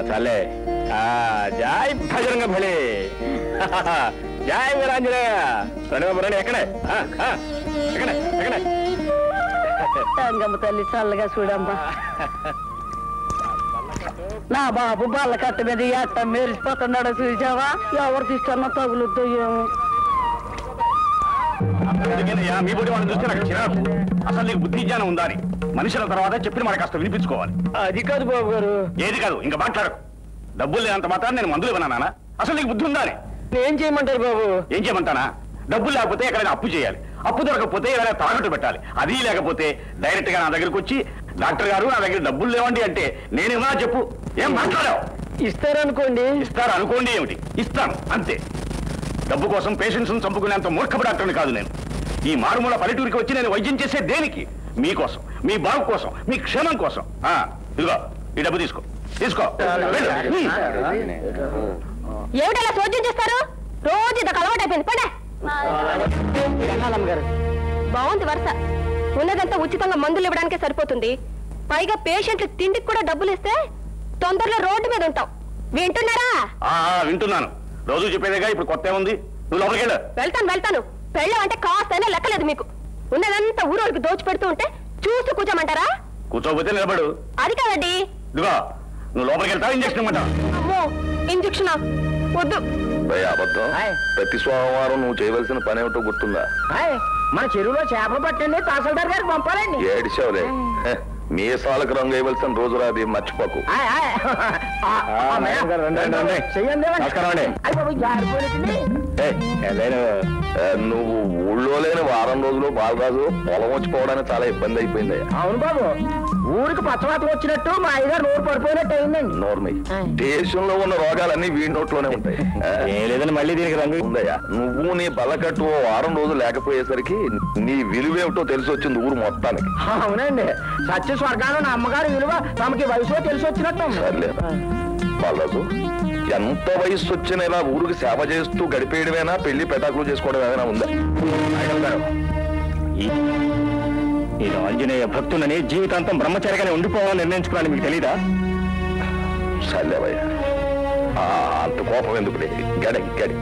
చాలే ఆ, జై భజరంగ భళే జై వీరాంజనేయ రండి బాబు, రండి ఎక్కడే ఆ, ఆ, ఎక్కడే ఎక్కడే రంగమ్మ తల్లి చల్లగా చూడమ్మా నా బాబు బల్ల కట్ట మీద ఈ అట్ట మెరిసిపోతున్నాడు చూసావా ఎవరు తీసుకున్నా తగులుద్దో ఏమో ఎందుకనయ్యా, మీ బుద్ధి వాళ్ళని చూస్తే నాకు చిరాకు అసలు నీకు బుద్ధి జ్ఞానం ఉందా అని మనుషుల తర్వాత చెప్పిన మాట కాస్త వినిపించుకోవాలి అది కాదు బాబు గారు ఏది కాదు ఇంకా మాట్లాడకు డబ్బులు లేనంత మాత్రం నేను మందులు ఇవ్వనా అసలు నీకు బుద్ధి ఉందా అని ఏం చేయమంటారు బాబు ఏం చేయమంటానా డబ్బులు లేకపోతే ఎక్కడైనా అప్పు చేయాలి అప్పు దొరకకపోతే ఏదైనా తాకట్టు పెట్టాలి అది లేకపోతే డైరెక్ట్ గా నా దగ్గరికి వచ్చి డాక్టర్ గారు నా దగ్గర డబ్బులు లేవండి అంటే నేనేమన్నా చెప్పు ఏం మాట్లాడావు ఇస్తారనుకోండి ఇస్తారు అనుకోండి ఏమిటి ఇస్తాను అంతే డబ్బు కోసం పేషెంట్స్ చంపుకునేంత మూర్ఖపు డాక్టర్ని కాదు నేను ఈ మారుమూల పల్లెటూరికి వచ్చి నేను వైద్యం చేసే దేనికి మీకోసం మీ బాగు కోసం మీ క్షేమం కోసం ఆ, ఇదిగో ఈ డబ్బు తీసుకో తీసుకో వెళ్ళు. ఏమిటలా చోద్యం చేస్తారు రోజు ఇదొక అలవాటు అయిపోయింది పడే రంగాలమ్మ గారు బాగుంది వరుస ఉన్నదంతా ఉచితంగా మందులు ఇవ్వడానికే సరిపోతుంది పైగా పేషెంట్లు తిండికి కూడా డబ్బులు ఇస్తే తొందరలో రోడ్డు మీద ఉంటాం వింటున్నారా ఆ, ఆ, వింటున్నాను రోజు చెప్పేదేగా ఇప్పుడు కొత్త ఉంది నువ్వు లోపలికి వెళ్ళు వెళ్తాను వెళ్తాను పెళ్ళం అంటే కాస్తైనా లెక్కలేదు మీకు ఉన్నదంతా ఊరోళ్ళకి దోచి పెడుతూ ఉంటే చూస్తూ కూర్చోమంటారా కూర్చోకపోతే నిలబడు అది కాదండి ఇదిగో నువ్వు లోపలికి వెళ్తావు ఇంజక్షన్ ఇమ్మంటావు అమ్మో ఇంజక్షన్ వద్దు భయ అబద్ధం ప్రతి సోమవారం నువ్వు చేయవలసిన పని ఏమిటో గుర్తుందా మన చెరువులో చేపలు పట్టండి తహసీల్దార్ గారికి పంపాలండి ఏడిచావులే హె, మీసాలకు రంగు వేయవలసిన రోజు రాది మర్చిపోకు ఆయ్, ఆయ్. ఆ, ఆ, మేడం గారు, రండి, రండి, రండి. చెయ్యండి నమస్కారం అండి. అయ్య బాబోయ్, జారిపోయినట్టుంది. ఏయ్, ఏదైనా ఏ, నువ్వు ఊళ్ళో లేని వారం రోజులు బాలరాజు పొలం వచ్చి పోవడానికి చాలా ఇబ్బంది అయిపోయింది అవును బాబు ఊరికి పచ్చవాతం వచ్చినట్టు మా అయ్యగారు నోరు పడిపోయినట్టు అయిందండి నోర్మై దేశంలో ఉన్న రోగాలన్నీ వీడి నోట్లోనే ఉంటాయి ఏ, ఏం లేదని మళ్ళీ దీనికి రంగు ఉందయ్యా నువ్వు నీ బల్లకట్టు ఓ వారం రోజులు లేకపోయేసరికి నీ విలువేమిటో తెలిసి వచ్చింది ఊరు మొత్తానికి అవునండి సత్య స్వర్గాలు నా అమ్మగారి విలువ తమకి వయసులో తెలిసి వచ్చినట్టు సర్లే బాలరాజు ఎంత వయసు వచ్చిన ఇలా ఊరికి సేవ చేస్తూ గడిపేయడమేనా పెళ్లి పెటాకులు చేసుకోవడం ఏమైనా ఉందా నాయకం గారు, ఈ- నేను ఆంజనేయ భక్తులని జీవితాంతం బ్రహ్మచారిగానే ఉండిపోవాలని నిర్ణయించుకున్నాను మీకు తెలీదా సర్లేవయ్యా ఆ, అంత కోపం ఎందుకు గడి గడి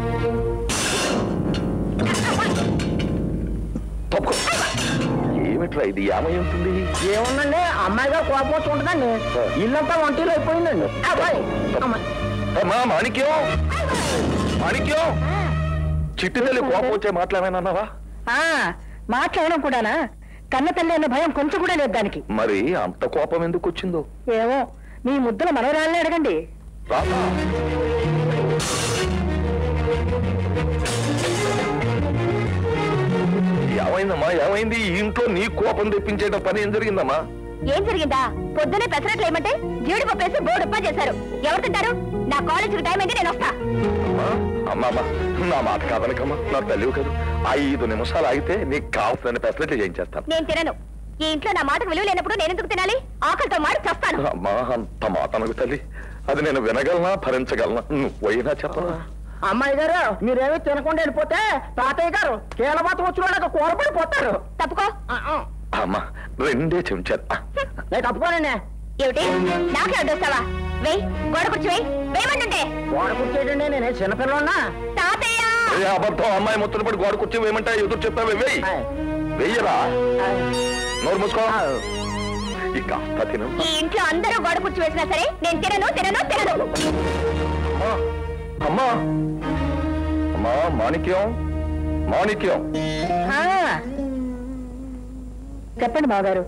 తప్పుకో ఏమిట్రా ఇది ఏమై ఉంటుంది ఏముందండి అమ్మాయి గారు కోపం వచ్చి ఉంటుందండి ఇల్లంతా వంటీలో అయిపోయిందండి అబ్బాయి, అమ్మాయి. అమ్మా మాణిక్యం మాణిక్యం చిట్టి తల్లి కోపం వచ్చే మాట్లాడమేనన్నావా ఆ, మాట్లాడడం కూడానా కన్న తల్లి అన్న భయం కొంచెం కూడా లేదు దానికి మరి అంత కోపం ఎందుకు వచ్చిందో ఏమో మీ ముద్దుల మనవరాళ్ళని అడగండి రామా ఏమైందమ్మా ఏమైంది ఈ ఇంట్లో నీ కోపం తెప్పించేట పని ఏం జరిగిందమ్మా ఏం జరిగిందా పొద్దునే పెసరట్లు ఏమంటే జీడిపప్పు వేసి బోర్డు ఉప్పా చేశారు ఎవరు తింటారు నా కాలేజీకి టైం అయింది నేను వస్తా అమ్మా అమ్మా నా మాట కాదనకమ్మా నా తల్లివి కాదు ఐదు నిమిషాలు ఆగితే నీకు కావాల్సిన ఫెసిలిటీ చేయించేస్తాను నేను తినను ఈ ఇంట్లో నా మాటకు విలువ లేనప్పుడు నేను ఎందుకు తినాలి ఆకలితో మాడి చస్తాను అమ్మా అంత మాట అనకు తల్లి అది నేను వినగలనా భరించగలనా నువ్వైనా చెప్పరా అమ్మాయి గారు మీరేమీ తినకుండా వెళ్ళిపోతే తాతయ్య గారు కీలబాతం వచ్చిన వాళ్ళకి కూరపడిపోతారు తప్పుకో ఆ, ఆ. అమ్మా రెండే చెంచారు నేను తప్పుకోనండి ఏమిటి నాకే అడ్డొస్తావా వెయ్ గోడ కూర్చో వెయ్ వేయమంటుంటే గోడ కూర్చేటండి నేను చిన్నపిల్లన్నా తాతయ్య ఏ అబద్ధం అమ్మాయి ముత్తలు పడి గోడ కూర్చొని వేయమంటే ఎదురు చెప్పావే వెయ్యి వెయ్యరా నోరు మూసుకో ఈ కాస్త తిను ఈ ఇంట్లో అందరూ గోడ కూర్చో వేసినా సరే నేను తినను తినను తినను అమ్మా అమ్మా మాణిక్యం మాణిక్యం చెప్పండి మాగారు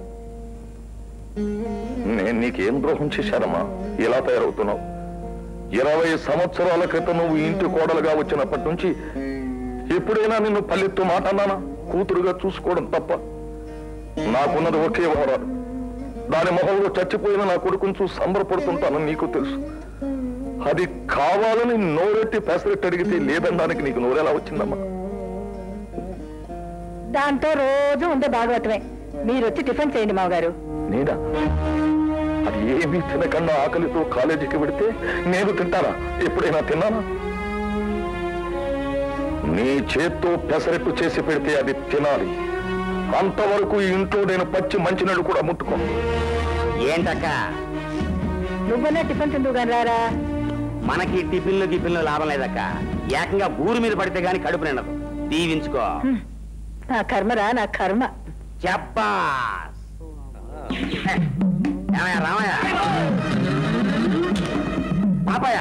నేను నీకేం ద్రోహం చేశానమ్మా ఇలా తయారవుతున్నావు ఇరవై సంవత్సరాల క్రితం నువ్వు ఇంటి కోడలుగా వచ్చినప్పటి నుంచి ఎప్పుడైనా నిన్ను పల్లెత్తు మాట అన్నానా కూతురుగా చూసుకోవడం తప్ప నాకున్నది ఒకే వరాలు దాని మొహంలో చచ్చిపోయిన నా కొడుకుని చూసి సంబరపడుతుంటానని నీకు తెలుసు అది కావాలని నోరెట్టి పెసరెట్టి అడిగితే లేదనడానికి నీకు నోరెలా వచ్చిందమ్మా దాంతో రోజు ఉండే భాగవతమే మీరు వచ్చి టిఫిన్ చేయండి మావగారు నేనా అది ఏమీ తినకుండా ఆకలితో కాలేజీకి వెడితే నేను తింటానా ఎప్పుడైనా తిన్నానా నీ చేత్తో పెసరెట్టు చేసి పెడితే అది తినాలి అంతవరకు ఈ ఇంట్లో నేను పచ్చి మంచినీళ్ళు కూడా ముట్టుకోను ఏంటక్క నువ్వన్నా టిఫిన్ తిందువు కానీ రారా మనకి టిఫిన్లు గిఫిన్లు లాభం లేదక్క ఏకంగా ఊరి మీద పడితే గాని కడుపు నిండదు దీవించుకో హ్మ్. నా కర్మరా నా కర్మ చెప్పాస్ ఏమయ్య రామయ్య పాపయ్య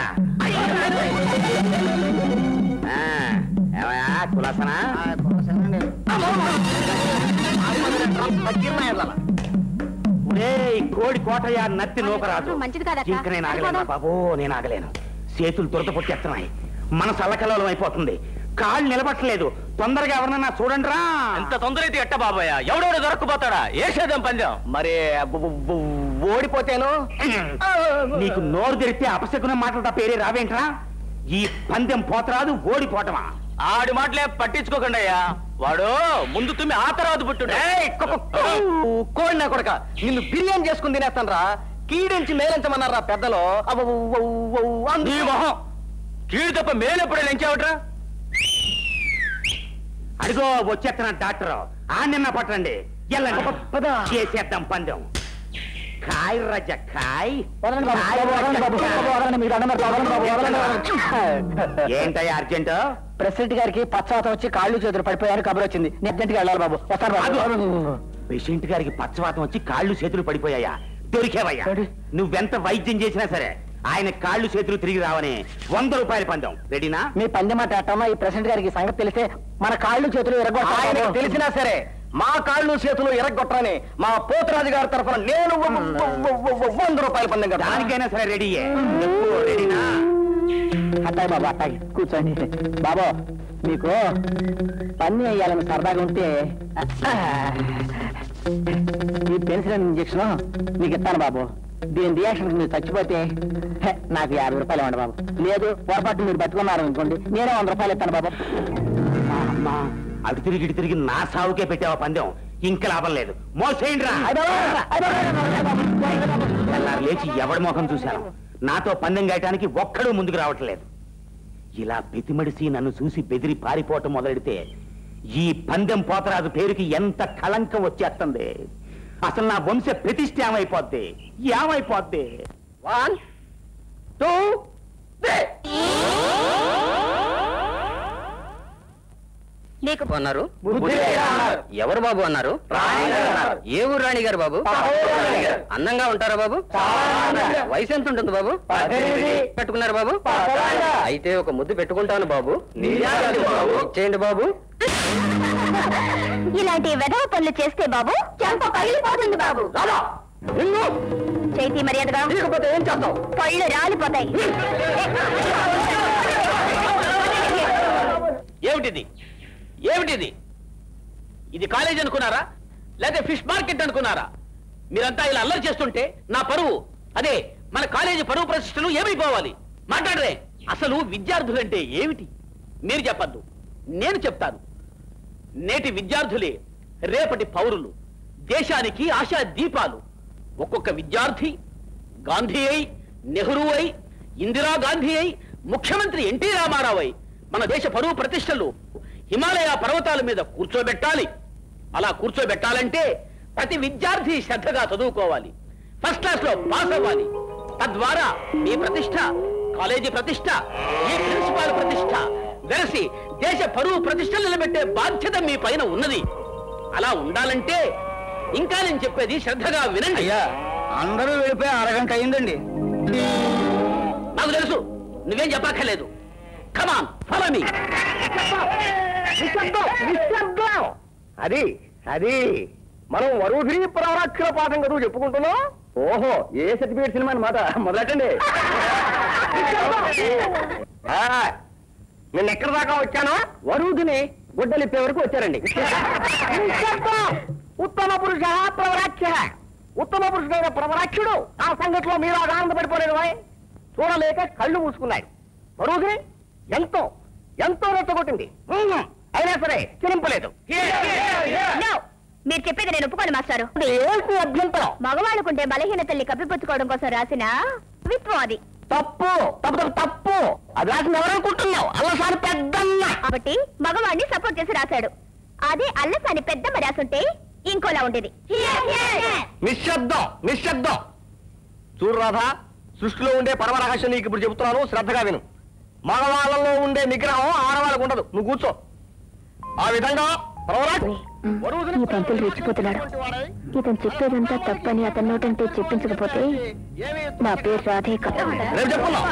ఆ, ఏమయ్య కులాసనా ఒరేయ్, కోడి కోటయ్య నత్తి నూకరాజు మంచిది కాదక్కా. ఇంక నేను ఆగలేను బాబు నేను ఆగలేను చేతులు దురద పొట్టేస్తున్నాయి మనసు అల్లకల్లోలం అయిపోతుంది కాళ్ళు నిలబట్టలేదు తొందరగా ఎవరన్నా చూడండి రా ఎంత తొందర అయితే ఎట్ట బాబాయ్ ఎవడెవడు దొరకపోతాడా ఏ సేద్యం పందెం మరి ఓడిపోతేను నీకు నోరు తెరిస్తే అపశకున మాటలు తప్ప ఏరే రావేంట్రా ఈ పందెం పోతరాదు ఓడిపోవటమా ఆడి మాటలే పట్టించుకోకండి అయ్యా వాడు ముందు తుమ్మి ఆ తర్వాత పుట్టుండే కోడినా కొడక నిన్ను బిర్యానీ చేసుకుని తినేస్తాను రా కీడించి మేలించమన్నారా పెద్దలు నీ మొహం కీడు తప్ప మేలెప్పుడే లెంచావట్రా అడిగో వచ్చేస్తున్న డాక్టర్ ఆ నిన్న పట్టండి ఎల్లండి చేసేద్దాం పందెం కాయ్ రజ కాయ్ వదలండి బాబు, కాయ్ బాబు, వదలండి బాబు, రజ బాబు, కాయ్. వదలండి, మీరు దండం పెడతారు, వదలండి బాబు, వదలండి బాబు. ఏంటయ్యా అర్జెంట్ ప్రెసిడెంట్ గారికి పచ్చవాత వచ్చి కాళ్ళు చేతులు పడిపోయారు కబురు వచ్చింది నేను అర్జెంట్గా వెళ్ళాలి బాబు వస్తాను బాబు పేషెంట్ గారికి పచ్చవాతం వచ్చి కాళ్ళు చేతులు పడిపోయాయా దొరికేవయ్యా రెడీ. నువ్వెంత వైద్యం చేసినా సరే ఆయన కాళ్ళు చేతులు తిరిగి రావని వంద రూపాయలు పందెం రెడీనా మీ పందెం మాట అట్టమ్మా ఈ ప్రెసిడెంట్ గారికి ఈ సంగతి తెలిస్తే మన కాళ్ళు చేతులు ఆయనకు తెలిసినా సరే మా కాళ్ళు చేతులు ఎరగొట్టరని మా పోతురాజు గారి తరఫున నేను వంద రూపాయలు పందెం దానికైనా సరే రెడీ రెడీనా అట్టాయి బాబు అట్టాయి కూర్చోండి బాబు మీకు పని వేయాలని సరదాగా ఉంటే ఈ పెన్సిల్ ఇంజక్షన్ మీకు ఇస్తాను బాబు దీని రియాక్షన్ మీరు చచ్చిపోతే హె, నాకు యాభై రూపాయలు ఇవ్వండి బాబు లేదు పొరపాటు మీరు పట్టుకున్నారు అనుకోండి నేనే వంద రూపాయలు ఇస్తాను బాబు అమ్మా అటు తిరిగి ఇటు తిరిగి నా సావుకే పెట్టావా పందెం ఇంకా లాభం లేదు మోసేయండి రా అయ్ బాబోయ్, అయ్ బాబోయ్, అయ్ బాబోయ్. తెల్లారు లేచి ఎవడి ముఖం చూశాను నాతో పందెం గాయటానికి ఒక్కడూ ముందుకు రావట్లేదు ఇలా బెతిమడిసి నన్ను చూసి బెదిరి పారిపోవటం మొదలెడితే ఈ పందెం పోతరాజు పేరుకి ఎంత కళంకం వచ్చేస్తుంది అసలు నా వంశ ప్రతిష్ఠ ఏమైపోద్ది ఏమైపోద్ది వన్ టూ నీకు అన్నారు బుద్ధిలేదా అన్నారు. ఎవరు బాబు అన్నారు రాణి గారు అన్నారు. ఏ ఊరు రాణి గారు బాబు రాణి గారు. అందంగా ఉంటారా బాబు చాలా. వయసు ఎంత ఉంటుంది బాబు పద్దెనిమిది. పెట్టుకున్నారు బాబు పదహారు. అయితే ఒక ముద్దు పెట్టుకుంటాను బాబు నిజాలు బాబు. ఇచ్చేయండి బాబు ఇలాంటి వెధవ పనులు చేస్తే బాబు చెంప పగిలిపోతుంది బాబు చైతి మర్యాదగా లేకపోతే ఏం చేస్తావు పళ్ళు రాలిపోతాయి ఏమిటిది ఏమిటిది ఇది కాలేజ్ అనుకున్నారా లేదా ఫిష్ మార్కెట్ అనుకున్నారా మీరంతా ఇలా అల్లరి చేస్తుంటే నా పరువు అదే మన కాలేజీ పరువు ప్రతిష్టలు ఏమైపోవాలి మాట్లాడరే అసలు విద్యార్థులంటే ఏమిటి మీరు చెప్పద్దు నేను చెప్తాను నేటి విద్యార్థులే రేపటి పౌరులు దేశానికి ఆశా దీపాలు ఒక్కొక్క విద్యార్థి గాంధీ అయి నెహ్రూ అయి ఇందిరాగాంధీ అయి ముఖ్యమంత్రి ఎన్టీ రామారావు అయి మన దేశ పరువు ప్రతిష్టలు హిమాలయ పర్వతాల మీద కూర్చోబెట్టాలి అలా కూర్చోబెట్టాలంటే ప్రతి విద్యార్థి శ్రద్ధగా చదువుకోవాలి ఫస్ట్ క్లాస్ లో పాస్ అవ్వాలి తద్వారా మీ ప్రతిష్ట కాలేజీ ప్రతిష్ట మీ ప్రిన్సిపాల్ ప్రతిష్ట వెరసి దేశ పరువు ప్రతిష్టలు నిలబెట్టే బాధ్యత మీ పైన ఉన్నది అలా ఉండాలంటే ఇంకా నేను చెప్పేది శ్రద్ధగా వినండి అయ్యా అందరూ వెళ్ళిపోయి అరగంట అయిందండి నాకు తెలుసు నువ్వేం చెప్పక్కర్లేదు కమాన్ ఫాలో మీ అది అది మనం వరుధిరి ప్రవరాక్షల పాఠం కదా చెప్పుకుంటున్నాం ఓహో ఏ సర్టిఫికేట్ సినిమా అనమాట మొదలెట్టండి ఆ, నేను ఎక్కడి దాకా వచ్చానో వరుధిని గుడ్డలిప్పే వరకు వచ్చారండి ఉత్తమ పురుష ప్రవరాక్ష ఉత్తమ పురుషుడైన ప్రవరాక్షుడు ఆ సంగతిలో మీరు ఆనందపడిపోలేదు వాయ్. చూడలేక కళ్ళు మూసుకున్నాడు వరుధిని ఎంతో ఎంతో రెచ్చగొట్టింది ఉహు, అయినా సరే చిరింపలేదు No! మీరు చెప్పేది నేను ఒప్పుకోను మాస్టారు ఏంటి అభ్యంతరం మగవాళ్ళకుంటే బలహీనతల్ని కప్పిపుచ్చుకోవడం కోసం రాసిన కవిత్వం అది తప్పు తప్పు తప్పు తప్పు అది రాసిన ఎవరనుకుంటున్నావు అల్లసారి పెద్దన్న కాబట్టి మగవాడిని సపోర్ట్ చేసి రాశాడు అదే అల్లసాని పెద్ద రాసుంటే ఇంకోలా ఉండేది నిశ్శబ్దం నిశ్శబ్దం చూడు రాధా సృష్టిలో ఉండే పరమ రహస్యం నీకు ఇప్పుడు చెబుతున్నాను శ్రద్ధగా విను మగవాళ్ళలో ఉండే నిగ్రహం ఆడవాళ్ళకు ఉండదు నువ్వు కూర్చో ఆ విధంగా ప్రవరాట్ వరువుని ఈ పంతులు రెచ్చిపోతున్నాడు. ఇతను చెప్పేదంతా తప్పని అతని నోటంటే చెప్పించకపోతే ఏమీ నా పేరు రాధే కాదు రేపు చెప్పుకుందాం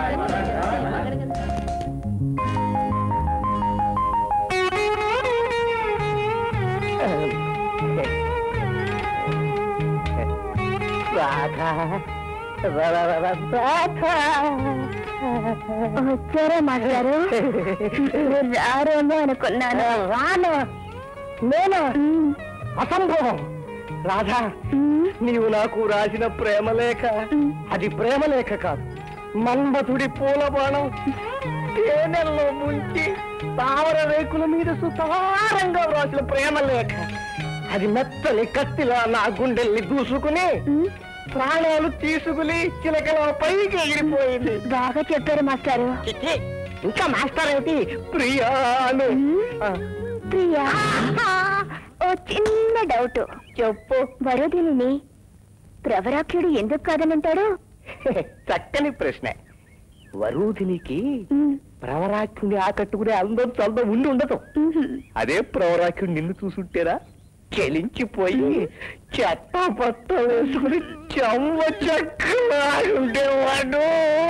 వచ్చారా మాస్టారు రారేమో అనుకున్నాను రాను నేను అసంభవం రాధా నీవు నాకు రాసిన ప్రేమలేఖ అది ప్రేమలేఖ కాదు మన్మధుడి పూల బాణం తేనెల్లో ముంచి తావర రేకుల మీద సుతారంగా వ్రాసిన ప్రేమలేఖ అది మెత్తని కత్తిలా నా గుండెల్ని దూసుకుని ప్రాణాలు తీసుకుని చిలకల పైకి ఎగిరిపోయింది బాగా చెప్పారు మాస్టారు చిచ్చి, ఇంకా మాస్టర్ ఏంటి ప్రియాను ఆ, ప్రియా ఓ చిన్న డౌట్ చెప్పు వరుదిని ప్రవరాఖ్యుడు ఎందుకు కాదనంటాడు చక్కని ప్రశ్న వరూధినికి ప్రవరాఖ్యుని ఆకట్టుకునే అందం చందం ఉండి ఉండదు అదే ప్రవరాఖ్యుడు నిన్ను చూసుంటేరా చెలించిపోయి చెత్త పట్ట వేసుకుని చెమ్మ చెక్కలా ఉండేవాడు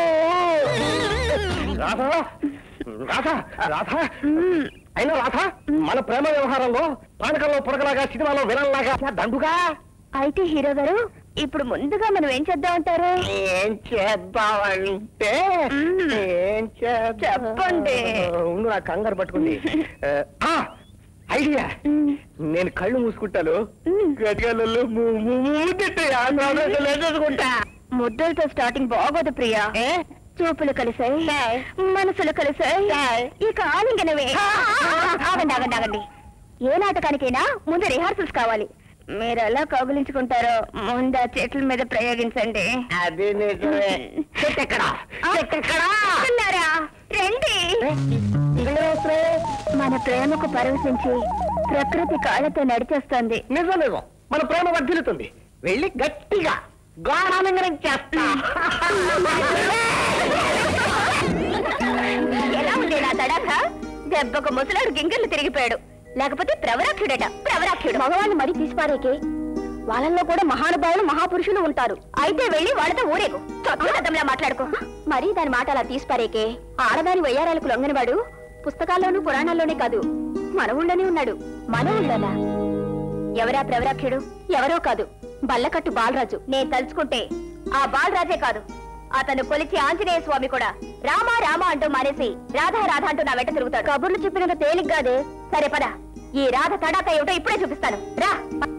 రాధా రాధా రాధా అయినా రాధా మన ప్రేమ వ్యవహారంలో పానకంలో పొడకలాగా సినిమాలో విలన్లాగా దండుగా అయితే హీరో గారు ఇప్పుడు ముందుగా మనం ఏం చేద్దామంటారు ఏం చేద్దామంటే ఏం చేద్దాం చెప్పండి. ఉండు నా కంగారు పట్టుకుంది ఆ, ఐడియా నేను కళ్ళు మూసుకుంటాను గట్టిగా మూసుకుంటా ముద్దలతో స్టార్టింగ్ బాగోదు ప్రియా చూపులు కలిసాయి మనసులు కలిసాయి ఇక ఆలింగనవే ఆగండి ఆగండి ఆగండి ఏ నాటకానికైనా ముందు రిహార్సల్స్ కావాలి మీరు ఎలా కౌగులించుకుంటారో ముందు ఆ చెట్ల మీద ప్రయోగించండి అది నిజమే చెట్టెక్కడా చెట్టెక్కడా ఉన్నారా? రండి మన ప్రేమకు పరవశించి ప్రకృతి కాళ్ళతో నడిచేస్తోంది నిజం నిజం మన ప్రేమ వర్ధిల్లుతుంది వెళ్ళి గట్టిగా గాఢాలింగనం చేస్తా ఎలా ఉంది నా తడాక దెబ్బకు ముసలాడు గింగిర్లు తిరిగిపోయాడు లేకపోతే ప్రవరాఖ్యుడట ప్రవరాఖ్యుడు మగవాళ్ళు మరీ తీసిపారేకే వాళ్ళల్లో కూడా మహానుభావులు మహాపురుషులు ఉంటారు అయితే వెళ్ళి వాళ్ళతో ఊరేగు చొచ్చులా మాట్లాడుకో మరీ దాని మాట అలా తీసిపారేకే ఆడదాని వయ్యారాలకు లొంగనివాడు పుస్తకాల్లోనూ పురాణాల్లోనే కాదు మన ఊళ్ళోనే ఉన్నాడు మన ఊళ్ళోనా ఎవరా ప్రవరాఖ్యుడు ఎవరో కాదు బల్లకట్టు బాలరాజు నేను తలుచుకుంటే ఆ బాలరాజే కాదు అతను కొలిచి ఆంజనేయ స్వామి కూడా రామా రామా అంటూ మానేసి రాధా రాధా అంటూ నా వెంట తిరుగుతాడు కబుర్లు చెప్పినంత తేలిక కాదు సరే పద ఈ రాధ తడాక ఏమిటో ఇప్పుడే చూపిస్తాను రా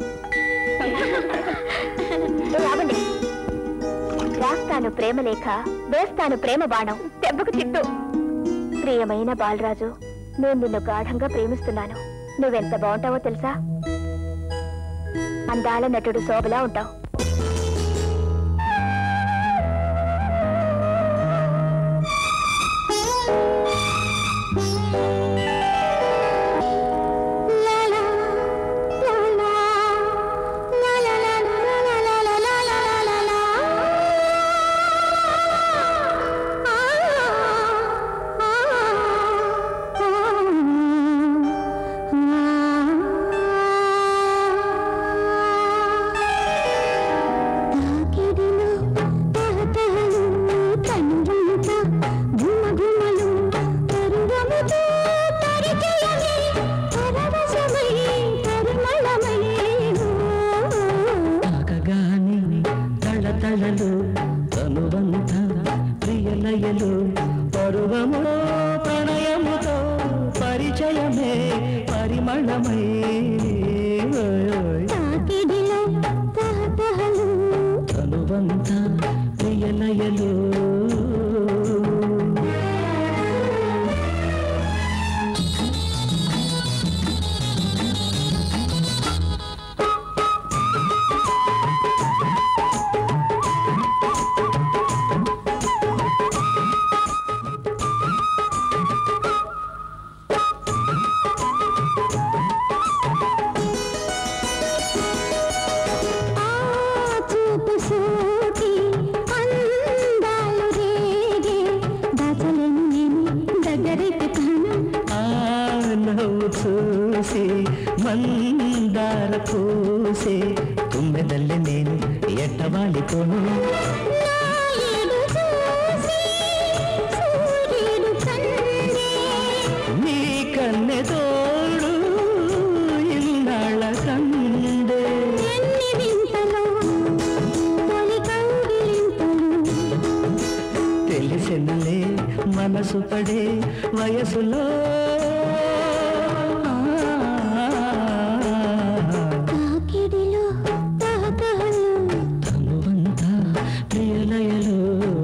రావండి రాస్తాను ప్రేమ లేఖ వేస్తాను ప్రేమ బాణం దెబ్బకు చిత్తు ప్రియమైన బాలరాజు నేను నిన్ను గాఢంగా ప్రేమిస్తున్నాను నువ్వెంత బాగుంటావో తెలుసా అందాల నటుడు శోభలా ఉంటావు తాకగాని తళతళలు తనువంత ప్రియలయలు పరువములో ప్రణయముతో పరిచయమే పరిమళమై తనువంత ప్రియలయలు నవ్వు చూసి మందార పూసే తుమ్మెదల్లి నేను ఎట్టవాలిపోను నీ కన్నె తోడు ఇన్నాళ్ళ కందే తెలిసినలే మనసు పడే వయసులో తనువంతా ప్రియలయలో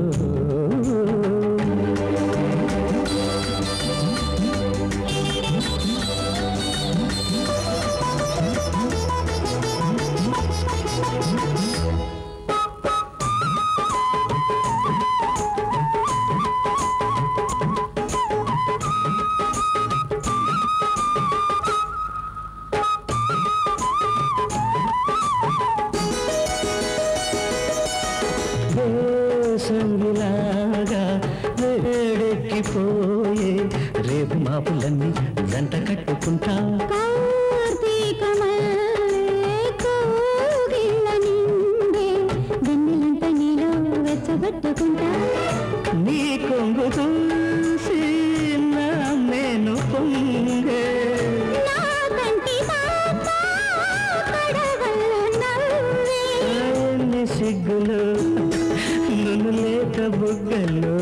సంగిలాగా వేడెక్కిపోయే రేపు మాపులన్నీ జంట కట్టుకుంటా నీ కొంగు చూసి నా నేను పొంగే ఎన్ని సిగ్గులు నన్ను లేక బుగ్గలు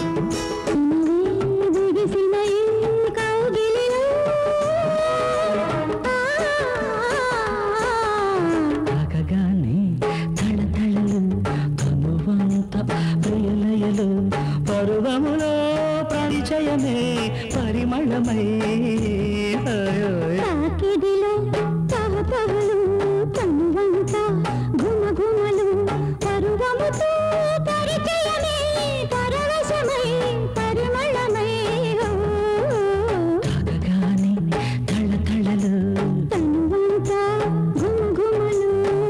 తాకగానే తళతళలు తనువంత ప్రియలయలు పరువములో పరిచయమే పరిమళమై ఓయ్. తాకిడిలో తహతహలు తనువంతా ఘుమఘుమలు పరువముతో పరిచయమే పరవశమై పరిమళమై ఓ. తాకగానే తళతళలు తనువంతా ఘుమఘుమలు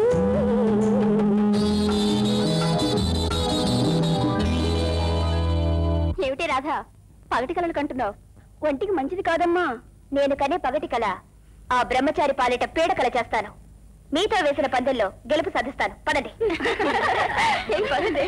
ఏమిటి రాధా పగటి కలలు కంటున్నావు ఒంటికి మంచిది కాదమ్మా నేను కనే పగటి కళ ఆ బ్రహ్మచారి పాలిట పీడ కళ చేస్తాను మీతో వేసిన పందెల్లో గెలుపు సాధిస్తాను పదండి ఏం పదండి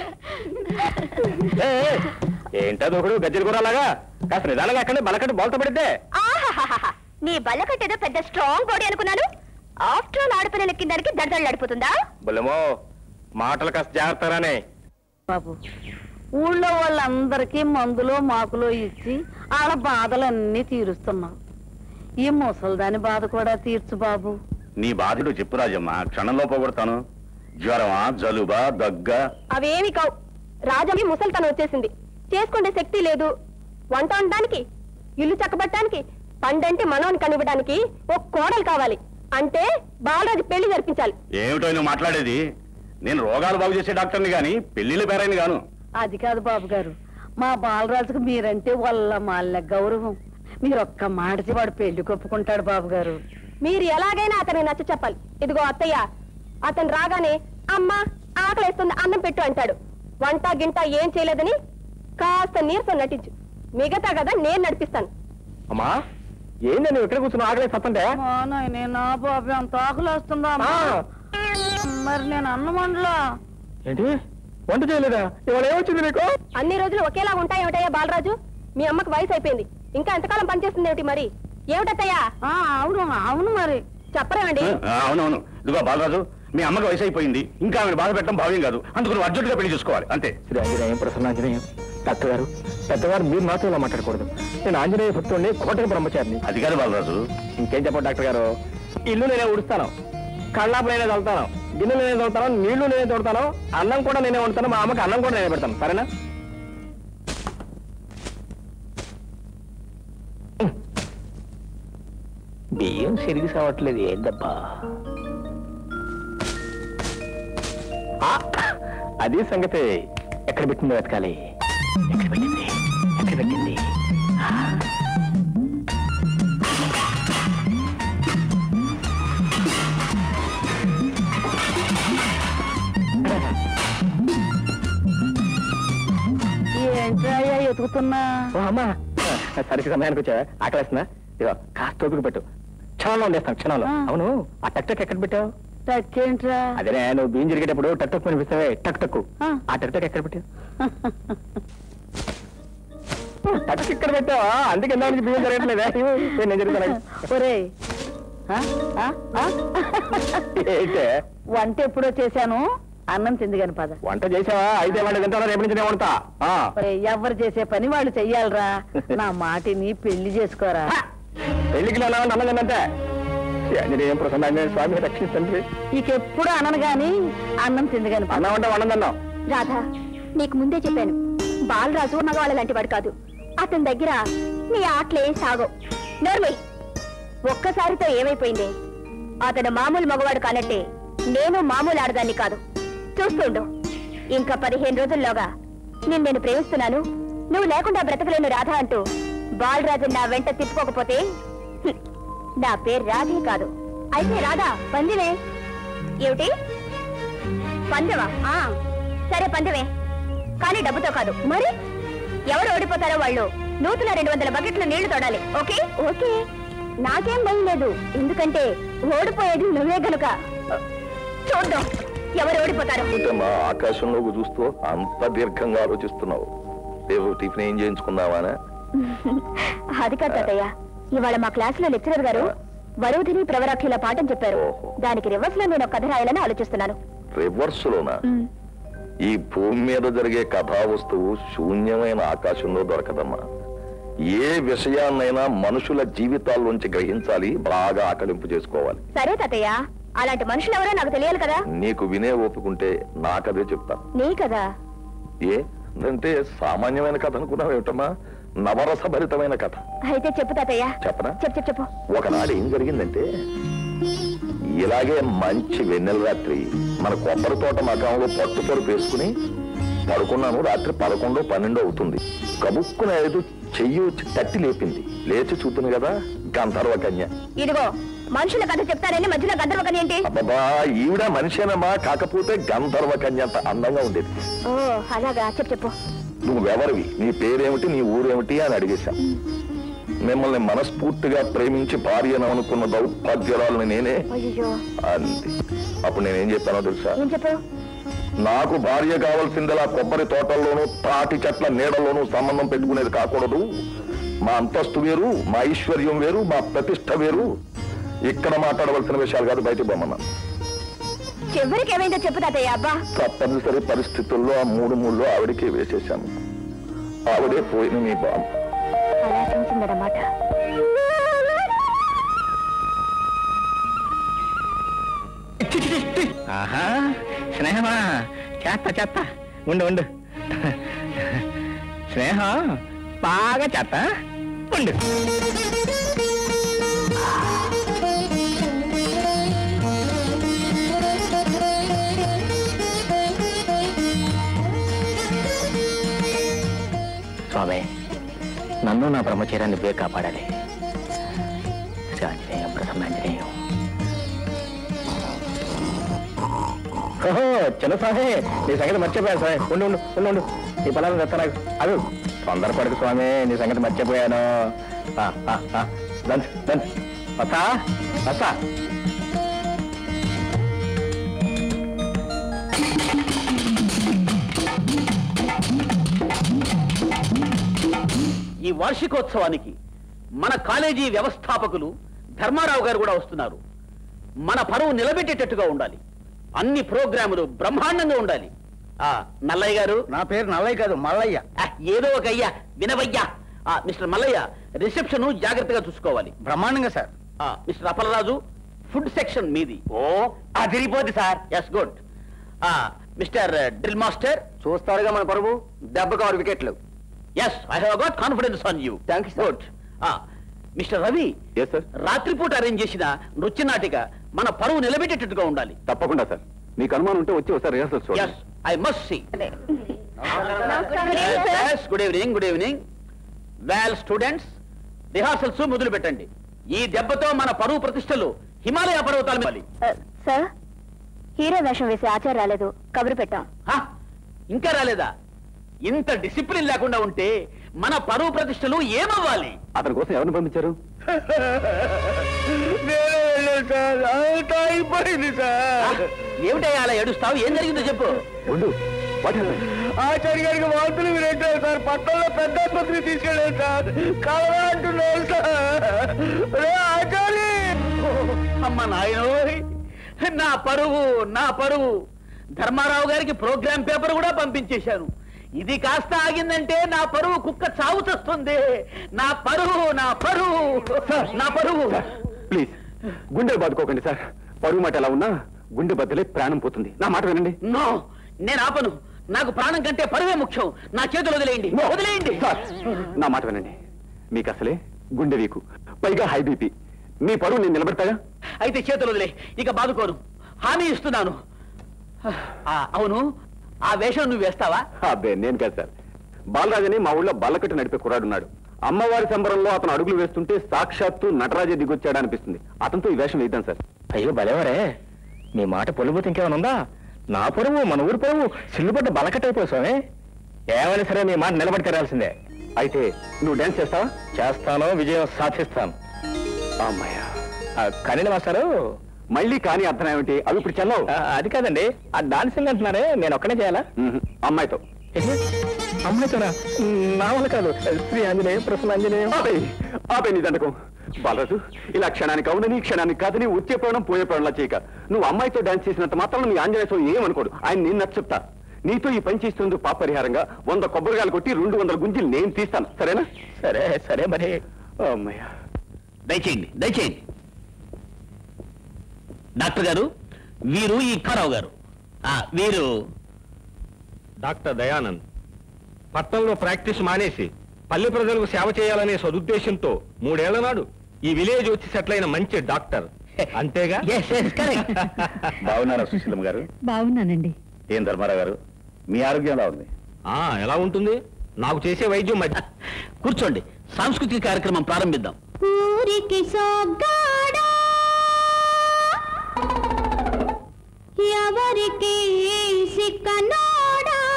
ఏంటది ఒకడు గజ్జలు కూడా అలాగా కాస్త నిదానంగా అక్కడ బలకట్టు బోల్త పడితే ఆహాహాహా. నీ బల్లకట్టేదో పెద్ద స్ట్రాంగ్ బాడీ అనుకున్నాను ఆఫ్టర్ ఆల్ ఆడపిల్లల కిందకి దడదళ్ళు నడిపోతుందా బుల్లమో మాటలు కాస్త జాగ్రత్తగానే బాబు ఊళ్ళో వాళ్ళందరికీ మందులో మాకులో ఇచ్చి వాళ్ళ బాధలన్నీ తీరుస్తున్నావు ఈ ముసల్దాని బాధ కూడా తీర్చు బాబు నీ బాధలు చెప్పు రాజమ్మ క్షణంలో పోగొడతాను జ్వరమా జలుబా దగ్గ అవేమి కావు రాజాకి ముసలితనం వచ్చేసింది చేసుకునే శక్తి లేదు వంట వండడానికి ఇల్లు చక్కబట్టడానికి పండంటి మనవని కనివ్వడానికి ఒక కోడలు కావాలి అంటే బాలరాజు పెళ్లి జరిపించాలి ఏమిటో నువ్వు మాట్లాడేది నేను రోగాలు బాగు చేసే డాక్టర్ని గాని పెళ్లిళ్ళు పేరైన గాను అది కాదు బాబు గారు మా బాలరాజుకు మీరంటే వల్ల మాల్ల గౌరవం మీరు ఒక్క మాటచి వాడు పెళ్లి కొప్పుకుంటాడు బాబు గారు మీరు ఎలాగైనా అతనికి నచ్చ చెప్పాలి ఇదిగో అత్తయ్య అతను రాగానే అమ్మ ఆకలేస్తుంది అన్నం పెట్టు అంటాడు వంట గింట ఏం చేయలేదని కాస్త నీరసం నటించు మిగతా కదా నేను నడిపిస్తాను అమ్మా ఏంది నువ్వు ఇక్కడ కూర్చుని ఆగలేదు సత్తంటే మా నాయనే నా బాబు అంత ఆకులు వస్తుందా అమ్మా? మరి నేను అన్నమండలా ఏంటి వంట చేయలేదా ఇవాళ ఏమొచ్చింది నీకు అన్ని రోజులు ఒకేలా ఉంటాయేమిటయ్యా బాలరాజు మీ అమ్మకి వయసు అయిపోయింది ఇంకా ఎంతకాలం పనిచేస్తుంది ఏమిటి మరి ఏమిటత్తయ్యా ఆ, అవును అవును మరి చెప్పరేమండి ఆ, అవునవును ఇదిగో బాలరాజు మీ అమ్మకి వయసు అయిపోయింది ఇంకా ఆమెను బాధ పెట్టడం భావ్యం కాదు అందుకు నువ్వు అర్జెంటుగా పెళ్లి చేసుకోవాలి అంతే శ్రీ ఆంజనేయం ప్రసన్నాంజనేయం డాక్టర్ గారు పెద్దవారు మీరు నాతో ఇలా మాట్లాడకూడదు నేను ఆంజనేయ భక్తుడిని కోటకి బ్రహ్మచారిని అది కాదు బాలరాజు ఇంకేం చెప్పండి డాక్టర్ గారు ఇల్లు నేనే ఉడుస్తాను కళ్ళాపు నేనే చదువుతాను గిన్నెలు నేనే చదువుతాను నీళ్లు నేనే తోడతాను అన్నం కూడా నేనే వండుతాను మా అమ్మకి అన్నం కూడా నేనే పెడతాను సరేనా బియ్యం సిరిగి సావట్లేదు ఏందబ్బా ఆ, అది సంగతి ఎక్కడ పెట్టిందో వెతకాలి ఎక్కడ పెట్టింది ఎక్కడ పెట్టింది ఆ. ఏంటయ్యా ఎతుకుతున్నా ఓ అమ్మా సరికి సమయానికి వచ్చా ఆకలేస్తుందా ఇదిగో, కాస్త ఓపిక పెట్టు క్షణంలో ఉండేస్తాను క్షణంలో ఆ. అవును ఆ టక్ టక్ ఎక్కడ పెట్టావు ఏంట్రా అదే నువ్వు బియ్యం జరిగేటప్పుడు టక్ టక్ అనిపిస్తావే టక్ టక్ ఆ. ఆ టక్ టక్ ఎక్కడ పెట్టావు టక్ ఇక్కడ పెట్టావా అందుకే ఇందా నుంచి బియ్యం జరగట్లేదా ఏ, నేను జరుగుతాను ఒరేయ్ ఆ? ఆ? ఆ? ఏంటే వంట ఎప్పుడో చేశాను అన్నం తిందిగాని పద వంట చేసావా అయితే వంట తింటానా రేపు నుంచి నేను వండుతా ఆ. ఒరేయ్, ఎవరు చేసే పని వాళ్ళు చెయ్యాలరా నా మాటిని పెళ్లి చేసుకోరా పెళ్లికి నా అన్నదంటే ఆంజనేయం ప్రసన్నాంజనేయ స్వామి రక్షించండి నీకెప్పుడు అనను గాని అన్నం తిందిగాని పద అన్నం అంటే వండదన్నాం రాధా నీకు ముందే చెప్పాను బాలరాజు మగవాళ్ళ లాంటి వాడు కాదు అతని దగ్గర నీ ఆటలే సాగో నోర్మి ఒక్కసారితో ఏమైపోయింది అతను మామూలు మగవాడు కానట్టే నేను మామూలు ఆడదాన్ని కాదు చూస్తుండు ఇంకా పదిహేను రోజుల్లోగా నేను నేను ప్రేమిస్తున్నాను నువ్వు లేకుండా బ్రతకలేను రాధా అంటూ బాలరాజు నా వెంట తిప్పుకోకపోతే హ్మ్, నా పేరు రాధే కాదు అయితే రాధా పందివే ఏమిటి పందెమా ఆ, సరే పందెమే కానీ డబ్బుతో కాదు మరి ఎవరు ఓడిపోతారో వాళ్ళు నూతన రెండు వందల బకెట్లు నీళ్లు తోడాలి ఓకే ఓకే నాకేం భయం లేదు ఎందుకంటే ఓడిపోయేది నువ్వే గనుక చూద్దాం ఎవరు ఓడిపోతారో అంటే మా ఆకాశంలోకి చూస్తూ అంత దీర్ఘంగా ఆలోచిస్తున్నావు రేపు టిఫిన్ ఏం చేయించుకుందామా అది కాదు తాతయ్య ఇవాళ మా క్లాస్ లో లెక్చరర్ గారు వరుధిని ప్రవరాఖ్యుల పాఠం చెప్పారు ఓహో. దానికి రివర్స్ లో నేను ఒక కథ రాయాలని ఆలోచిస్తున్నాను రివర్స్ లోనా మ్, ఈ భూమి మీద జరిగే కథా వస్తువు శూన్యమైన ఆకాశంలో దొరకదమ్మా ఏ విషయాన్నైనా మనుషుల జీవితాల్లోంచి గ్రహించాలి బాగా ఆకలింపు చేసుకోవాలి సరే తాతయ్య అలాంటి మనుషులు ఎవరో నాకు తెలియాలి కదా నీకు వినే ఓపుకుంటే నాకదే చెప్తా నీ కదా ఏ అంటే సామాన్యమైన కథ అనుకున్నావు ఏమిటమ్మా నవరసభరితమైన కథ అయితే చెప్పు తాతయ్య చెప్పనా చెప్పు చెప్పు చెప్పు ఒకనాడు ఏం జరిగిందంటే ఇలాగే మంచి వెన్నెల రాత్రి మన కొబ్బరి తోట మకంలో పట్టు పరుపు వేసుకుని పడుకున్నాను రాత్రి పదకొండో పన్నెండో అవుతుంది కబుక్కున ఏదో చెయ్యి వచ్చి తట్టి లేపింది లేచి చూస్తుంది కదా గంధర్వ కన్య ఇదిగో మనుషుల కథ చెప్తానని మధ్యలో గందరవకని ఏంటి అబ్బబ్బా ఈవిడ మనిషేనమ్మా కాకపోతే గంధర్వ కన్య అంత అందంగా ఉండేది ఓ అలాగా చెప్పు చెప్పు నువ్వెవరివి నీ పేరేమిటి నీ ఊరేమిటి అని అడిగేశాం మిమ్మల్ని మనస్ఫూర్తిగా ప్రేమించి భార్యను అనుకున్న దౌర్భాగ్యరాలని నేనే అయ్యో అంది అప్పుడు నేనేం చెప్పానో తెలుసా ఏం చెప్పు నాకు భార్య కావాల్సిందిలా కొబ్బరి తోటల్లోనూ తాటి చెట్ల నీడలోనూ సంబంధం పెట్టుకునేది కాకూడదు మా అంతస్తు వేరు మా ఐశ్వర్యం వేరు మా ప్రతిష్ట వేరు ఇక్కడ మాట్లాడవలసిన విషయాలు కాదు బయటికి పోమన్నా చివరికి ఏమైందో చెప్పు తాతయ్య అబ్బా తప్పనిసరి పరిస్థితుల్లో ఆ మూడు మూడు ఆవిడకే వేసేశాను ఆవిడే పోయిన మీ బామ్మ అలా చూసిందన్నమాట ఆహా స్నేహమా చేస్తా చేస్తా ఉండు ఉండు స్నేహం బాగా చేస్తా ఉండు స్వామి నన్ను నా బ్రహ్మచర్యాన్ని నువ్వే కాపాడాలి శ్రీ ఆంజనేయం ప్రసన్నాంజనేయం ఓహో చిన్న స్వామి నీ సంగతి మర్చిపోయాను స్వామి ఉండు ఉండు ఉండు ఉండు నీ పొలాలను తెస్తా నాకు అది తొందరపడకు స్వామి నీ సంగతి మర్చిపోయాను ఆ, ఆ, ఆ. దంచు దంచు వస్తా వస్తా ఈ వార్షికోత్సవానికి మన కాలేజీ వ్యవస్థాపకులు ధర్మారావు గారు కూడా వస్తున్నారు మన పరువు నిలబెట్టేటట్టుగా ఉండాలి అన్ని ప్రోగ్రాములు బ్రహ్మాండంగా ఉండాలి ఆ నల్లయ్య గారు నా పేరు నల్లయ్య కాదు మల్లయ్య ఆ, ఏదో ఒక అయ్యా వినవయ్యా ఆ, మిస్టర్ మల్లయ్య రిసెప్షన్ జాగ్రత్తగా చూసుకోవాలి బ్రహ్మాండంగా సార్ ఆ, మిస్టర్ అప్పలరాజు ఫుడ్ సెక్షన్ మీది ఓ అదిరిపోద్ది sir yes good mister drill master చూస్తారుగా మన పరువు దెబ్బకు ఆరు వికెట్లు yes I have got confidence on you Thank you, sir. Good mister Ravi yes sir రాత్రిపూట అరేంజ్ చేసిన నృత్య నాటిక మన పరువు నిలబెట్టేటట్టుగా ఉండాలి తప్పకుండా సార్ మీకు అనుమానం ఉంటే వచ్చి ఒకసారి rehearsal yes I must see good evening good evening well students rehearsals మొదలు పెట్టండి ఈ దెబ్బతో మన పరువు ప్రతిష్టలు హిమాలయ పర్వతాల మీద సార్ హీరో వేషం వేసే ఆచారం రాలేదు కబురు పెట్టాం హా? ఇంకా రాలేదా ఇంత డిసిప్లిన్ లేకుండా ఉంటే మన పరువు ప్రతిష్టలు ఏమవ్వాలి అతని కోసం ఎవరిని పంపించారు నేనే వెళ్ళాను సార్ అంతా అయిపోయింది సార్ ఏమిటయ్యా అలా ఏడుస్తావు ఏం జరిగిందో చెప్పు ఉండు వాట్ హ్యాపెన్ ఆచార్య గారికి వాంతులు వినట్లేదు సార్ పట్టణంలో పెద్ద ఆసుపత్రికి తీసుకెళ్ళాను సార్ కలవా అంటున్నాను సార్ రే ఆచార్య అమ్మ నాయనోయ్ నా పరువు నా పరువు ధర్మారావు గారికి ప్రోగ్రామ్ పేపర్ కూడా పంపించేశాను ఇది కాస్త ఆగిందంటే నా పరువు కుక్క చావు చస్తుంది నా పరువు నా పరువు నా పరువు ప్లీజ్ గుండె బాదుకోకండి సార్ పరువు మాట ఎలా ఉన్నా గుండె బద్దలే ప్రాణం పోతుంది నా మాట వినండి నో నేను ఆపను నాకు ప్రాణం కంటే పరువే ముఖ్యం నా చేతులు వదిలేయండి No. వదిలేయండి సార్, నా మాట వినండి మీకు అసలే గుండె వీకు పైగా హై బీపీ మీ పరువు నేను నిలబెడతాగా అయితే చేతులు వదిలే ఇక బాదుకోను హామీ ఇస్తున్నాను ఆ, అవును ఆ వేషం నువ్వు వేస్తావా అబ్బే నేను కాదు సార్ బాలరాజని మా ఊళ్ళో బల్లకట్టు నడిపే కుర్రాడున్నాడు అమ్మవారి సంబరంలో అతను అడుగులు వేస్తుంటే సాక్షాత్తు నటరాజే దిగొచ్చాడు అనిపిస్తుంది అతనితో ఈ వేషం వేద్దాం సార్ అయ్యో భలేవరే నీ మాట పొలిపోతే ఇంకేమైనా ఉందా నా పొరువు మన ఊరి పొరువు సిల్లుపడ్డ బలకట్టయిపోయి స్వామి ఏమైనా సరే నీ మాట నిలబడి తెరాల్సిందే అయితే నువ్వు డాన్స్ చేస్తావా చేస్తాను విజయం సాధిస్తాను అమ్మాయ్యా ఆ, కానీ మాస్టారు మళ్ళీ కానీ అర్థం ఏమిటి అవి ఇప్పుడు చెల్లవు ఆ, అది కాదండి ఆ డాన్సింగ్ అంటున్నారే నేను ఒక్కనే చేయాలా మ్మ్. అమ్మాయితో అమ్మాయితోనా నా వల్ల కాదు శ్రీ ఆంజనేయ ప్రసన్న ఆంజనేయ ఆపేయ్. ఆపేయ్ నీ దండకం బాలరాజు ఇలా క్షణానికి అవునని క్షణానికి కాదని వచ్చే ప్రాణం పోయే ప్రాణంలా చేయక నువ్వు అమ్మాయితో డాన్స్ చేసినంత మాత్రం నీ ఆంజనేయ స్వామి ఏమనుకోడు ఆయన నేను నచ్చ చెప్తా నీతో ఈ పని చేస్తున్నందుకు పాప పరిహారంగా వంద కొబ్బరికాయలు కొట్టి రెండు వందల గుంజీలు నేను తీస్తాను సరేనా సరే సరే మరి అమ్మయ్యా దయచేయండి దయచేయండి డాక్టర్ గారు వీరు ఈ కారావు గారు ఆ, వీరు డాక్టర్ దయానంద్ పట్టణంలో ప్రాక్టీస్ మానేసి పల్లె ప్రజలకు సేవ చేయాలనే సదుద్దేశంతో మూడేళ్ల నాడు ఈ విలేజ్ వచ్చి సెటిల్ అయిన మంచి డాక్టర్ అంతేగా Yes, yes, correct. బాగున్నారా సుశీలమ్మ గారు బాగున్నానండి ఏం ధర్మారావు గారు మీ ఆరోగ్యం ఎలా ఉంది ఆ ఎలా ఉంటుంది నాకు చేసే వైద్యం మధ్య కూర్చోండి సాంస్కృతిక కార్యక్రమం ప్రారంభిద్దాం ఊరికి సోగ్గాడా ఎవరికి సిక్కనోడా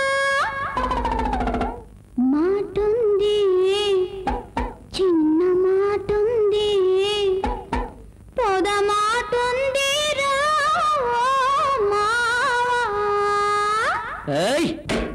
మాటుంది చిన్న మాటుంది పొద మాటుంది రా మావా ఏయ్!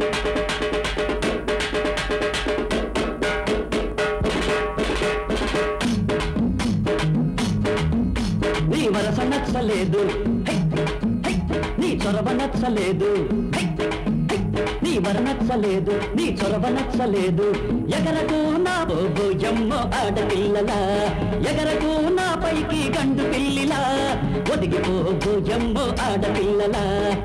నీ వరస నచ్చలేదు హై, హై, నీ చొరవ నచ్చలేదు హై, హై, నీ వర నచ్చలేదు నీ చొరవ నచ్చలేదు ఎగరకు నా బోజమ్మ ఆడపిల్లల ఎగరకు నా పైకి గండు పిల్లిలా ఒదిగిపో భోజమ్మ ఆడపిల్లల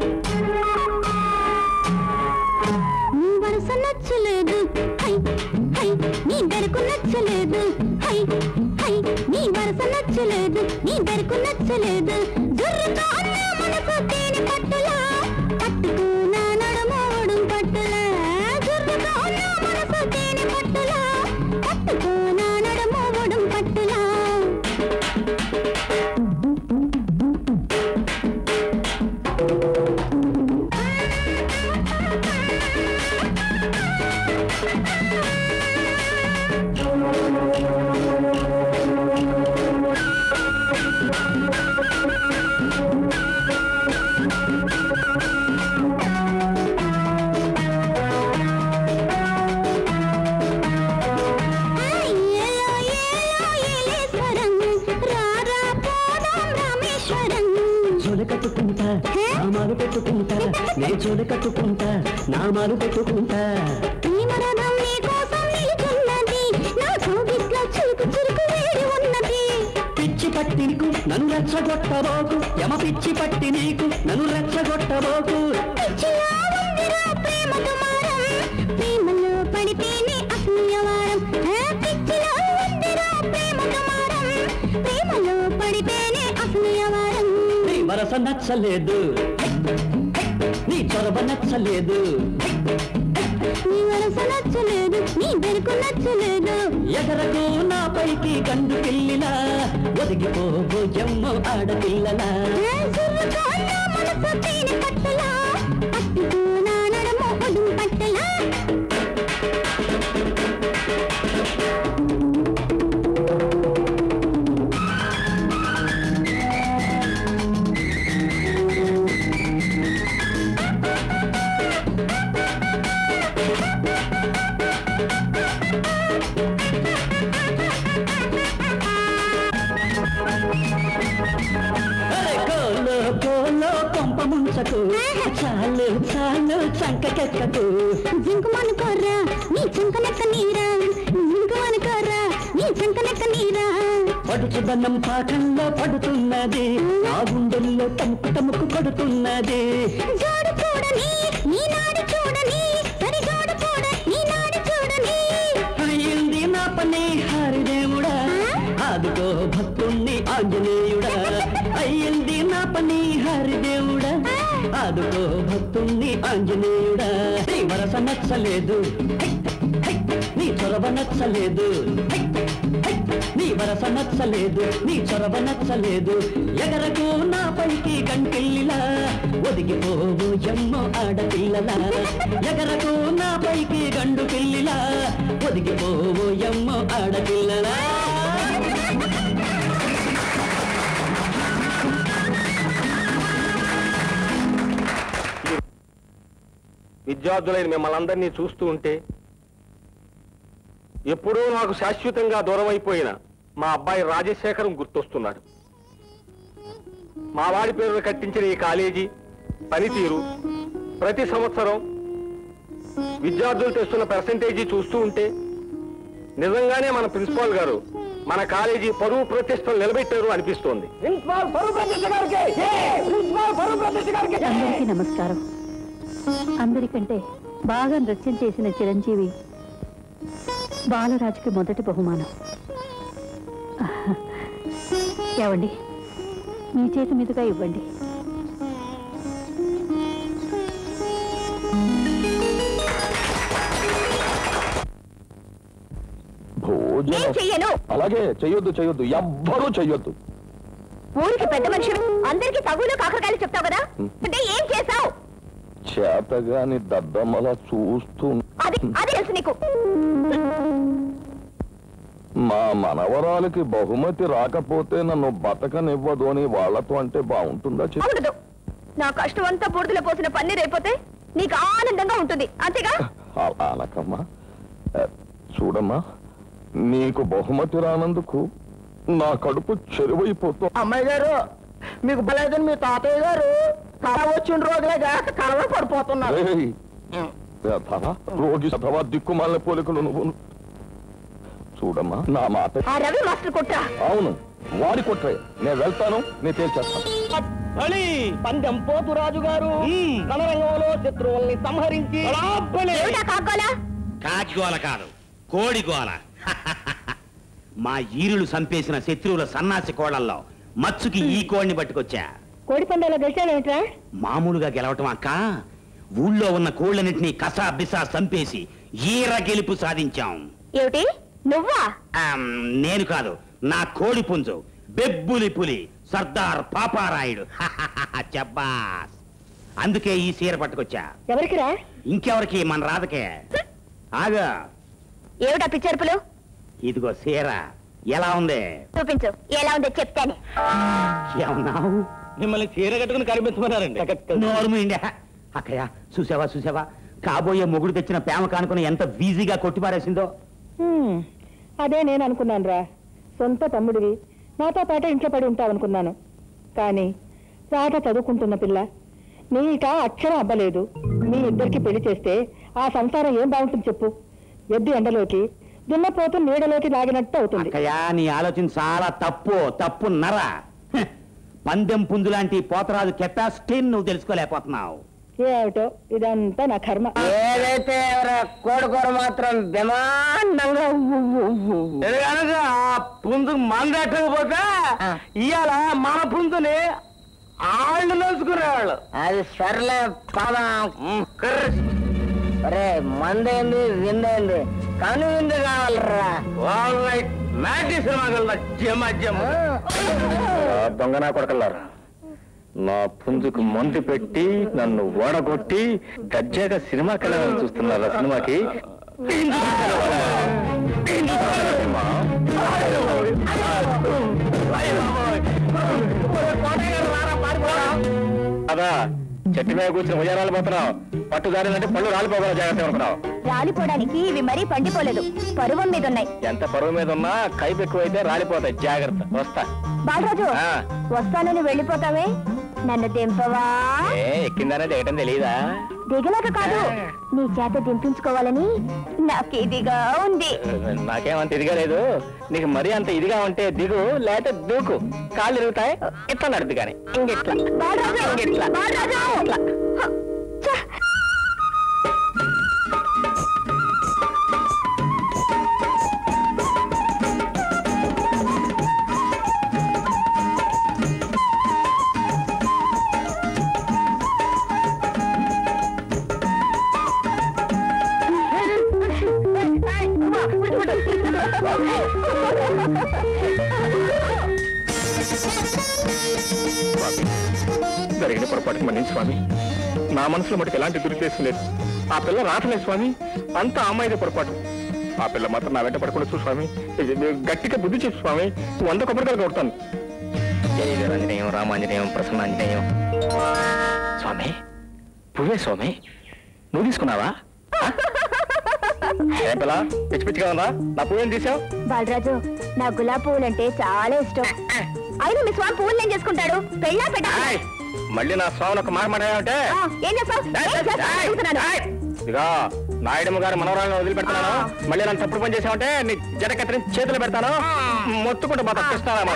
నీ వరస నచ్చలేదు హై హై నీ బెరకు నచ్చలేదు హై హై నీ వరస నచ్చలేదు నీ బెరకు నచ్చలేదు జుర్రుతో అన్న మనసు తేనె పట్టులా పట్టుకు నా నడుమోడు పట్టులా జుర్రుతో అన్న మనసు తేనె పట్టులా పట్టుకు నా నడుమోడు పట్టులా ఏలో ఏలో ఏలేశ్వరం రారా పోదాం రామేశ్వరం చోల కట్టుకుంటా నామాలు పెట్టుకుంటా నే చోల కట్టుకుంటా నామాలు పెట్టుకుంటా ప్రేమరథం నీ కోసం నిలుచున్నది నా కౌగిట్లో చురుకు చురుకు వేడి ఉన్నది పిచ్చి పట్టి నీకు నన్ను రెచ్చగొట్టబోకు యమ పిచ్చి పట్టి నీకు నన్ను రెచ్చగొట్టబోకు పిచ్చిలా ఉందిరా ప్రేమ దుమారం ప్రేమలో పడితేనే అసూయవారం ఆ, పిచ్చిలా ఉందిరా ప్రేమ దుమారం ప్రేమలో పడితేనే అసూయవారం నీ వరస నచ్చలేదు నీ చొరవ నచ్చలేదు నీ వరస నచ్చలేదు నీ బెరుకు నచ్చలేదు ఎగరకు నా పైకి గండు పిల్లిలా ఒదిగిపో జమ్మ ఆడపిల్లలా ఆ, సుర్రుతో నా మనసు తేనె పట్టులా పట్టుకో నా నడమ ఒడుం పట్టలా ముంచకు చాలు చాలు చంకకెక్కకు జింకుమనుకోరా నీ చింకనెక్క నీరా జింకుమనుకోరా నీ చింకనెక్క నీరా పడుచుదనం పాకంలో పడుతున్నది నా గుండెల్లో తముకు తముకు పడుతున్నది జోడు చూడని నీ నాడు చూడని సరి జోడు చూడ నీ నాడు చూడని అయ్యింది నా పని హరిదేవుడా ఆదుకో భక్తుణ్ణి ఆంజనేయుడా అయ్యింది నా పని హరిదేవుడా ఆదుకో భక్తుణ్ణి ఆంజనేయుడా నీ వరస నచ్చలేదు హై, హై, నీ చొరవ నచ్చలేదు హై, హై, నీ వరస నచ్చలేదు నీ చొరవ నచ్చలేదు ఎగరకు నా పైకి గంటిల్లిలా ఒదిగిపోవు ఎమ్మో ఆడపిల్లలా ఎగరకు నా పైకి గండు పిల్లిలా ఒదిగిపోవు ఎమ్మో ఆడపిల్లలా విద్యార్థులైన మిమ్మల్ని అందరినీ చూస్తూ ఉంటే ఎప్పుడూ నాకు శాశ్వతంగా దూరం అయిపోయిన మా అబ్బాయి రాజశేఖరం గుర్తొస్తున్నాడు మా వాడి పేరున కట్టించిన ఈ కాలేజీ పనితీరు ప్రతి సంవత్సరం విద్యార్థులు తెస్తున్న పర్సంటేజీ చూస్తూ ఉంటే నిజంగానే మన ప్రిన్సిపాల్ గారు మన కాలేజీ పరువు ప్రతిష్టలు నిలబెట్టారు అనిపిస్తోంది అందరికీ నమస్కారం అందరికంటే బాగా నృత్యం చేసిన చిరంజీవి బాలరాజుకి మొదటి బహుమానం ఏవండి మీ చేతి మీదుగా ఇవ్వండి ఏం భోజనం చెయ్యను అలాగే చెయ్యొద్దు చెయ్యొద్దు ఎవ్వరూ చెయ్యొద్దు ఊరికి పెద్ద మనుషులు అందరికి తగులు కాకరకాయలు చెప్తావు కదా అంటే ఏం చేసావు చేతగాని దద్దమ్మలా చూస్తూ అది అది తెలుసు నీకు మా మనవరాలకి బహుమతి రాకపోతే నన్ను బతకనివ్వదు అని వాళ్ళతో అంటే బాగుంటుందా చెప్పు అవునదు నా కష్టం అంతా బూడిదలో పోసిన పన్నీర్ అయిపోతే నీకు ఆనందంగా ఉంటుంది అంతేగా అలా అనకమ్మా ఆ, చూడమ్మా నీకు బహుమతి రానందుకు నా కడుపు చెరువైపోతూ అమ్మాయి గారు మీకు బలేదని మీ తాతయ్య గారు కళ వచ్చిన రోజులేగా కలవ పడిపోతున్నారు ఏయ్, యథావా, రోగి సథవా దిక్కుమాలిన పోలికలు నువ్వు చూడమ్మా నా మాట ఆ రవి మాస్టర్ కుట్ర అవును వాడి కొట్రే నేను వెళ్తాను నేను తేల్చేస్తాను పందెం పోతు రాజు గారు రణరంగంలో శత్రువుల్ని సంహరించి ఏమిటా కాకోలా కాకిగోల కాదు కోడిగోల మా ఈరులు సంపేసిన శత్రువుల సన్నాసి కోళ్ళల్లో మచ్చుకి ఈ కోడిని పట్టుకొచ్చా కోడి పందాలో గెలిచాడేమిట్రా మామూలుగా గెలవటం అక్క ఊళ్ళో ఉన్న కోళ్ళన్నింటినీ కసా బిసా సంపేసి ఈర గెలుపు సాధించాం ఏమిటి నువ్వా ఆమ్, నేను కాదు నా కోడి పుంజు బెబ్బులి పులి సర్దార్ పాపారాయుడు చెప్పాస్ అందుకే ఈ సీర పట్టుకొచ్చా ఎవరికిరా ఇంకెవరికి మన రాధకే ఆగా ఏమిటా పిచ్చర్పులు ఇదిగో సీర ఎలా ఉంది చూపించు ఎలా ఉందో చెప్తాను ఏమన్నావు మిమ్మల్ని చీర కట్టుకుని కనిపించమన్నారండి నోరుము ఇండియా అక్కయ్య చూసావా చూసావా కాబోయే మొగుడు తెచ్చిన ప్రేమ కానుకుని ఎంత వీజీగా కొట్టిపారేసిందో హ్మ్, అదే నేను అనుకున్నాను రా సొంత తమ్ముడివి నాతో పాటు ఇంట్లో పడి ఉంటావనుకున్నాను కానీ రాధ చదువుకుంటున్న పిల్ల నీక అక్షరం అబ్బలేదు మీ ఇద్దరికి పెళ్లి చేస్తే ఆ సంసారం ఏం బాగుంటుంది చెప్పు ఎద్దు ఎండలోకి దున్నపోతు నీడలోకి లాగినట్టు అవుతుంది అక్కయ్య నీ ఆలోచన చాలా తప్పు తప్పు నర హ్, పందెం పుంజు లాంటి పోతరాజు కెపాసిటీ నువ్వు తెలుసుకోలేకపోతున్నావు ఏమిటో ఇదంతా నా కర్మ ఏదైతే కోడుకూర మాత్రం బ్రహ్మాండంగా ఆ పుంజు మందట్టకపోతే ఇవాళ మన పుంజుని ఆళ్ళు నలుచుకునేవాళ్ళు అది సర్లే పదం అరే మందేంది విందేంది కను విందు కావాలరా నాటి సినిమా జమ జమ దొంగ నా కొడకల్లారా నా పుంజుకు మందు పెట్టి నన్ను ఓడగొట్టి దర్జాగా సినిమా కళలను చూస్తున్నారా సినిమాకి అదా చెట్టు మీద కూర్చుని ఉయ్యారాలు పోతున్నావు పట్టు దారిందంటే పళ్ళు రాలిపోగల జాగ్రత్త అనుకున్నావు రాలిపోవడానికి ఇవి మరీ పండిపోలేదు పరువం మీద ఉన్నాయి ఎంత పరువు మీద ఉన్నా కైపు ఎక్కువైతే రాలిపోతాయి జాగ్రత్త వస్తా బాలరాజు ఆ. వస్తానని వెళ్ళిపోతావే నన్ను దింపవా ఏ ఎక్కిందనే దిగటం తెలియదా దిగలేక కాదు నీ చేత దింపించుకోవాలని నాకు ఇదిగా ఉంది నాకేమంత ఇదిగా లేదు నీకు మరీ అంత ఇదిగా ఉంటే దిగు లేకపోతే దూకు కాళ్ళు తిరుగుతాయి ఇట్లా నడుద్దు కానీ ఇంగిట్లా బాలరాజు! ఇంగిట్లా బాలరాజు! హ, ఛ! జరిగిన పొరపాటుకి మన్నించి స్వామి నా మనసులో మటుకు ఎలాంటి దురుద్దేశం లేదు ఆ పిల్ల రావట్లేదు స్వామి అంత అమ్మాయిదే పొరపాటు ఆ పిల్ల మాత్రం నా వెంట పడకుండా చూ స్వామి ఇది- ఇది గట్టిగా బుద్ధి చెప్పు స్వామి వంద కొబ్బరికాయలు కొడతాను జయ వీరాంజనేయం రామాంజనేయం ప్రసన్నాంజనేయం స్వామి పువ్వే స్వామి నువ్వు తీసుకున్నావా ఏ పిల్ల పిచ్చి పిచ్చిగా ఉందా నా పువ్వేం తీసావు బాలరాజు నా గులాబీ పువ్వులంటే చాలా ఇష్టం అయినా మీ స్వామి పువ్వులు ఏం చేసుకుంటాడు పెళ్ళా పెట్ట ఏయ్, మళ్ళీ నా స్వామిని ఒక మాట మాట్లాడావంటే ఏం చేస్తావు ఏం చేస్తావు అడుగుతున్నాను. ఇదిగో నాయుడమ్మ గారు మనవరాలను వదిలిపెడుతున్నాను మళ్ళీ నన్ను తప్పుడు పని చేసావంటే నీ జడ కత్తిరించి చేతులు పెడతాను మొత్తుకుంటూ మా తప్పిస్తానమ్మా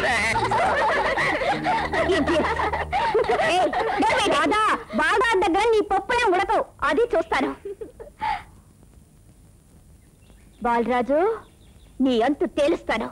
ఏయ్, డేవిడ్, బాగా బాగా దగ్గర నీ పప్పులే ఉడకవు అది చూస్తాను బాలరాజు నీ అంతు తేలుస్తాను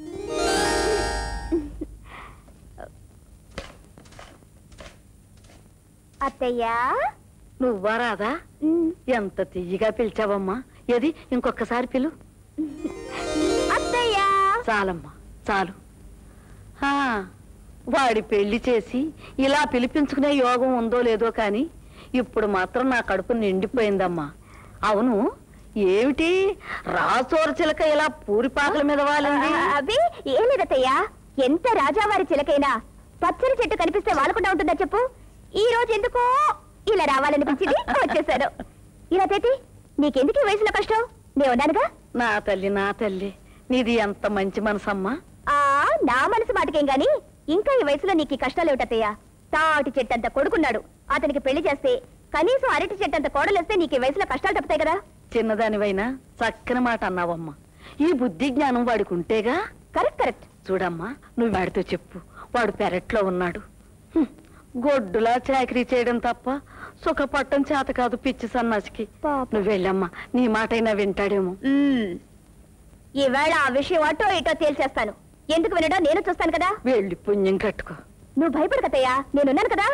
అత్తయ్యా నువ్వా రాదా ఎంత తియ్యగా పిలిచావమ్మా ఏది ఇంకొకసారి పిలు అత్తయ్యా చాలమ్మా చాలు ఆ, వాడి పెళ్లి చేసి ఇలా పిలిపించుకునే యోగం ఉందో లేదో కాని ఇప్పుడు మాత్రం నా కడుపు నిండిపోయిందమ్మా అవును ఏమిటి రాసోర చిలక ఇలా పూరిపాకల మీద వాలింది అవి ఏం లేదత్తయ్యా ఎంత రాజావారి చిలకైనా పచ్చని చెట్టు కనిపిస్తే వాలకుండా ఉంటుందా చెప్పు ఈ రోజు ఎందుకో ఇలా రావాలనిపించింది వచ్చేసాను ఇలా తేటి నీకెందుకు ఈ వయసులో కష్టం నేను ఉన్నానుగా నా తల్లి నా తల్లి నీది ఎంత మంచి మనసమ్మా ఆ నా మనసు మాటకేం గాని ఇంకా ఈ వయసులో నీకు ఈ కష్టాలు ఏమిటత్తయ్యా తాటి చెట్టంత కొడుకున్నాడు అతనికి పెళ్లి చేస్తే కనీసం అరటి చెట్టంత కోడలేస్తే నీకు ఈ వయసులో కష్టాలు తప్పుతాయి కదా చిన్నదానివైనా చక్కని మాట అన్నావమ్మా ఈ బుద్ధి జ్ఞానం వాడికి ఉంటేగా కరెక్ట్ కరెక్ట్ చూడమ్మా నువ్వు వాడితో చెప్పు వాడు పెరట్లో ఉన్నాడు హ్మ్, గొడ్డులా చాకరీ చేయడం తప్ప సుఖపట్టం చేత కాదు పిచ్చి సన్నాసికి పాపం. నువ్వు వెళ్ళమ్మా నీ మాటైనా వింటాడేమో మ్మ్. ఈవేళ ఆ విషయం అటో ఇటో తేల్చేస్తాను ఎందుకు వినడం నేను చూస్తాను కదా వెళ్ళి పుణ్యం కట్టుకో నువ్వు భయపడకతయ్యా నేనున్నాను కదా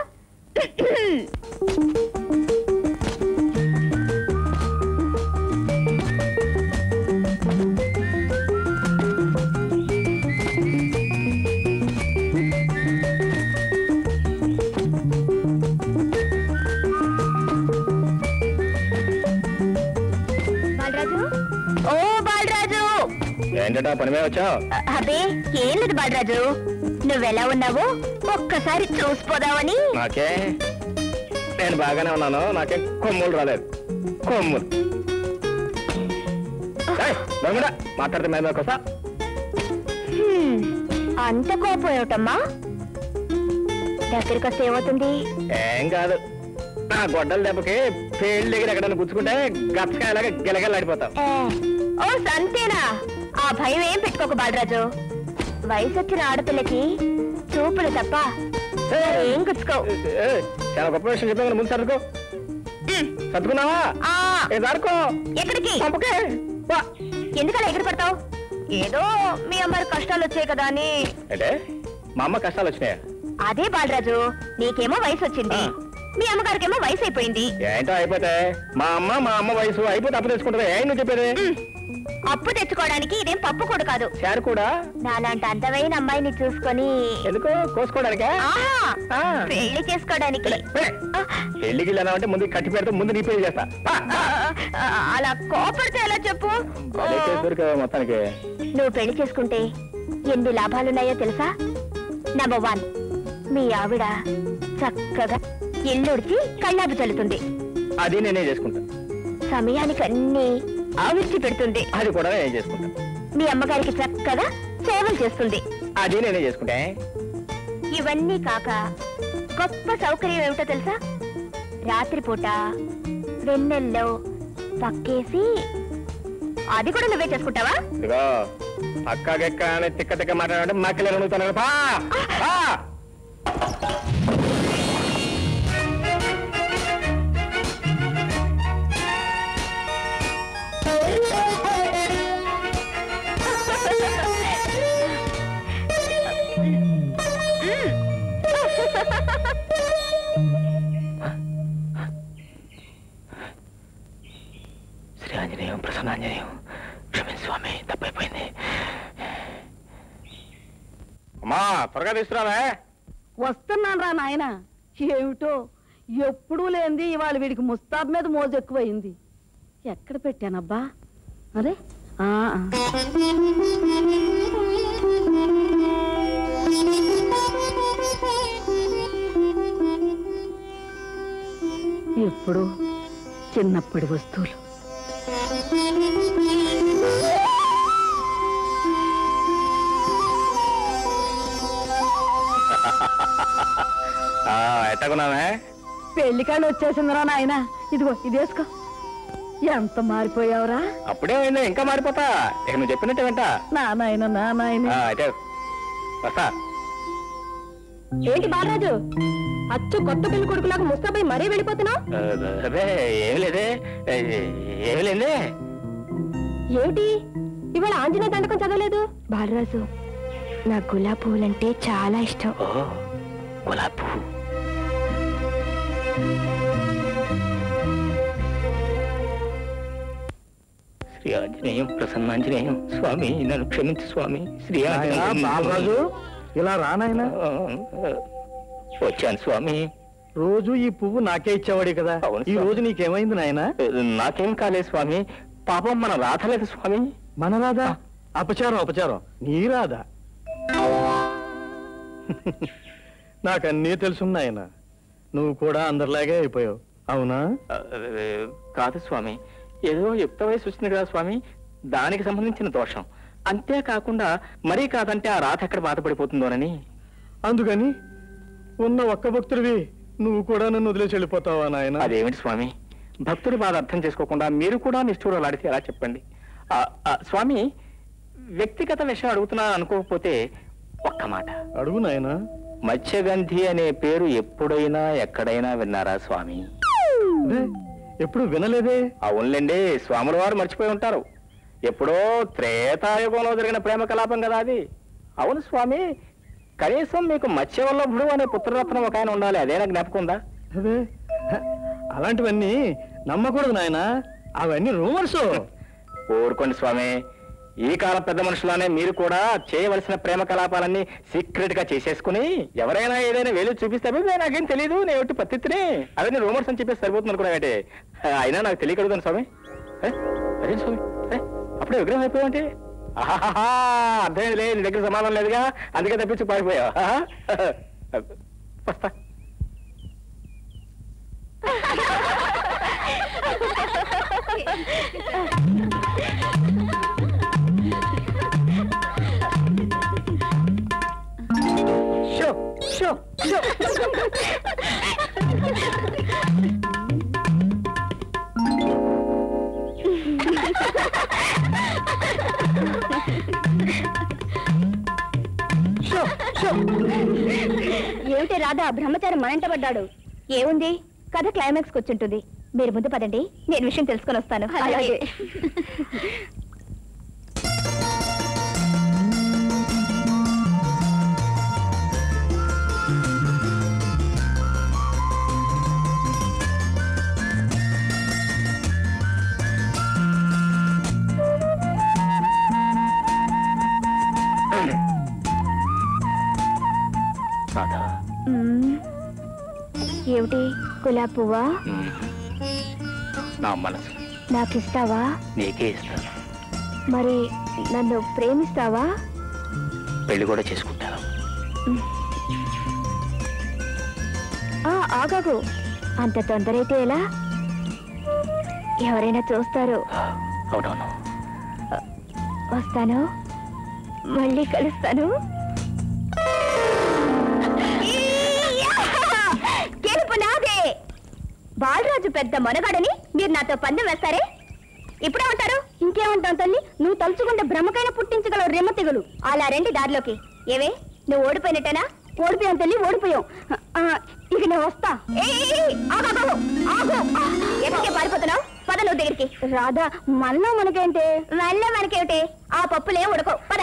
బాలరాజు ఓ బాలరాజు ఏంటటా పని మీద వచ్చావు అబే ఏం లేదు బాలరాజు నువ్వెలా ఉన్నావు ఒక్కసారి చూసిపోదామని నాకే నేను బాగానే ఉన్నాను నాకేం కొమ్ములు రాలేదు కొమ్ములు ఏయ్, దొంగడా, మాట్లాడితే మేము వస్తా హ్మ్, అంత కోపం ఏమిటమ్మా దగ్గరికి వస్తే ఏమవుతుంది ఏం కాదు నా గొడ్డల దెబ్బకి పేళ్ళు దగ్గర ఎక్కడైనా గుచ్చుకుంటే గచ్చకాయలాగా గిలగలాడిపోతావు ఏ, ఓ సంతేనా ఆ భయం ఏం పెట్టుకోకు బాలరాజు వయసు వచ్చిన ఆడపిల్లకి చూపులు తప్ప ఏం గుచ్చుకోవు ఏయ్, చాలా గొప్ప విషయం చెప్పాను ముందు సర్దుకో సర్దుకున్నావా ఆ, ఏ సరుకో ఎక్కడికి పంపకే వా. ఎందుకలా ఎగిరి పడతావు ఏదో మీ అమ్మాయి కష్టాలు వచ్చాయి కదా అని అంటే మా అమ్మ కష్టాలు వచ్చినాయా అదే బాలరాజు నీకేమో వయసు వచ్చింది ఆ. మీ అమ్మగారికేమో వయసు అయిపోయింది ఏంటో అయిపోతే మా అమ్మ మా అమ్మ వయసు అయిపోతే అప్పు తెచ్చుకుంటుంది ఏం నువ్వు చెప్పేది ఉమ్, అప్పు తెచ్చుకోవడానికి ఇదేం పప్పు కూడా కాదు చారు కూడా నాలాంటి అందమైన అమ్మాయిని చూసుకొని ఎందుకు కోసుకోవడానికా ఆహా, ఆ. పెళ్లి చేసుకోవడానికి పెళ్లికి వెళ్ళాను అంటే ముందు కట్టి పెడితే ముందు నీ పెళ్లి చేస్తా పా. ఆ, ఆ, అలా కోపడితే ఎలా చెప్పు భలే చేసి దొరికావు మొత్తానికి నువ్వు పెళ్లి చేసుకుంటే ఎన్ని లాభాలున్నాయో తెలుసా నంబర్ వన్ మీ ఆవిడ చక్కగా ఇల్లుడిచి కళ్ళాపు చల్లుతుంది అది నేనే చేసుకుంటా సమయానికి అన్ని ఆవిర్చి పెడుతుంది అది కూడా నేనే చేసుకుంటా మీ అమ్మగారికి చక్కగా సేవలు చేస్తుంది అది నేనే చేసుకుంటా ఇవన్నీ కాక గొప్ప సౌకర్యం ఏమిటో తెలుసా రాత్రిపూట వెన్నెల్లో పక్కేసి అది కూడా నువ్వే చేసుకుంటావా ఇదిగో అక్కగెక్క అని తిక్క తిక్క మాట్లాడంటే మక్కలు అడుగుతాను పా పా. శ్రీ ఆంజనేయం ప్రసన్నాంజనేయం క్షమించు స్వామి తప్పైపోయింది అమ్మా త్వరగా తీసుకురావే వస్తున్నాను రా నాయన ఏమిటో ఎప్పుడూ లేనిది ఇవాళ వీడికి ముస్తాబ్ మీద మోజు ఎక్కువయింది ఎక్కడ పెట్టానబ్బా అరే ఆ ఆ. ఎప్పుడు చిన్నప్పటి వస్తువులు ఆ, ఎట్టకున్నావే పెళ్లికాళ్ళు వచ్చేసిందిరా నాయన ఇదిగో ఇది వేసుకో ఎంత మారిపోయావురా అప్పుడే అయింది ఇంకా మారిపోతా ఇక నువ్వు చెప్పినట్టు వింట నా నాయన నా నాయన అయితే వస్తా ఏంటి బాలరాజు అచ్చు కొత్త పెళ్లి కొడుకులాగా ముస్తాబై మరీ వెళ్ళిపోతున్నావు అదే ఏమి లేదే ఏమి లేదే ఏమిటి ఇవాళ ఆంజనేయ దండకం చదవలేదు బాలరాజు నా గులాబీ పువ్వులంటే చాలా ఇష్టం ఓ గులాబ్ పువ్వు శ్రీ ఆంజనేయం ప్రసన్నాంజనేయం స్వామి నన్ను క్షమించు స్వామి శ్రీ ఆంజనేయం బాలరాజు ఇలా రానాయనా ఆ, వచ్చాను స్వామి రోజు ఈ పువ్వు నాకే ఇచ్చేవాడి కదా అవును ఈ స్వామి. రోజు నీకేమైంది నాయనా నాకేం కాలేదు స్వామి పాపం మన రాధలేదు స్వామి మన రాదా అపచారం అపచారం నీ రాదా నాకన్నీ తెలుసున్నాయన నువ్వు కూడా అందరిలాగే అయిపోయావు అవునా ఆ, కాదు స్వామి ఏదో యుక్త వయసు వచ్చింది కదా స్వామి దానికి సంబంధించిన దోషం అంతేకాకుండా మరీ కాదంటే ఆ రాత ఎక్కడ బాధపడిపోతుందోనని అందుకని ఉన్న ఒక్క భక్తుడివి నువ్వు కూడా నన్ను వదిలేసి వెళ్ళిపోతావా నాయన అదేమిటి స్వామి భక్తుడి బాధ అర్థం చేసుకోకుండా మీరు కూడా నిష్ఠూరాలాడితే ఎలా చెప్పండి ఆ, ఆ, స్వామి వ్యక్తిగత విషయం అడుగుతున్నా అనుకోకపోతే ఒక్క మాట అడుగు నాయనా మత్స్యగంధి అనే పేరు ఎప్పుడైనా ఎక్కడైనా విన్నారా స్వామి అదే, ఎప్పుడు వినలేదే అవునులేండి స్వాముల వారు మర్చిపోయి ఉంటారు ఎప్పుడో త్రేతాయుగంలో జరిగిన ప్రేమ కలాపం కదా అది అవును స్వామి కనీసం మీకు మత్స్యవల్లభుడు అనే పుత్రరత్నం ఒక ఆయన ఉండాలి అదేనా జ్ఞాపకం ఉందా అదే హ, అలాంటివన్నీ నమ్మకూడదు నాయనా అవన్నీ రూమర్స్ ఊరుకోండి స్వామి ఈ కాలం పెద్ద మనుషులానే మీరు కూడా చేయవలసిన ప్రేమ కలాపాలన్నీ సీక్రెట్ గా చేసేసుకుని ఎవరైనా ఏదైనా వేలు చూపిస్తే "అబ్బే, నాకేం తెలియదు నేను ఒకటి పత్తిత్తిని అవన్నీ రూమర్స్ అని చెప్పేసి సరిపోతుంది అనుకున్నావంటే అయినా నాకు తెలియకడుగుతాను స్వామి ఏ? అదేంటి స్వామి ఏ? అప్పుడే విగ్రహం అయిపోయావంటే ఆహాహా అర్థమైందిలే నీ దగ్గర సమాధానం లేదుగా అందుకే తప్పించి పారిపోయావు ఆహా. వస్తా show show show show show ఏమిటి రాధా బ్రహ్మచారి మనంట పడ్డాడు ఏముంది కథ క్లైమాక్స్ వచ్చుంటుంది మీరు ముందు పదండి నేను విషయం తెలుసుకొని వస్తాను అలాగే రాధా మ్మ్. ఏమిటి గులాబ్ పువ్వా మ్మ్. నా మనసు నాకిస్తావా నీకే ఇస్తాను మరి నన్ను ప్రేమిస్తావా పెళ్లి కూడా చేసుకుంటాను ఆ, ఆగాగు అంత తొందర అయితే ఎలా ఎవరైనా చూస్తారు అవునవును వస్తాను మళ్ళీ కలుస్తాను బాలరాజు పెద్ద మనగాడని మీరు నాతో పందెం వేస్తారే ఇప్పుడేమంటారు ఇంకేమంటావు తల్లి నువ్వు తలుచుకుంటే బ్రహ్మకైనా పుట్టించగలవు రెమ్మ తెగులు అలా రండి దారిలోకి ఏవే నువ్వు ఓడిపోయినట్టేనా ఓడిపోయావు తల్లి ఓడిపోయావు ఆ, ఇక నేను వస్తా ఏయ్, ఏయ్, ఏయ్, ఆగు, ఆగు, ఆగు. ఎక్కడికి పారిపోతున్నావు పద నువ్వు దగ్గరికి రాధా మళ్ళా మనకేంటి మళ్ళా మనకేమిటి ఆ పప్పులే ఉడకవు పద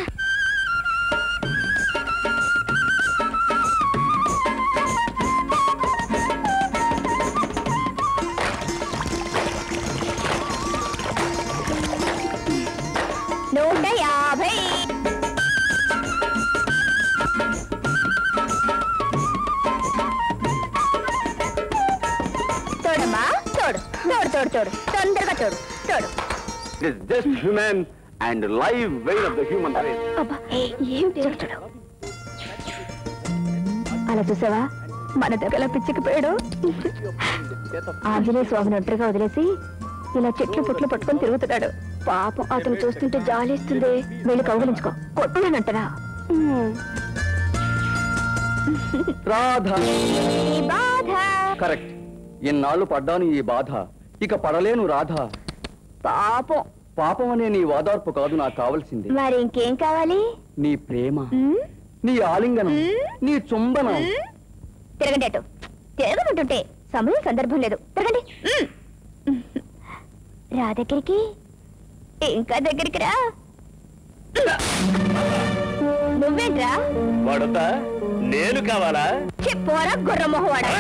నూట యాభై తోడమ్మా తోడు తోడు తోడు తోడు తొందరగా తోడు తోడు It is just human and live weight of the human race. అబ్బా ఏమిటి చూడు అలా చూసావా మన దగ్గర పిచ్చికిపోయాడు ఆంజనేయ స్వామిని ఒంటరిగా వదిలేసి ఇలా చెట్లు పుట్లు పట్టుకొని తిరుగుతున్నాడు పాపం అతను చూస్తుంటే జాలిస్తుంది వెళ్ళి కౌగులించుకో కొట్టులేనంటరా రాధ ఈ బాధ కరెక్ట్ ఎన్నాళ్ళు పడ్డాను ఈ బాధ ఇక పడలేను రాధ పాపం పాపం అనే నీ ఓదార్పు కాదు నాకు కావలసింది మరి ఇంకేం కావాలి నీ ప్రేమ ఉమ్, నీ ఆలింగనం మ్మ్. నీ చుంబనం ఉమ్, తిరగండి అటు తిరగమంటుంటే సమయం సందర్భం లేదు తిరగండి ఉమ్. రా దగ్గరికి ఇంకా దగ్గరికి రా నువ్వేంట్రా వాడొద్దా నేను కావాలా చెప్పోరా గుర్ర మొహవాడా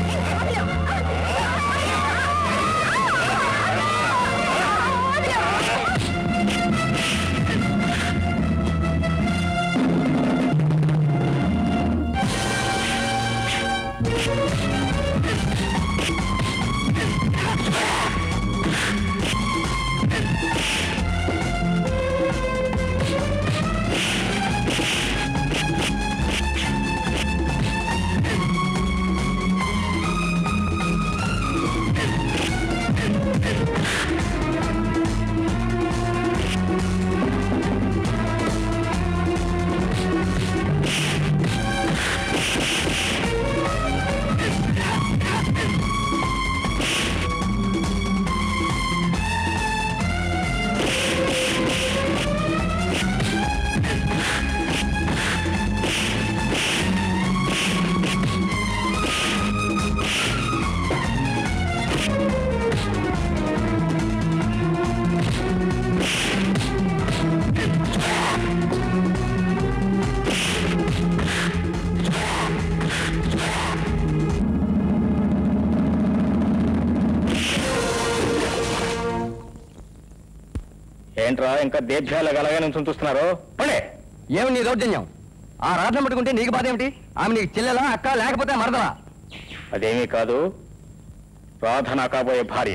ఏంట్రా ఇంకా దేభ్యాలు అలాగే నుంచి చూస్తున్నారు పండే ఏమి నీ దౌర్జన్యం ఆ రాధను పట్టుకుంటే నీకు బాధ ఏమిటి ఆమె నీకు చెల్లెలా అక్క లేకపోతే మరదలా అదేమీ కాదు రాధ నా కాబోయే భార్య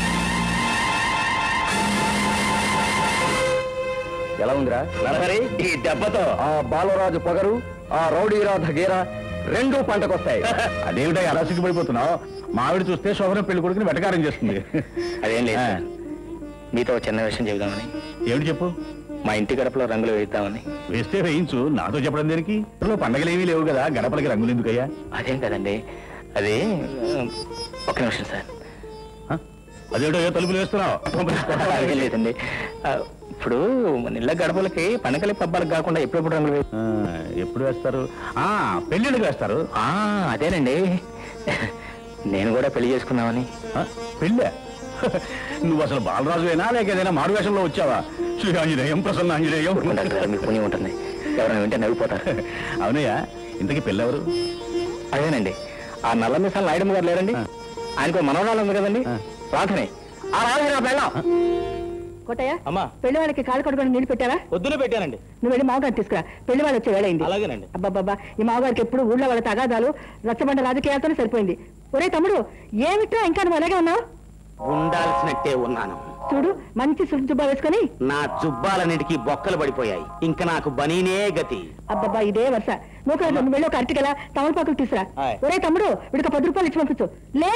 ఎలా ఉందిరా నరహరి ఈ దెబ్బతో ఆ బాలరాజు పొగరు ఆ రౌడీ రాధ గీర రెండూ పంటకొస్తాయి అదేమిటో ఎలా సిగ్గుపడిపోతున్నావు మావిడి చూస్తే శోభన పెళ్లి కొడుకుని వెటకారం చేస్తుంది అదేం లేదు ఆ. సార్. మీతో ఒక చిన్న విషయం చెబుదామని ఏమిటి చెప్పు మా ఇంటి గడపలో రంగులు వేద్దామని వేస్తే వేయించు నాతో చెప్పడం దేనికి ఇంట్లో పండగలేమీ లేవు కదా గడపలకి రంగులు ఎందుకయ్యా అదేం కదండి అది ఆ, ఒక నిమిషం సార్ హ? అదేటో ఏ తలుపులు వేస్తున్నావు అదేం లేదండి ఆ, ఇప్పుడు మన ఇళ్ళ గడపలకి పండగలి పబ్బాలకు కాకుండా ఎప్పుడెప్పుడు రంగులు వే- ఆ, ఎప్పుడు వేస్తారు ఆ పెళ్ళిళ్ళకి వేస్తారు ఆ, అదేనండి నేను కూడా పెళ్లి చేసుకున్నామని ఆ, పెళ్ళా నువ్వు అసలు బాలరాజువేనా లేక ఏదైనా మారు వేషంలో వచ్చావా శ్రీ ఆంజనేయం ప్రసన్న ఆంజనేయం ఊరుకుంటారు సార్, మీకు పుణ్యం ఉంటుంది ఎవరైనా వింటే నవ్విపోతారు అవునయ్యా ఇంతకీ పెళ్ళెవరు అదేనండి ఆ నల్ల మిసాల నాయుడు గారు లేరండి ఆ. ఆయనకు మనవరాలు ఉంది కదండి ఆ. రాధనే ఆ రాధ నా పెళ్ళాం కోటయ్య అమ్మా పెళ్లి వాళ్ళకి కాలు కడుకొని నీళ్ళు పెట్టావా పొద్దున పెట్టానండి నువ్వు వెళ్ళి మామగారిని తీసుకురా పెళ్లి వాళ్ళు వచ్చే వేళైంది అలాగేనండి. అబ్బాబ్బా ఈ మామగారికి ఎప్పుడు ఊళ్ళో వాళ్ళ తగాదాలు రచ్చబండ రాజకీయాలతోనే సరిపోయింది ఒరే తమ్ముడు ఏమిట్రా ఇంకా నువ్వు అలాగే ఉన్నావు ఉండాల్సినట్టే ఉన్నాను చూడు మంచి సుట్టు జుబ్బా వేసుకొని నా జుబ్బాలన్నిటికీ బొక్కలు పడిపోయాయి ఇంక నాకు బనీనే గతి అబ్బబ్బా ఇదే వరుస నువ్వు కూడా నువ్వు వెళ్ళి ఒక అరటికల తమలపాకులు తీసురా ఆయ్. ఒరే తమ్ముడు వీడికి పది రూపాయలు ఇచ్చి పంపించు లే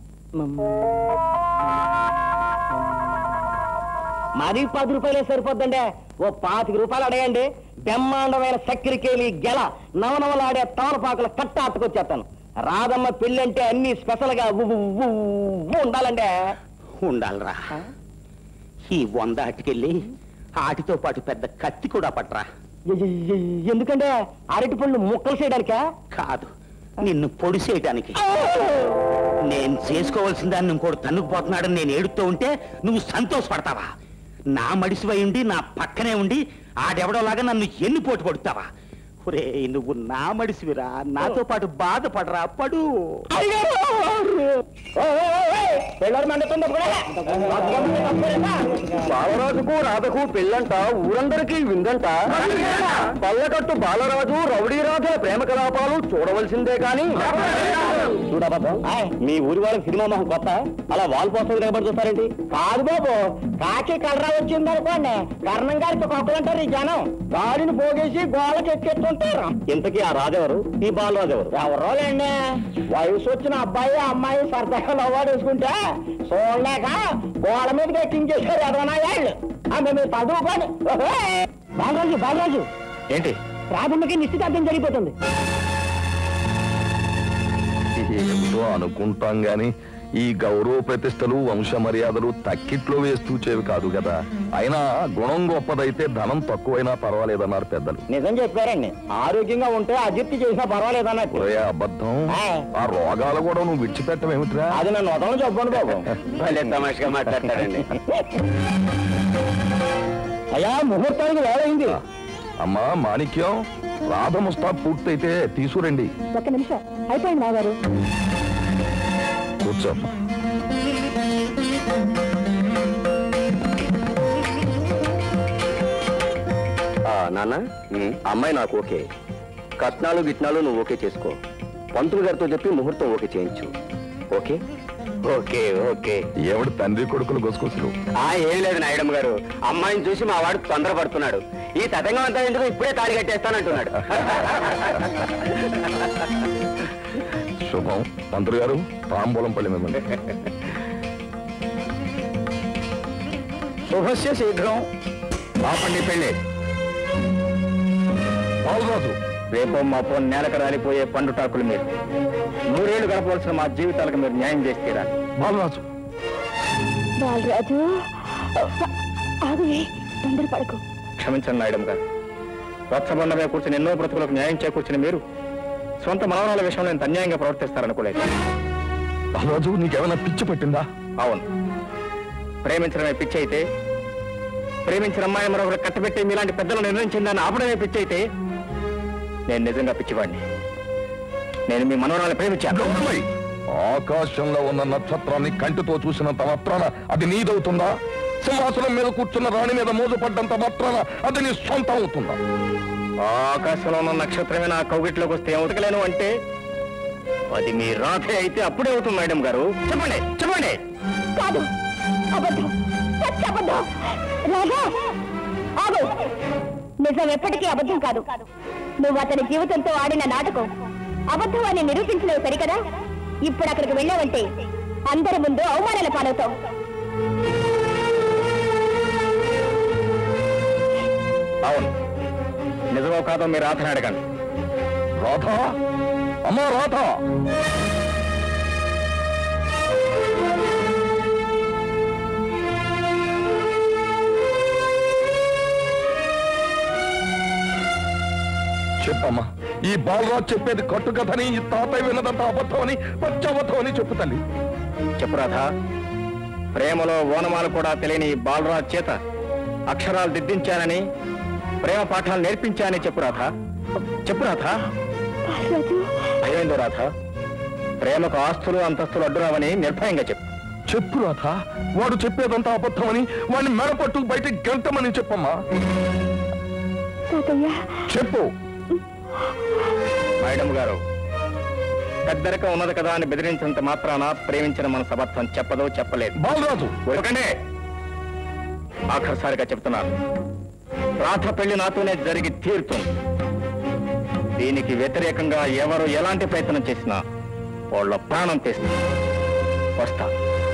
మరీ పది రూపాయలే సరిపోద్దండి ఓ పాతిక రూపాయలు అడగండి బ్రహ్మాండమైన చక్కెరకేలి గెల నవనవలాడే తమలపాకుల కట్ట అట్టుకొచ్చేస్తాను రాధమ్మ పెళ్ళి అంటే అన్ని స్పెషల్ గా ఉవ్వు ఉవ్వు ఉవ్వు ఉండాలంటే ఉండాలరా ఈ వంద అటుకెళ్ళి ఆటితో పాటు పెద్ద కత్తి కూడా పట్రా ఎ- ఎ- ఎ- ఎందుకంటే అరటి పళ్ళు ముక్కలు చేయడానికా కాదు నిన్ను పొడిసేయడానికి నేను చేసుకోవాల్సిన దాన్ని ఇంకోటి తన్నుకుపోతున్నాడని నేను ఏడుతూ ఉంటే నువ్వు సంతోషపడతావా నా మడిసివై ఉండి నా పక్కనే ఉండి ఆడెవడోలాగా నన్ను ఎన్ని పోటు కొడుతావా ఒరే నువ్వు నా మడిసివిరా నాతో పాటు బాధపడరా పడు పెళ్ళారు మండుతుంది బాలరాజుకు రాధకు పెళ్ళంట ఊరందరికీ విందంట పల్లకట్టు బాలరాజు రౌడీ రాజుల ప్రేమ కలాపాలు చూడవలసిందే కానీ చూడబాబు మీ ఊరి వాళ్ళకి సినిమా మొహం కొత్త అలా వాల్ పోస్టర్ నిలబడి చూస్తారేంటి కాదు బాబు కాకి కలరా వచ్చింది అనుకోండి కర్ణం గారికి కొక్కలంటారు ఈ జనం గాడిని పోగేసి గోళ్ళకి ఎక్కెత్తుంటారు ఇంతకీ ఆ రాజెవరు ఈ బాలరాజు ఎవరు ఎవరో లేండి వయసు వచ్చిన అబ్బాయి అమ్మాయి సరదాగా లవ్వాడేసుకుంటే చూడలేక గోడ మీదకి ఎక్కించేసారు ఎదవనాయాళ్ళు ఆమె మీరు చదువుకోండి బాలరాజు బాలరాజు ఏంటి ప్రాథమిక నిశ్చితార్థం జరిగిపోతుంది ఏమిటో అనుకుంటాం గాని ఈ గౌరవ ప్రతిష్టలు వంశ మర్యాదలు తక్కిట్లో వేస్తూ చేవి కాదు కదా అయినా గుణం గొప్పదైతే ధనం తక్కువైనా పర్వాలేదన్నారు పెద్దలు నిజం చెప్పారండి ఆరోగ్యంగా ఉంటే అజిప్తి చేసినా పర్వాలేదన్నట్టు ఒరే అబద్ధం ఆ. ఆ రోగాలు కూడా నువ్వు విడిచిపెట్టమేమిట్రా అది నన్ను వదలను చెప్పండి బాబు భలే తమాషగా మాట్లాడతాడండి అయ్యా ముహూర్తానికి వేలైంది అమ్మా మాణిక్యం రాధ ముస్తా పూర్తయితే తీసుకురండి ఒక్క నిమిషం అయిపోయింది మాగారు కూర్చో నాన్న అమ్మాయి నాకు ఓకే కట్నాలు గిట్నాలు నువ్వు ఓకే చేసుకో పంతులు గారితో చెప్పి ముహూర్తం ఓకే చేయించు ఓకే ఓకే ఓకే ఎవడు తండ్రి కొడుకులు గొసుకొసులు ఆ ఏం లేదు నాయుడమ్మ గారు అమ్మాయిని చూసి మా వాడు తొందరపడుతున్నాడు ఈ తతంగం అంతా ఎందుకు ఇప్పుడే తాళి కట్టేస్తానంటున్నాడు శుభం మంత్రి గారు తాంబూలం పల్లి మిమ్మల్ని శుభస్య శీఘ్రం ఆపండి పెళ్ళి బాలరాజు రేపో మాపో నేలకు రాలిపోయే పండు టాకులు మీరు నూరేళ్లు గడపవలసిన మా జీవితాలకు మీరు న్యాయం చేసి తీరాలి బాలరాజు బాలరాజు ఆగు తొందరపడకు క్షమించండి నాయుడు గారు రచ్చబండ మీద కూర్చుని ఎన్నో బ్రతుకులకు న్యాయం చేకూర్చిన మీరు సొంత మనవరాల విషయంలో ఇంత అన్యాయంగా ప్రవర్తిస్తారనుకోలేదు బాలరాజు నీకేమైనా పిచ్చి పట్టిందా అవును ప్రేమించడమే పిచ్చి అయితే ప్రేమించిన అమ్మాయి మరొకరు కట్టబెట్టి మీలాంటి పెద్దలు నిర్ణయించిందని ఆపడమే పిచ్చి అయితే నేను నిజంగా పిచ్చివాడిని నేను మీ మనవరాలను ప్రేమించాను గౌరవై, ఆకాశంలో ఉన్న నక్షత్రాన్ని కంటితో చూసినంత మాత్రాన అది నీదవుతుందా సింహాసనం మీద కూర్చున్న రాణి మీద మోజుపడ్డంత మాత్రాన అది నీ సొంతం అవుతుందా ఆ ఆకాశంలో ఉన్న నక్షత్రమే నా కౌగిట్లోకి వస్తే ఉతకలేను అంటే అది మీ రాధే అయితే అప్పుడే అవుతుంది మేడం గారు చెప్పండి చెప్పండి కాదు అబద్ధం సత్య అబద్ధం రాజా ఆగు నిజం ఎప్పటికీ అబద్ధం కాదు నువ్వు అతని జీవితంతో ఆడిన నాటకం అబద్ధం అని నిరూపించినవి సరికదా ఇప్పుడు అక్కడికి వెళ్ళావంటే అందరి ముందు అవమానాల పాలవుతావు అవును నిజమో కాదో మీరు రాధని అడగండి రాధా అమ్మా రాధా చెప్పమ్మా ఈ బాలరాజు చెప్పేది కట్టుకథని ఈ తాతయ్య విన్నదంతా అబద్ధమని పచ్చబద్ధమని చెప్పు తల్లి చెప్పు రాధా ప్రేమలో ఓనమాలు కూడా తెలియని ఈ బాలరాజ్ చేత అక్షరాలు దిద్దించానని ప్రేమ పాఠాలు నేర్పించానని చెప్పు రాధా చెప్పు రాధా భయమైందో రాధా ప్రేమకు ఆస్తులు అంతస్తులు అడ్డురావని నిర్భయంగా చెప్పు చెప్పు రాధా వాడు చెప్పేదంతా అబద్ధమని వాడిని మెడపట్టు బయటికి గంటమని చెప్పమ్మా చెప్పు మేడం గారు పెద్దరికం ఉన్నది కదా అని బెదిరించినంత మాత్రాన ప్రేమించిన మన సమర్థం చెప్పదో చెప్పలేదు బాలరాజు ఒకటే ఆఖరిసారిగా చెప్తున్నాను రాధ పెళ్లి నాతోనే జరిగి తీరుతుంది దీనికి వ్యతిరేకంగా ఎవరు ఎలాంటి ప్రయత్నం చేసినా వాళ్ళ ప్రాణం తీస్తా వస్తా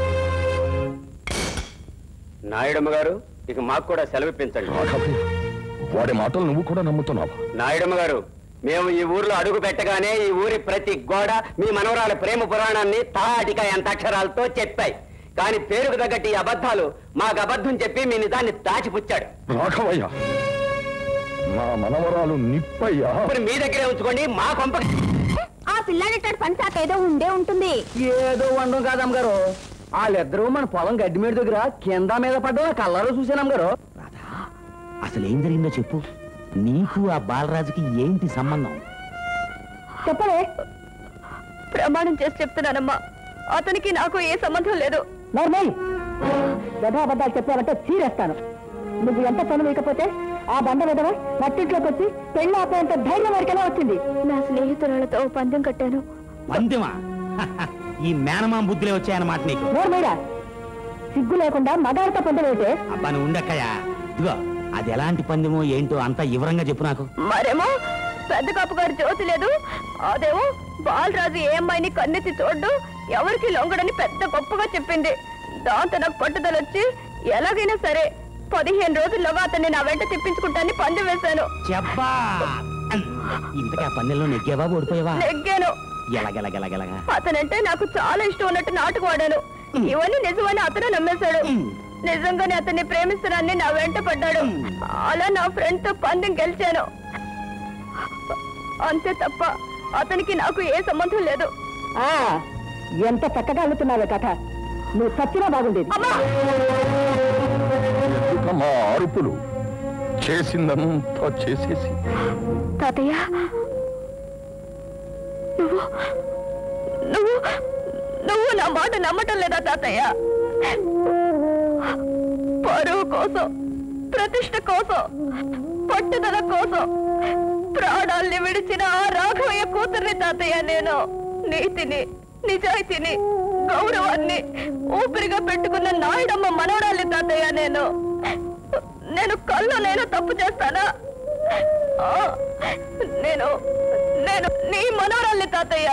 నాయుడమ్మ గారు ఇక మాకు కూడా సెలవిప్పించండి రాఘవయ్య, వాడి మాటలు నువ్వు కూడా నమ్ముతున్నావా నాయుడమ్మ గారు మేము ఈ ఊర్లో అడుగు పెట్టగానే ఈ ఊరి ప్రతి గోడ మీ మనవరాల ప్రేమ పురాణాన్ని తాటిక ఎంత అక్షరాలతో చెప్పాయి కానీ పేరుకు తగ్గట్టు ఈ అబద్ధాలు మాకు అబద్ధం చెప్పి మీ నిజాన్ని దాచిపుచ్చాడు రాఘవయ్య నా మనవరాలు నిప్పయ్యా ఇప్పుడు మీ దగ్గరే ఉంచుకోండి మా కొంప ఆ పిల్లాడటాడు పని శాఖ ఏదో ఉండే ఉంటుంది ఏదో వండం కాదమ్మ గారు వాళ్ళిద్దరూ మన పొలం గడ్డి మీద దగ్గర కింద మీద పడ్డా కళ్ళలో చూసానమ్మ గారు అసలు ఏం జరిగిందో చెప్పు నీకు ఆ బాలరాజుకి ఏంటి సంబంధం చెప్పలే ప్రమాణం చేసి చెప్తున్నానమ్మా అతనికి నాకు ఏ సంబంధం లేదు నర్మయ్ యథాబద్ధాలు చెప్పావంటే చీరేస్తాను నువ్వు ఎంత పని లేకపోతే ఆ బండ విధవ నట్టింట్లోకి వచ్చి పెళ్లి ఆపేంత ధైర్యం వరకెలా వచ్చింది నా స్నేహితురాలతో పందెం కట్టాను పందెమా ఈ మేనమాం బుద్ధులే వచ్చాయన్నమాట నీకు నోర్మయ్యా సిగ్గు లేకుండా మగాడితో పొందలేటే అబ్బా నువ్వు ఉండక్కయ్యా ఇదిగో అది ఎలాంటి పందెమో ఏంటో అంతా వివరంగా చెప్పు నాకు మరేమో పెద్ద కాపు గారు జ్యోతి లేదు అదేమో బాలరాజు ఏ అమ్మాయిని కన్నెత్తి చూడ్డు ఎవరికి లొంగడని పెద్ద గొప్పగా చెప్పింది దాంతో నాకు పట్టుదల వచ్చి ఎలాగైనా సరే పదిహేను రోజుల్లోగా అతన్ని నా వెంట తెప్పించుకుంటానని పందెం వేశాను చెప్పా ఇంతకీ ఆ పందెంలో నెగ్గావా ఓడిపోయావా నెగ్గాను ఎలాగెలగెలగెలగా అతనంటే నాకు చాలా ఇష్టం ఉన్నట్టు నాటకు వాడాను ఇవన్నీ నిజమని అతను నమ్మేశాడు నిజంగానే అతన్ని ప్రేమిస్తున్నానని నా వెంట పడ్డాడు అలా నా ఫ్రెండ్ తో పందెం గెలిచాను అంతే తప్ప అతనికి నాకు ఏ సంబంధం లేదు ఆ ఎంత చక్కగా అల్లుతున్నావే కథ నువ్వు చచ్చినా బాగుండేది ఇక మా అరుపులు చేసిందంతా చేసేసి తాతయ్య నువ్వు నువ్వు నువ్వు నా మాట నమ్మటం లేదా తాతయ్య పరువు కోసం ప్రతిష్ట కోసం పట్టుదల కోసం ప్రాణాల్ని విడిచిన ఆ రాఘవయ్య కూతుర్ని తాతయ్య నేను నీతిని నిజాయితీని గౌరవాన్ని ఊపిరిగా పెట్టుకున్న నాయుడమ్మ మనవడాలి తాతయ్య నేను నేను కళ్ళు నేను తప్పు చేస్తానా ఆ, నేను నేను నీ మనవరాల్ని తాతయ్య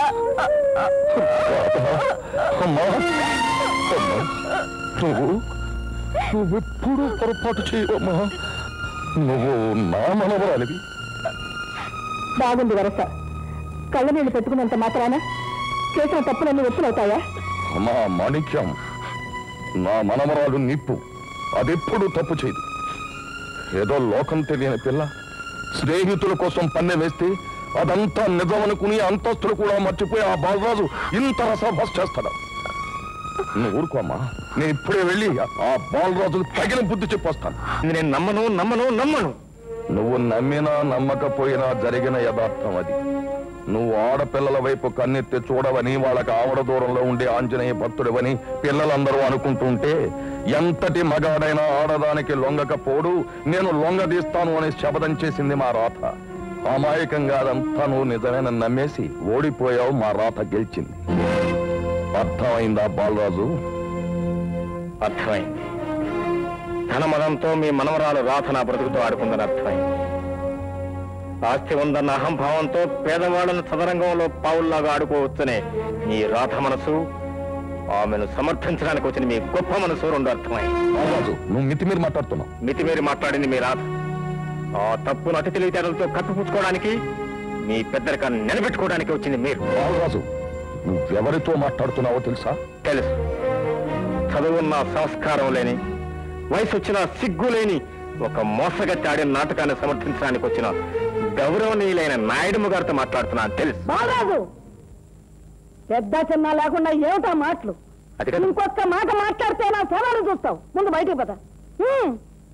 అమ్మా అమ్మా, నువ్వు నువ్వెప్పుడూ పొరపాటు చేయవమ్మా నువ్వు నా మనవరాలివి బాగుంది వరస కళ్ళ నీళ్లు పెట్టుకున్నంత మాత్రాన చేసిన తప్పులన్నీ ఒప్పులవుతాయా అమ్మా మాణిక్యం నా మనవరాలు నిప్పు అదెప్పుడు తప్పు చేయదు ఏదో లోకం తెలియని పిల్ల స్నేహితుల కోసం పన్నె వేస్తే అదంతా నిజమనుకుని అంతస్తులు కూడా మర్చిపోయి ఆ బాలరాజు ఇంత రసభస్ చేస్తాడు నువ్వు ఊరుకోమ్మా నేను ఇప్పుడే వెళ్ళి ఆ బాలరాజు తగిన బుద్ధి చెప్పొస్తాను నేను నమ్మను నమ్మను నమ్మను నువ్వు నమ్మినా నమ్మకపోయినా జరిగిన యథార్థం అది నువ్వు ఆడపిల్లల వైపు కన్నెత్తి చూడవని వాళ్ళకి ఆవడ దూరంలో ఉండే ఆంజనేయ భక్తుడివని పిల్లలందరూ అనుకుంటుంటే ఎంతటి మగాడైనా ఆడదానికి లొంగకపోడు నేను లొంగదీస్తాను అని శపథం చేసింది మా రాత అమాయకంగా అదంతా నువ్వు నిజమేనని నమ్మేసి ఓడిపోయావు మా రాత గెలిచింది అర్థమైందా బాలరాజు అర్థమైంది ధనమదంతో మీ మనవరాలు రాధ నా బ్రతుకుతో ఆడుకుందని అర్థమైంది ఆస్తి ఉందన్న అహంభావంతో పేదవాళ్ళను చదరంగంలో పావుల్లాగా ఆడుకోవచ్చనే మీ రాధ మనసు ఆమెను సమర్థించడానికి వచ్చిన మీ గొప్ప మనసు రెండు అర్థమైంది బాలరాజు నువ్వు మితిమీరి మాట్లాడుతున్నావు మితిమీరి మాట్లాడింది మీ రాధ ఆ తప్పును అతి తెలివితేటలతో కప్పిపుచ్చుకోవడానికి మీ పెద్దరికాన్ని నిలబెట్టుకోవడానికి వచ్చింది మీరు బాలరాజు నువ్వెవరితో మాట్లాడుతున్నావో తెలుసా తెలుసు చదువున్న సంస్కారం లేని వయసు వచ్చిన సిగ్గు లేని ఒక మోసగట్టి ఆడిన నాటకాన్ని సమర్థించడానికి వచ్చిన గౌరవనీయులైన నాయుడు గారితో మాట్లాడుతున్నా తెలుసు బాలరాజు పెద్ద చిన్న లేకుండా ఏమిటా మాటలు అది కాదు. ఇంకొక మాట మాట్లాడితే నా శవాలు చూస్తావు ముందు బయటికి పద హ్మ్.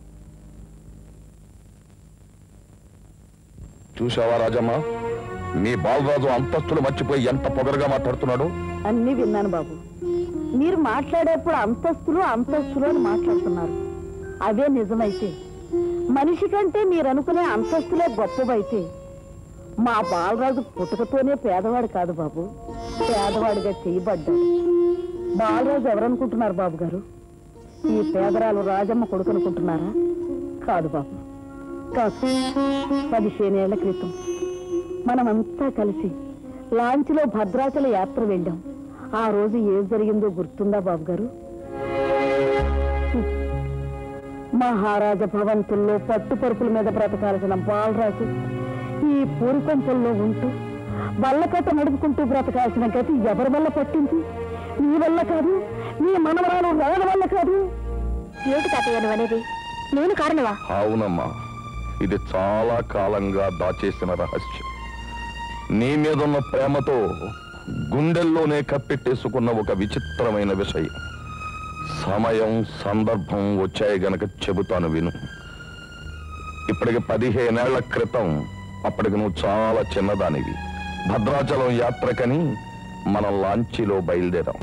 చూసావా రాజమ్మ మీ బాలరాజు అంతస్తులు మర్చిపోయి ఎంత పొగరుగా మాట్లాడుతున్నాడు అన్ని విన్నాను బాబు మీరు మాట్లాడేప్పుడు అంతస్తులు అంతస్తులు అని మాట్లాడుతున్నారు అవే నిజమైతే మనిషి కంటే మీరు అనుకునే అంతస్తులే గొప్పవైతే మా బాలరాజు పుట్టుకతోనే పేదవాడు కాదు బాబు పేదవాడిగా చేయబడ్డాడు బాలరాజు ఎవరనుకుంటున్నారు బాబు గారు ఈ పేదరాలు రాజమ్మ కొడుకు అనుకుంటున్నారా కాదు బాబు కాదు పదిహేనేళ్ల క్రితం మనమంతా కలిసి లాంచ్లో భద్రాచల యాత్ర వెళ్ళాం ఆ రోజు ఏం జరిగిందో గుర్తుందా బాబు గారు హ్మ్. మహారాజ భవంతుల్లో పట్టు పరుపుల మీద బ్రతకాల్సిన బాలరాజు ఈ పూరికొంపల్లో ఉంటూ వల్లకట్ట నడుపుకుంటూ బ్రతకాల్సిన గతి ఎవరి వల్ల పట్టింది నీ వల్ల కాదు నీ మనవరాలు రాళ్ళ వల్ల కాదు ఏమిటి తాతయ్య నువ్వు అనేది నేను కారణమా అవునమ్మా ఇది చాలా కాలంగా దాచేసిన రహస్యం నీ మీదున్న ప్రేమతో గుండెల్లోనే కప్పెట్టేసుకున్న ఒక విచిత్రమైన విషయం సమయం సందర్భం వచ్చాయి గనక చెబుతాను విను ఇప్పటికి పదిహేనేళ్ల క్రితం అప్పటికి నువ్వు చాలా చిన్నదానివి భద్రాచలం యాత్రకని మనం లాంచీలో బయలుదేరాం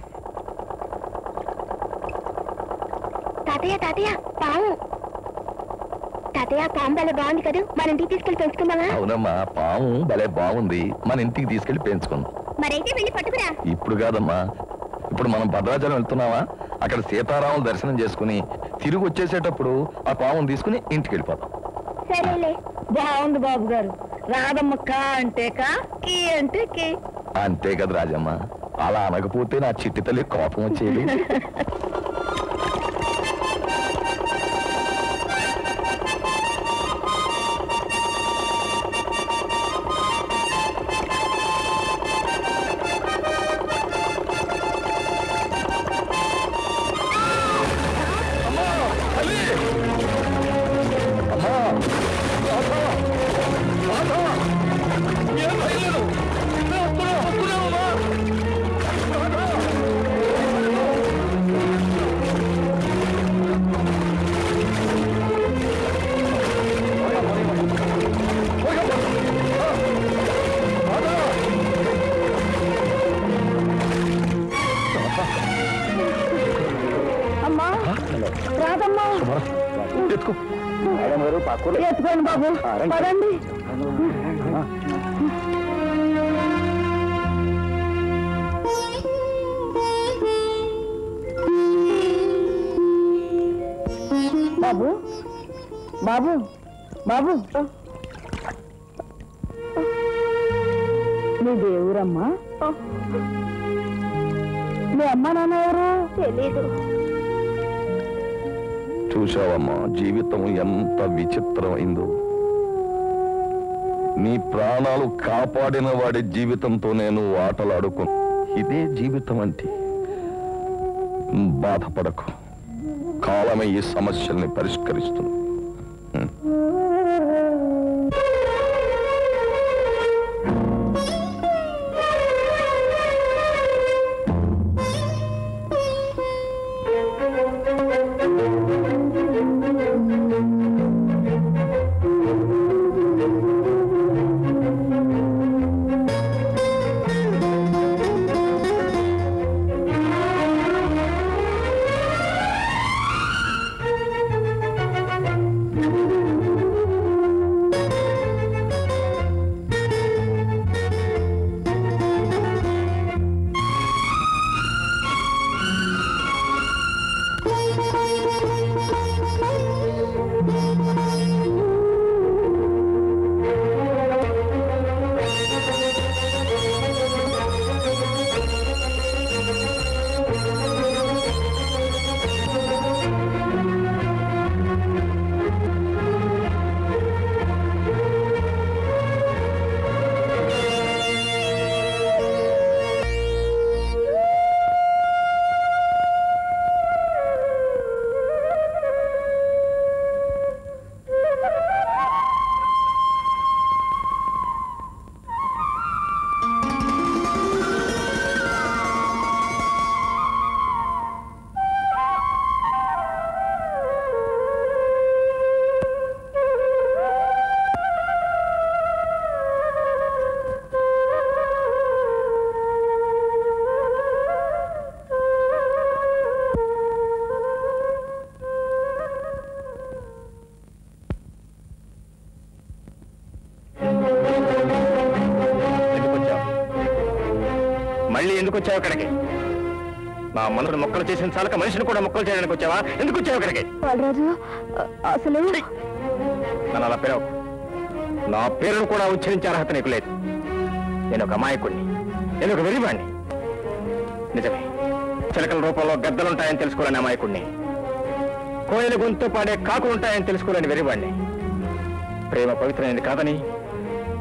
తాతయ్య తాతయ్య పాము తాతయ్య పాము భలే బాగుంది కదా మన ఇంటికి తీసుకెళ్లి పెంచుకుందామా అవునమ్మా పాము భలే బాగుంది మన ఇంటికి తీసుకెళ్లి పెంచుకుందాం మరైతే వెళ్ళి పట్టుకురా ఇప్పుడు కాదమ్మా ఇప్పుడు మనం భద్రాచలం వెళ్తున్నావా అక్కడ సీతారాముల దర్శనం చేసుకుని తిరిగి వచ్చేసేటప్పుడు ఆ పామును తీసుకుని ఇంటికి వెళ్ళిపోతాం సరేలే బాగుంది బాబు గారు రాధమ్మ కా అంటే కా కీ అంటే కీ అంతే కదా రాజమ్మ అలా అనకపోతే నా చిట్టి తల్లి కోపం వచ్చేది అమ్మా రాధమ్మ ఎత్తుకో ఎత్తుకోండి బాబు పదండి బాబు బాబు బాబు నీ దేవురమ్మా మీ అమ్మ నాన్న ఎవరు తెలీదు చూశావమ్మా జీవితం ఎంత విచిత్రమైందో నీ ప్రాణాలు కాపాడిన వాడి జీవితంతో నేను ఆటలాడుకు ఇదే జీవితం అంటే బాధపడకు కాలమే ఈ సమస్యల్ని పరిష్కరిస్తుంది హ్మ్. ఎందుకు వచ్చావు మళ్ళీ ఎందుకు వచ్చావు ఇక్కడికి నా మనసును మొక్కలు చేసిన చాలక మనిషిని కూడా మొక్కలు చేయడానికి వచ్చావా ఎందుకు వచ్చావు ఇక్కడికి బాలరాజు అసలు నన్ను అలా పిలవు నా పేరును కూడా ఉచ్చరించే అర్హత నీకు లేదు నేను ఒక అమాయకుడిని నేను ఒక వెరివాణ్ణి నిజమే చిలకల రూపంలో గద్దలుంటాయని తెలుసుకోలేని అమాయకుడిని కోయిల గొంతు పాడే కాకులుంటాయని తెలుసుకోలేని వెరివాణ్ణి ప్రేమ పవిత్రమైనది కాదని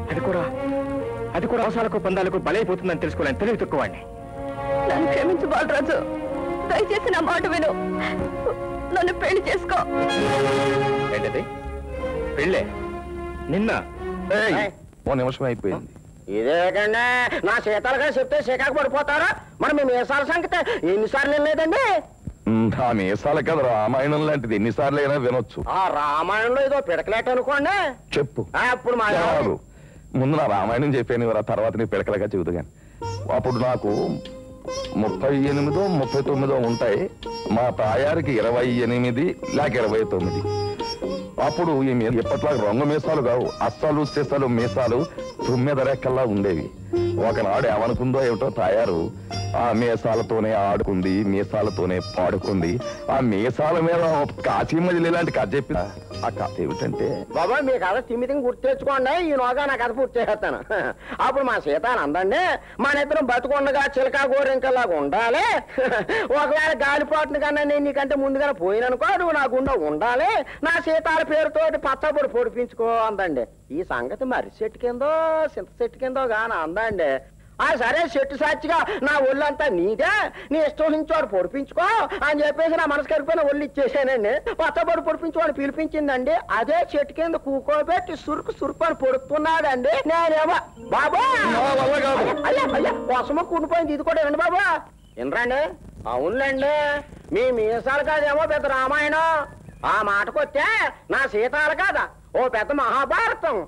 అది కూడా అది కూడా అవసరాలకు పందాలకు బలైపోతుందని తెలుసుకోలేని తెలివి తక్కువాడిని నన్ను క్షమించు బాలరాజు దయచేసి నా మాట విను నన్ను పెళ్లి చేసుకో ఏంటది పెళ్ళే నిన్న ఓ నిమిషం అయిపోయింది ఇదేకండి నా శీతాలుగా చెప్తే శీకాకు పడిపోతారా మరి మీ మీసాల సంగతి ఎన్నిసార్లు వినలేదండి ఉమ్, ఆ మీసాల కదా రామాయణం లాంటిది ఎన్నిసార్లు అయినా వినొచ్చు ఆ రామాయణంలో ఏదో పిడకలేట అనుకోండి చెప్పు ఆ, అప్పుడు మా చాలు. ముందు నా రామాయణం చెప్పాను ఆ తర్వాత నీ పిడకలుగా చెబుతా కానీ అప్పుడు నాకు ముప్పై ఎనిమిదో ముప్పై తొమ్మిదో ఉంటాయి మా తాయారికి ఇరవై ఎనిమిది లేక ఇరవై తొమ్మిది అప్పుడు ఈ మీ- ఎప్పట్లాగా రంగు మీసాలు కావు అస్సాలు సీసాలు మీసాలు తొమ్మిది రెక్కల్లా ఉండేవి ఒకనాడు ఏమనుకుందో ఏమిటో తాయారు ఆ మీసాలతోనే ఆడుకుంది మీసాలతోనే పాడుకుంది ఆ మీసాల మీద కాశీమది ఇలాంటి కథ చెప్పి ఆ కథ ఏమిటంటే బాబా మీ కథ తిమ్మితిని గుర్తు తెచ్చుకోండి ఈలోగా నా కథ పూర్తి చేస్తాను అప్పుడు మా సీతాను అందండి మన ఇద్దరం బతుకుండగా చిలకా గోరింకలాగా ఉండాలి ఒకవేళ గాలిపోటును కన్నా నేను నీకంటే ముందుగానే పోయిననుకో నువ్వు నా గుండె ఉండాలి నా సీతాల పేరుతోటి పచ్చబొడి పొడిపించుకో అందండి ఈ సంగతి మరి చెట్టు కిందో సింత చెట్టు కిందో గాని అందండి ఆ సరే చెట్టు సాక్షిగా నా ఒళ్ళంతా నీదే నీ ఇష్టం నుంచి వాడు పొడిపించుకో అని చెప్పేసి నా మనసు కరిగిపోయిన ఒళ్ళు ఇచ్చేసానండి పచ్చబొడి పొడిపించుకోని పిలిపించిందండి అదే చెట్టు కింద కూకోబెట్టి సురుకు సురుకు అని పొడుతున్నాడండి నేనేమో బాబా అయ్యా అయ్యా కోసమో కుండిపోయింది ఇది కూడా వినండి బాబా వినరండి అవునులేండి మీ మీసాలు కాదేమో పెద్ద రామాయణం ఆ మాటకొస్తే నా సీతాలు కాదా ఓ పెద్ద మహాభారతం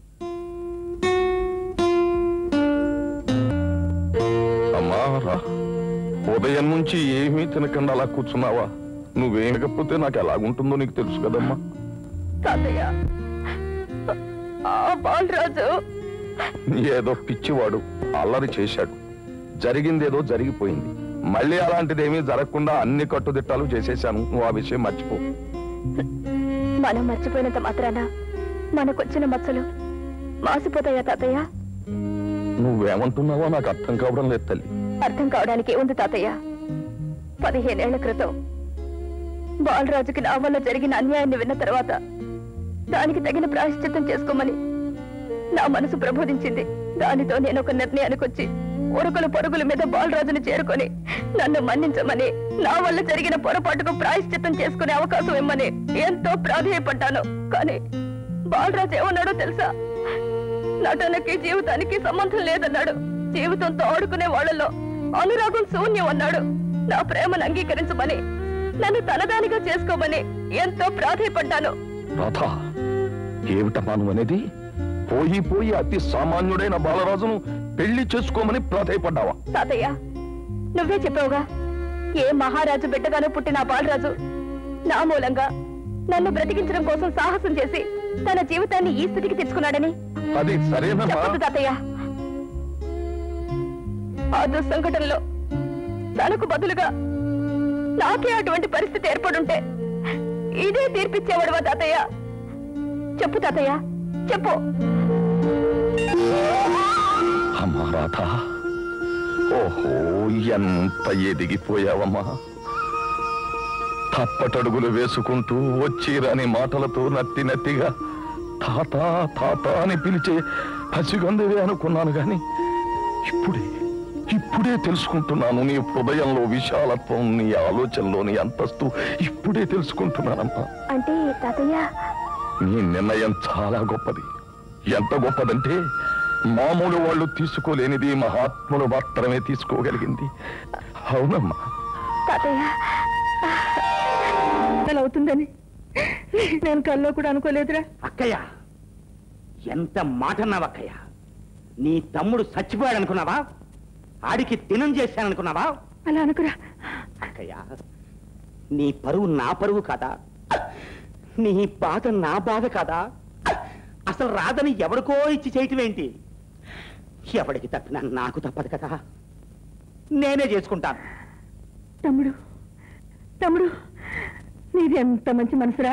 అమ్మా రా ఉదయం నుంచి ఏమీ తినకుండా అలా కూర్చున్నావా నువ్వేమకపోతే నాకు ఎలాగుంటుందో నీకు తెలుసు కదమ్మా తాతయ్య ఆ బాలరాజు ఏదో పిచ్చివాడు అల్లరి చేశాడు జరిగిందేదో జరిగిపోయింది మళ్ళీ అలాంటిదేమీ జరగకుండా అన్ని కట్టుదిట్టాలు చేసేశాను నువ్వు ఆ విషయం మర్చిపో మనం మర్చిపోయినంత మాత్రాన మనకొచ్చిన మచ్చలు మాసిపోతాయా తాతయ్య నువ్వేమంటున్నావో నాకు అర్థం కావడం లేదు తల్లి అర్థం కావడానికి ఉంది తాతయ్య పదిహేనేళ్ల క్రితం బాలరాజుకి నా వల్ల జరిగిన అన్యాయాన్ని విన్న తర్వాత దానికి తగిన ప్రాయశ్చిత్తం చేసుకోమని నా మనసు ప్రబోధించింది దానితో నేను ఒక నిర్ణయానికి వచ్చి ఉరుకులు పరుగుల మీద బాలరాజుని చేరుకొని నన్ను మన్నించమని నా వల్ల జరిగిన పొరపాటుకు ప్రాయశ్చిత్తం చేసుకునే అవకాశం ఇమ్మని ఎంతో ప్రాధేయపడ్డాను కానీ బాలరాజు ఏమన్నాడో తెలుసా నటనకి జీవితానికి సంబంధం లేదన్నాడు జీవితంతో ఆడుకునే వాళ్ళలో అనురాగం శూన్యం అన్నాడు నా ప్రేమను అంగీకరించమని నన్ను తనదానిగా చేసుకోమని ఎంతో ప్రాధేయపడ్డాను రాధా ఏమిటమ్మా నువ్వు అనేది పోయి పోయి అతి సామాన్యుడైన బాలరాజును పెళ్లి చేసుకోమని ప్రాధాయపడ్డావా తాతయ్య నువ్వే చెప్పావుగా ఏ మహారాజు బిడ్డగానో పుట్టిన ఆ బాలరాజు నా మూలంగా నన్ను బ్రతికించడం కోసం సాహసం చేసి తన జీవితాన్ని ఈ స్థితికి తెచ్చుకున్నాడని అది సరేనమ్మా చెప్పదు తాతయ్య ఆ దుస్సంఘటనలో తనకు బదులుగా నాకే అటువంటి పరిస్థితి ఏర్పడుంటే ఇదే తీర్పిచ్చేవాడువా తాతయ్య చెప్పు తాతయ్య చెప్పు అమ్మా రాధా ఓహో ఎంత ఎదిగిపోయావమ్మా తప్పటడుగులు వేసుకుంటూ వచ్చి రాని మాటలతో నత్తి నత్తిగా తాత తాత అని పిలిచే పసిగందువే అనుకున్నాను గాని ఇప్పుడే ఇప్పుడే తెలుసుకుంటున్నాను నీ హృదయంలో విశాలత్వం నీ ఆలోచనలో నీ అంతస్తు ఇప్పుడే తెలుసుకుంటున్నానమ్మా అంటే తాతయ్య నీ నిర్ణయం చాలా గొప్పది ఎంత గొప్పదంటే మామూలు వాళ్ళు తీసుకోలేనిది మహాత్ములు మాత్రమే తీసుకోగలిగింది అవునమ్మా తాతయ్య అలా అవుతుందని నేను కల్లో కూడా అనుకోలేదురా అక్కయ్య ఎంత మాట అన్నావు అక్కయ్య నీ తమ్ముడు చచ్చిపోయాడు అనుకున్నావా ఆడికి తినం చేశాననుకున్నావా అలా అనుకురా అక్కయ్య నీ పరువు నా పరువు కాదా నీ బాధ నా బాధ కాదా అసలు రాదని ఎవరికో ఇచ్చి చేయటం ఏంటి ఎవడికి తప్పినా నాకు తప్పదు కదా నేనే చేసుకుంటాను తమ్ముడు తమ్ముడు నీది ఎంత మంచి మనసురా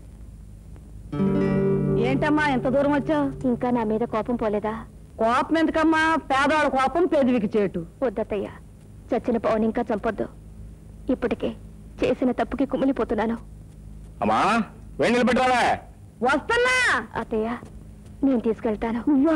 ఏంటమ్మా ఎంత దూరం వచ్చావు ఇంకా నా మీద కోపం పోలేదా కోపం ఎందుకమ్మా పేదవాళ్ళ కోపం పెదవికి చేటు వద్దత్తయ్య చచ్చిన పవన్ ఇంకా చంపొద్దు ఇప్పటికే చేసిన తప్పుకి కుమిలిపోతున్నాను అమ్మా వెళ్ళి నిలబెట్టరావా వస్తున్నా అత్తయ్య నేను తీసుకెళ్తాను నువ్వా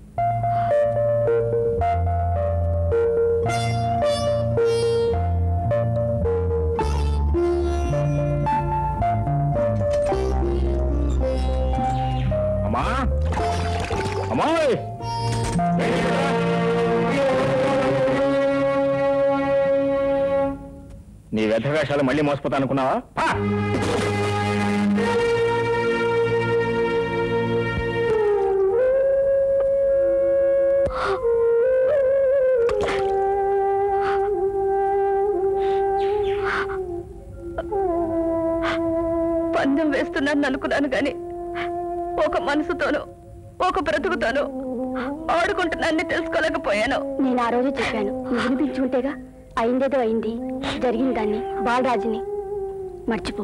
అమ్మా అమ్మాయి నీ వ్యర్థ వేషాలు మళ్ళీ మోసపోతా అనుకున్నావా పా! పందెం వేస్తున్నాను అనుకున్నాను గాని ఒక మనసుతోనూ ఒక బ్రతుకుతోనూ ఆడుకుంటున్నాన్ని తెలుసుకోలేకపోయాను నేను ఆ రోజు చెప్పాను నువ్వు వినిపించుకుంటేగా అయిందేదో అయింది జరిగిన దాన్ని బాలరాజుని మర్చిపో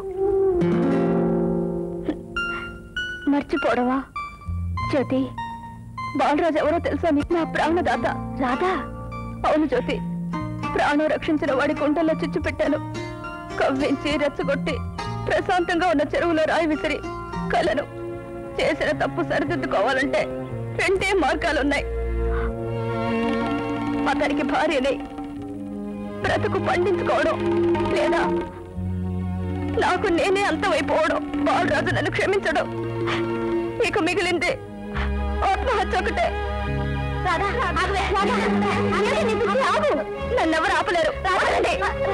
మర్చిపోవడమా జ్యోతి బాలరాజు ఎవరో తెలుసా నీకు నా ప్రాణదాత రాధా అవును జ్యోతి ప్రాణం రక్షించిన వాడి కుంటల్లో చిచ్చు పెట్టాను కవ్వించి రెచ్చగొట్టి ప్రశాంతంగా ఉన్న చెరువులో రాయి విసిరి కలను చేసిన తప్పు సరిదిద్దుకోవాలంటే రెండే మార్గాలున్నాయి అతనికి భార్యని బ్రతుకు పండించుకోవడం లేదా నాకు నేనే అంతమైపోవడం బాలరాజు నన్ను క్షమించడం ఇక మిగిలింది ఆత్మహత్య ఒకటే నన్నెవరు ఆపలేరు రావాలండి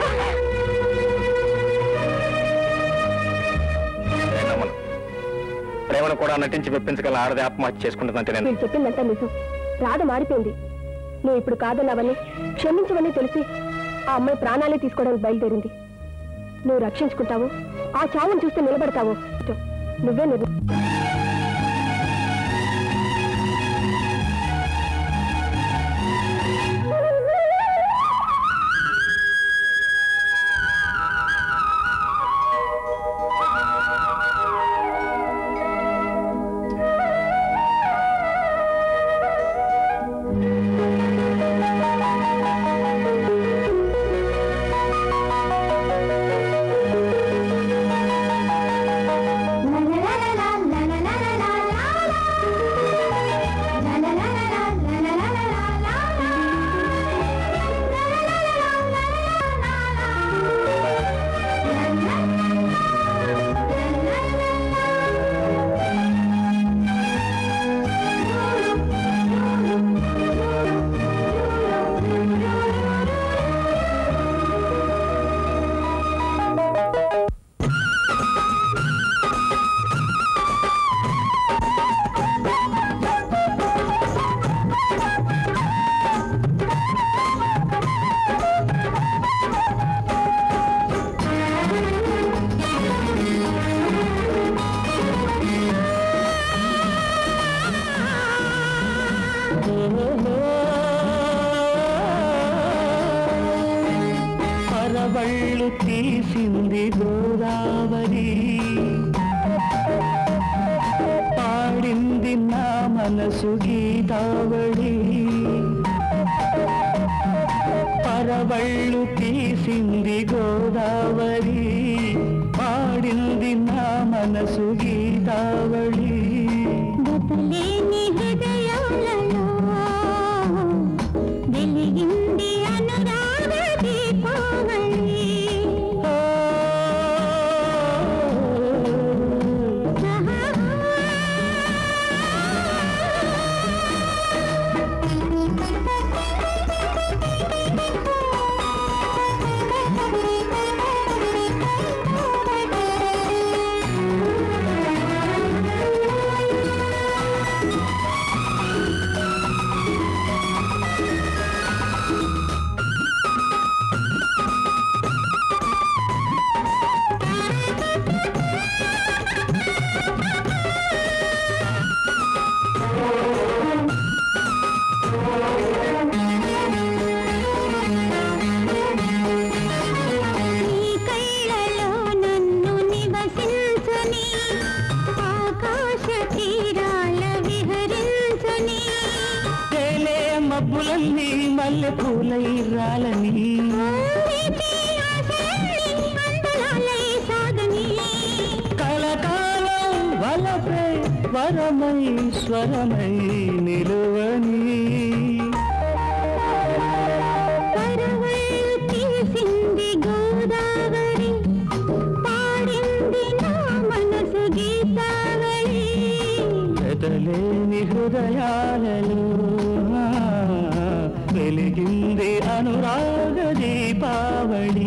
నేను నమ్మను. ప్రేమను కూడా నటించి మెప్పించగల ఆడది ఆత్మహత్య చేసుకుంటుందంటే నేను మీరు చెప్పిందంతా నిజం రాధ మారిపోయింది నువ్వు ఇప్పుడు కాదన్నావని క్షమించవని తెలిసి ఆ అమ్మాయి ప్రాణాలే తీసుకోవడానికి బయలుదేరింది నువ్వు రక్షించుకుంటావు ఆ చావును చూస్తే నిలబడతావు నువ్వే నిర్ణయం పరవళ్ళు తీసింది గోదావరి పాడింది నా మనసు గీతావళి పరవళ్ళు తీసింది గోదావరి పాడింది నా మనసు గీతావళి బతులేని హృదయాలలో వెలిగింది అనురాగ దీపావళి నీ కళ్ళలో నన్ను నివసించుని ఆకాశ తీరాల విహరించుని తేలే మబ్బులన్నీ మల్లె పూలై రాలని నీతి ఆశలన్నీ అందలాలై సాగని కలకాలం వలపే వరమై స్వరమై నిలువని పరవళ్ళు తీసింది గోదావరి పాడింది నా మనసు గీతావళి ఎదలేని హృదయాలలో ఆ, వెలిగింది అనురాగ దీపావళి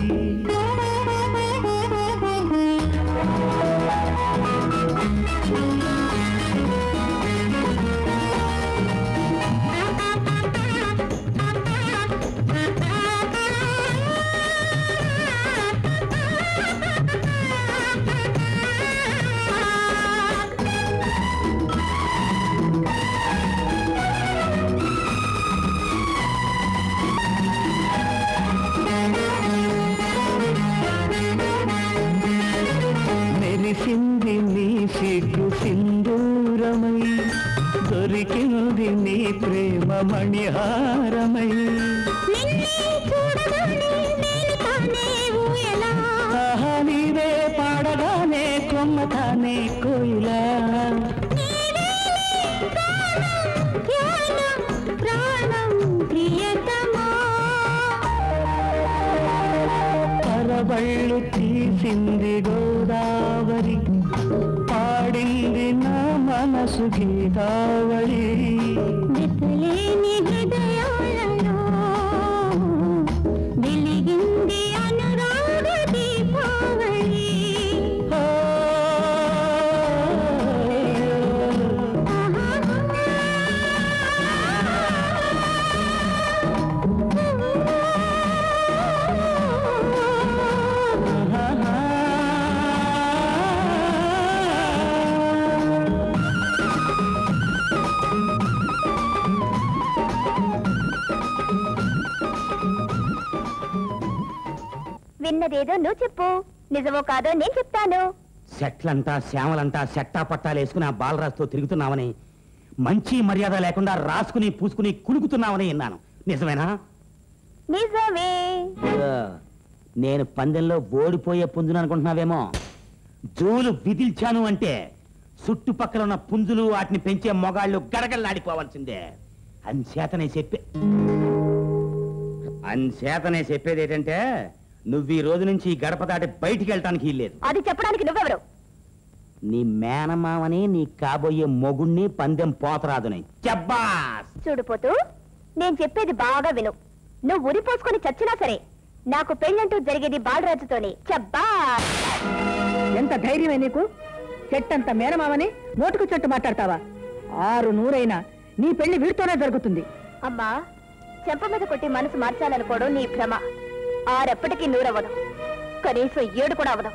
మెరిసింది నీ సిగ్గు సింధూరమై దొరికింది నీ ప్రేమ మణిహారమై నిన్నే చూడగానే నేను తానే ఊయలా ఆహా నీవే పాడగానే కొమ్మతానే కోయిలా ధ్యానం ప్రాణం ప్రియతమా పరవళ్ళు తీసింది గోదావరి పాడింది నా మనసు గీతావళి వెతలేని హృదయాలలో వెలిగింది అనురాగ దీపావళి విన్నదేదో నువ్వు చెప్పు నిజమో కాదో నేను చెప్తాను సెట్లంతా శ్యామలంతా సెట్టా పట్టాలు వేసుకుని ఆ బాలరాజుతో తిరుగుతున్నావని మంచి మర్యాద లేకుండా రాసుకుని పూసుకుని కులుకుతున్నావని విన్నాను నిజమేనా నిజమే ఇదిగో, నేను పందెంలో ఓడిపోయే పుంజును అనుకుంటున్నావేమో జూలు విదిల్చాను అంటే చుట్టుపక్కల ఉన్న పుంజులు వాటిని పెంచే మొగాళ్ళు గడగల్లాడిపోవాల్సిందే అంచేతనే చెప్పే అంచేతనే చెప్పేది ఏంటంటే నువ్వు ఈ రోజు నుంచి ఈ గడప దాటి బయటికి వెళ్ళటానికి లేదు అది చెప్పడానికి నువ్వెవరు నీ మేనమామని నీ కాబోయే మొగుణ్ణి పందెం పోతరాదుని చెబ్బాస్ చూడుపోతూ నేను చెప్పేది బాగా విను నువ్వు ఉరి పోసుకొని చచ్చినా సరే నాకు పెళ్ళంటూ జరిగేది బాలరాజుతోనే చెబ్బా ఎంత ధైర్యమే నీకు చెట్టంత మేనమామని నోటుకు చెట్టు మాట్లాడతావా ఆరు నూరైనా నీ పెళ్లి వీడితోనే జరుగుతుంది అమ్మా చెంప మీద కొట్టి మనసు మార్చాలనుకోవడం నీ భ్రమ ఆరెప్పటికీ నూరవ్వదు కనీసం ఏడు కూడా అవ్వదు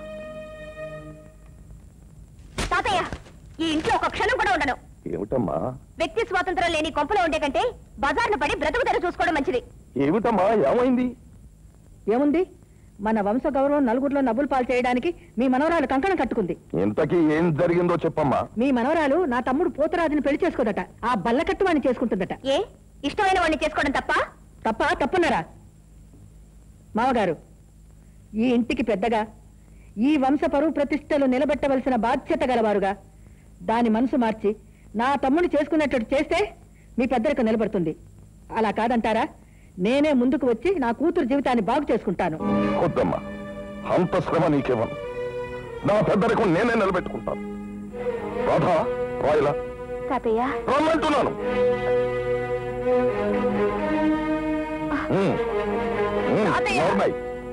తాతయ్య ఈ ఇంట్లో ఒక క్షణం కూడా ఉండను ఏమిటమ్మా వ్యక్తి స్వాతంత్రం లేని కొంపలో ఉండే కంటే బజార్ను పడి బ్రతుకు తెర చూసుకోవడం మంచిది ఏమిటమ్మా ఏమైంది ఏముంది మన వంశ గౌరవం నలుగురిలో నవ్వులు పాలు చేయడానికి మీ మనవరాలు కంకణం కట్టుకుంది ఇంతకీ ఏం జరిగిందో చెప్పమ్మా మీ మనవరాలు నా తమ్ముడు పోతరాజుని పెళ్లి చేసుకోదట ఆ బల్లకట్టు వాడిని చేసుకుంటుందట ఏ ఇష్టమైన వాడిని చేసుకోవడం తప్ప తప్ప తప్పున్నారా మామగారు ఈ ఇంటికి పెద్దగా ఈ వంశ పరువు ప్రతిష్టలు నిలబెట్టవలసిన బాధ్యత గలవారుగా దాని మనసు మార్చి నా తమ్ముడిని చేసుకునేటట్టు చేస్తే మీ పెద్దలకు నిలబడుతుంది అలా కాదంటారా నేనే ముందుకు వచ్చి నా కూతురు జీవితాన్ని బాగు చేసుకుంటాను వద్దమ్మా అంత శ్రమ నీకేమను నా పెద్దరికం నేనే నిలబెట్టుకుంటాను రాధా రాయలా తాతయ్య రమ్మంటున్నాను ఉమ్, ఉమ్, నోర్మై.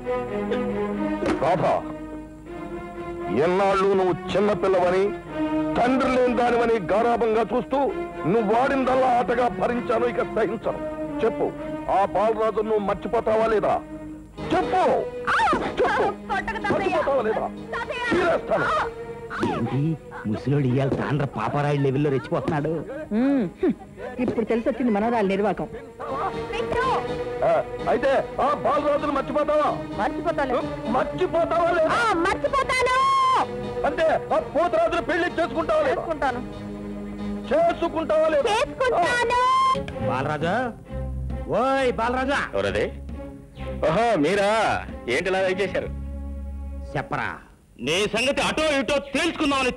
రాధా ఎన్నాళ్ళు నువ్వు చిన్నపిల్లవని తండ్రి లేని దానివని గారాభంగా చూస్తూ నువ్వు వాడిందల్లా ఆటగా భరించాను ఇక సహించను చెప్పు ఆ బాలరాజు నువ్వు మర్చిపోతావా లేదా చెప్పు చెప్పు మర్చిపోతావా లేదా చీరేస్తాను ఏంటి ముసలోడు ఇవాళ తాండ్ర పాపరాయి లెవెల్లో రెచ్చిపోతున్నాడు ఉమ్, హ్మ్. ఇప్పుడు తెలిసొచ్చింది మనవరాలు నిర్వాకం ఆ, అయితే ఆ బాలరాజును మర్చిపోతావా మర్చిపోతాను మర్చిపోతావా లేదా మర్చిపోతాను అంటే ఆ పోతరాజును పెళ్లి చేసుకుంటావా లేదా చేసుకుంటాను చేసుకుంటావా లేదా చేసుకుంటాను బాలరాజా ఓయ్ బాలరాజా ఎవరది ఓహో మీరా ఏంటి ఇలా చేశారు చెప్పరా నీ సంగతి అటో ఇటో తేల్చుకుందామని వచ్చాం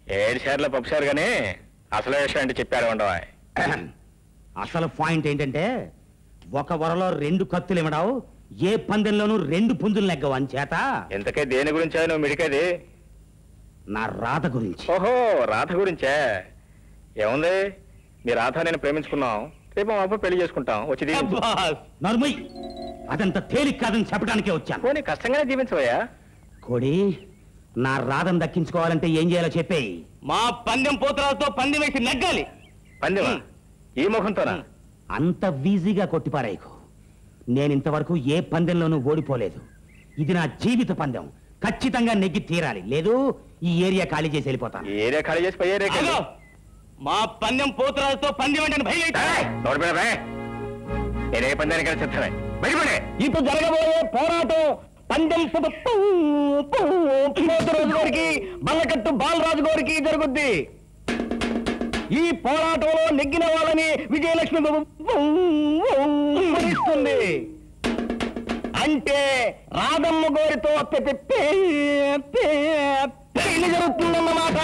ఏడు సార్లు పప్పుసారు కానీ అసలు విషయం అంటే చెప్పాడు ఉండవా అసలు పాయింట్ ఏంటంటే ఒక వరలో రెండు కత్తులు ఇవ్వడావు ఏ పందెంలోనూ రెండు పుంజులు నెగ్గవు అని చేత ఇంతకే దేని గురించా నువ్వు మిడికేది నా రాత గురించి ఓహో రాధ గురించే ఏముంది మీ రాధ నేను ప్రేమించుకున్నాం రేపు మా అబ్బాయి పెళ్లి చేసుకుంటాం వచ్చి దీవించు. నర్మయ్ అదంత తేలిక కాదని చెప్పడానికే వచ్చాను పోనీ కష్టంగానే దీవించవయ్యా కోడి నా రాధను దక్కించుకోవాలంటే ఏం చేయాలో చెప్పేయి మా పందెం పోతురాలతో పందెం వేసి నెగ్గాలి పందెమా ఈ ముఖంతోనా అంత ఈజీగా కొట్టిపారాయికు నేను ఇంతవరకు ఏ పందెంలోనూ ఓడిపోలేదు ఇది నా జీవిత పందెం ఖచ్చితంగా నెగ్గి తీరాలి లేదు ఈ ఏరియా ఖాళీ చేసి వెళ్ళిపోతాను ఈ ఏరియా ఖాళీ చేసి పోయి ఏరియా ఆగో! మా పందెం పోతురాలతో పందెం ఏంటని భయం నేనే పందానికైనా చెప్తానే బయటపడే ఇప్పుడు జరగబోయే పోరాటం పందెం సభ పోతురాజు గారికి బల్లకట్టు బాలరాజు గారికి జరుగుద్ది ఈ పోరాటంలో నెగ్గిన వాళ్ళని విజయలక్ష్మి భరిస్తుంది అంటే రాధమ్మ గోరితో పె- పె- పె- పె- పెళ్లి జరుగుతుందన్నమాట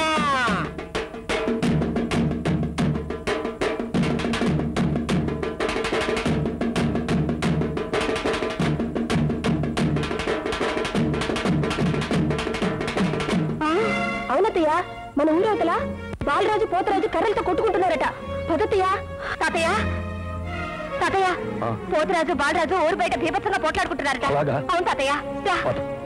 అవునతయ్య మన ఊరవతల బాలరాజు పోతరాజు కర్రలతో కొట్టుకుంటున్నారట పదతయ్య తాతయ్య తాతయ్య పోతరాజు బాలరాజు ఊరు బయట బీభత్సంగా పోట్లాడుకుంటున్నారట అలాగా? అవును తాతయ్య రా.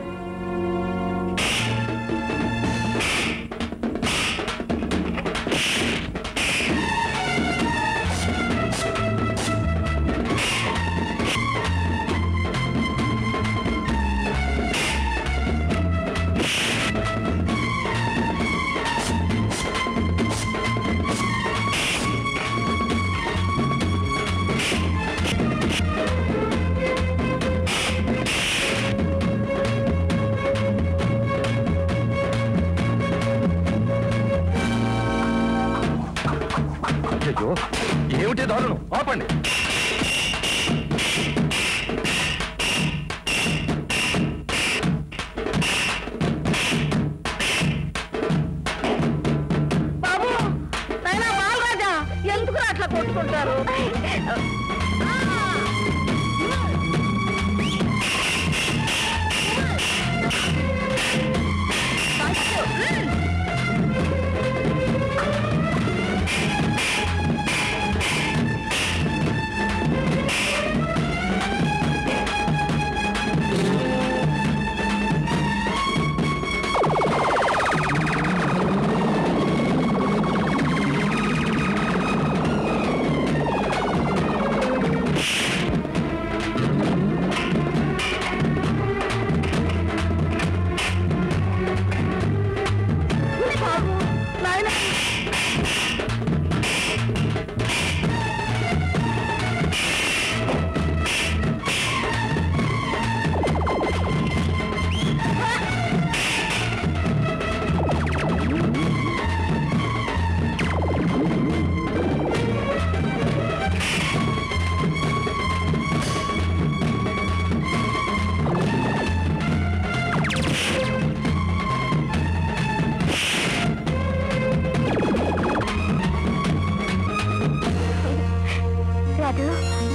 అయ్యో ఏమిటి దారుణం ఆపండి బాబు నాయనా బాలరాజా ఎందుకు అట్లా కొట్టుకుంటారు బాబు నాయనా రాదు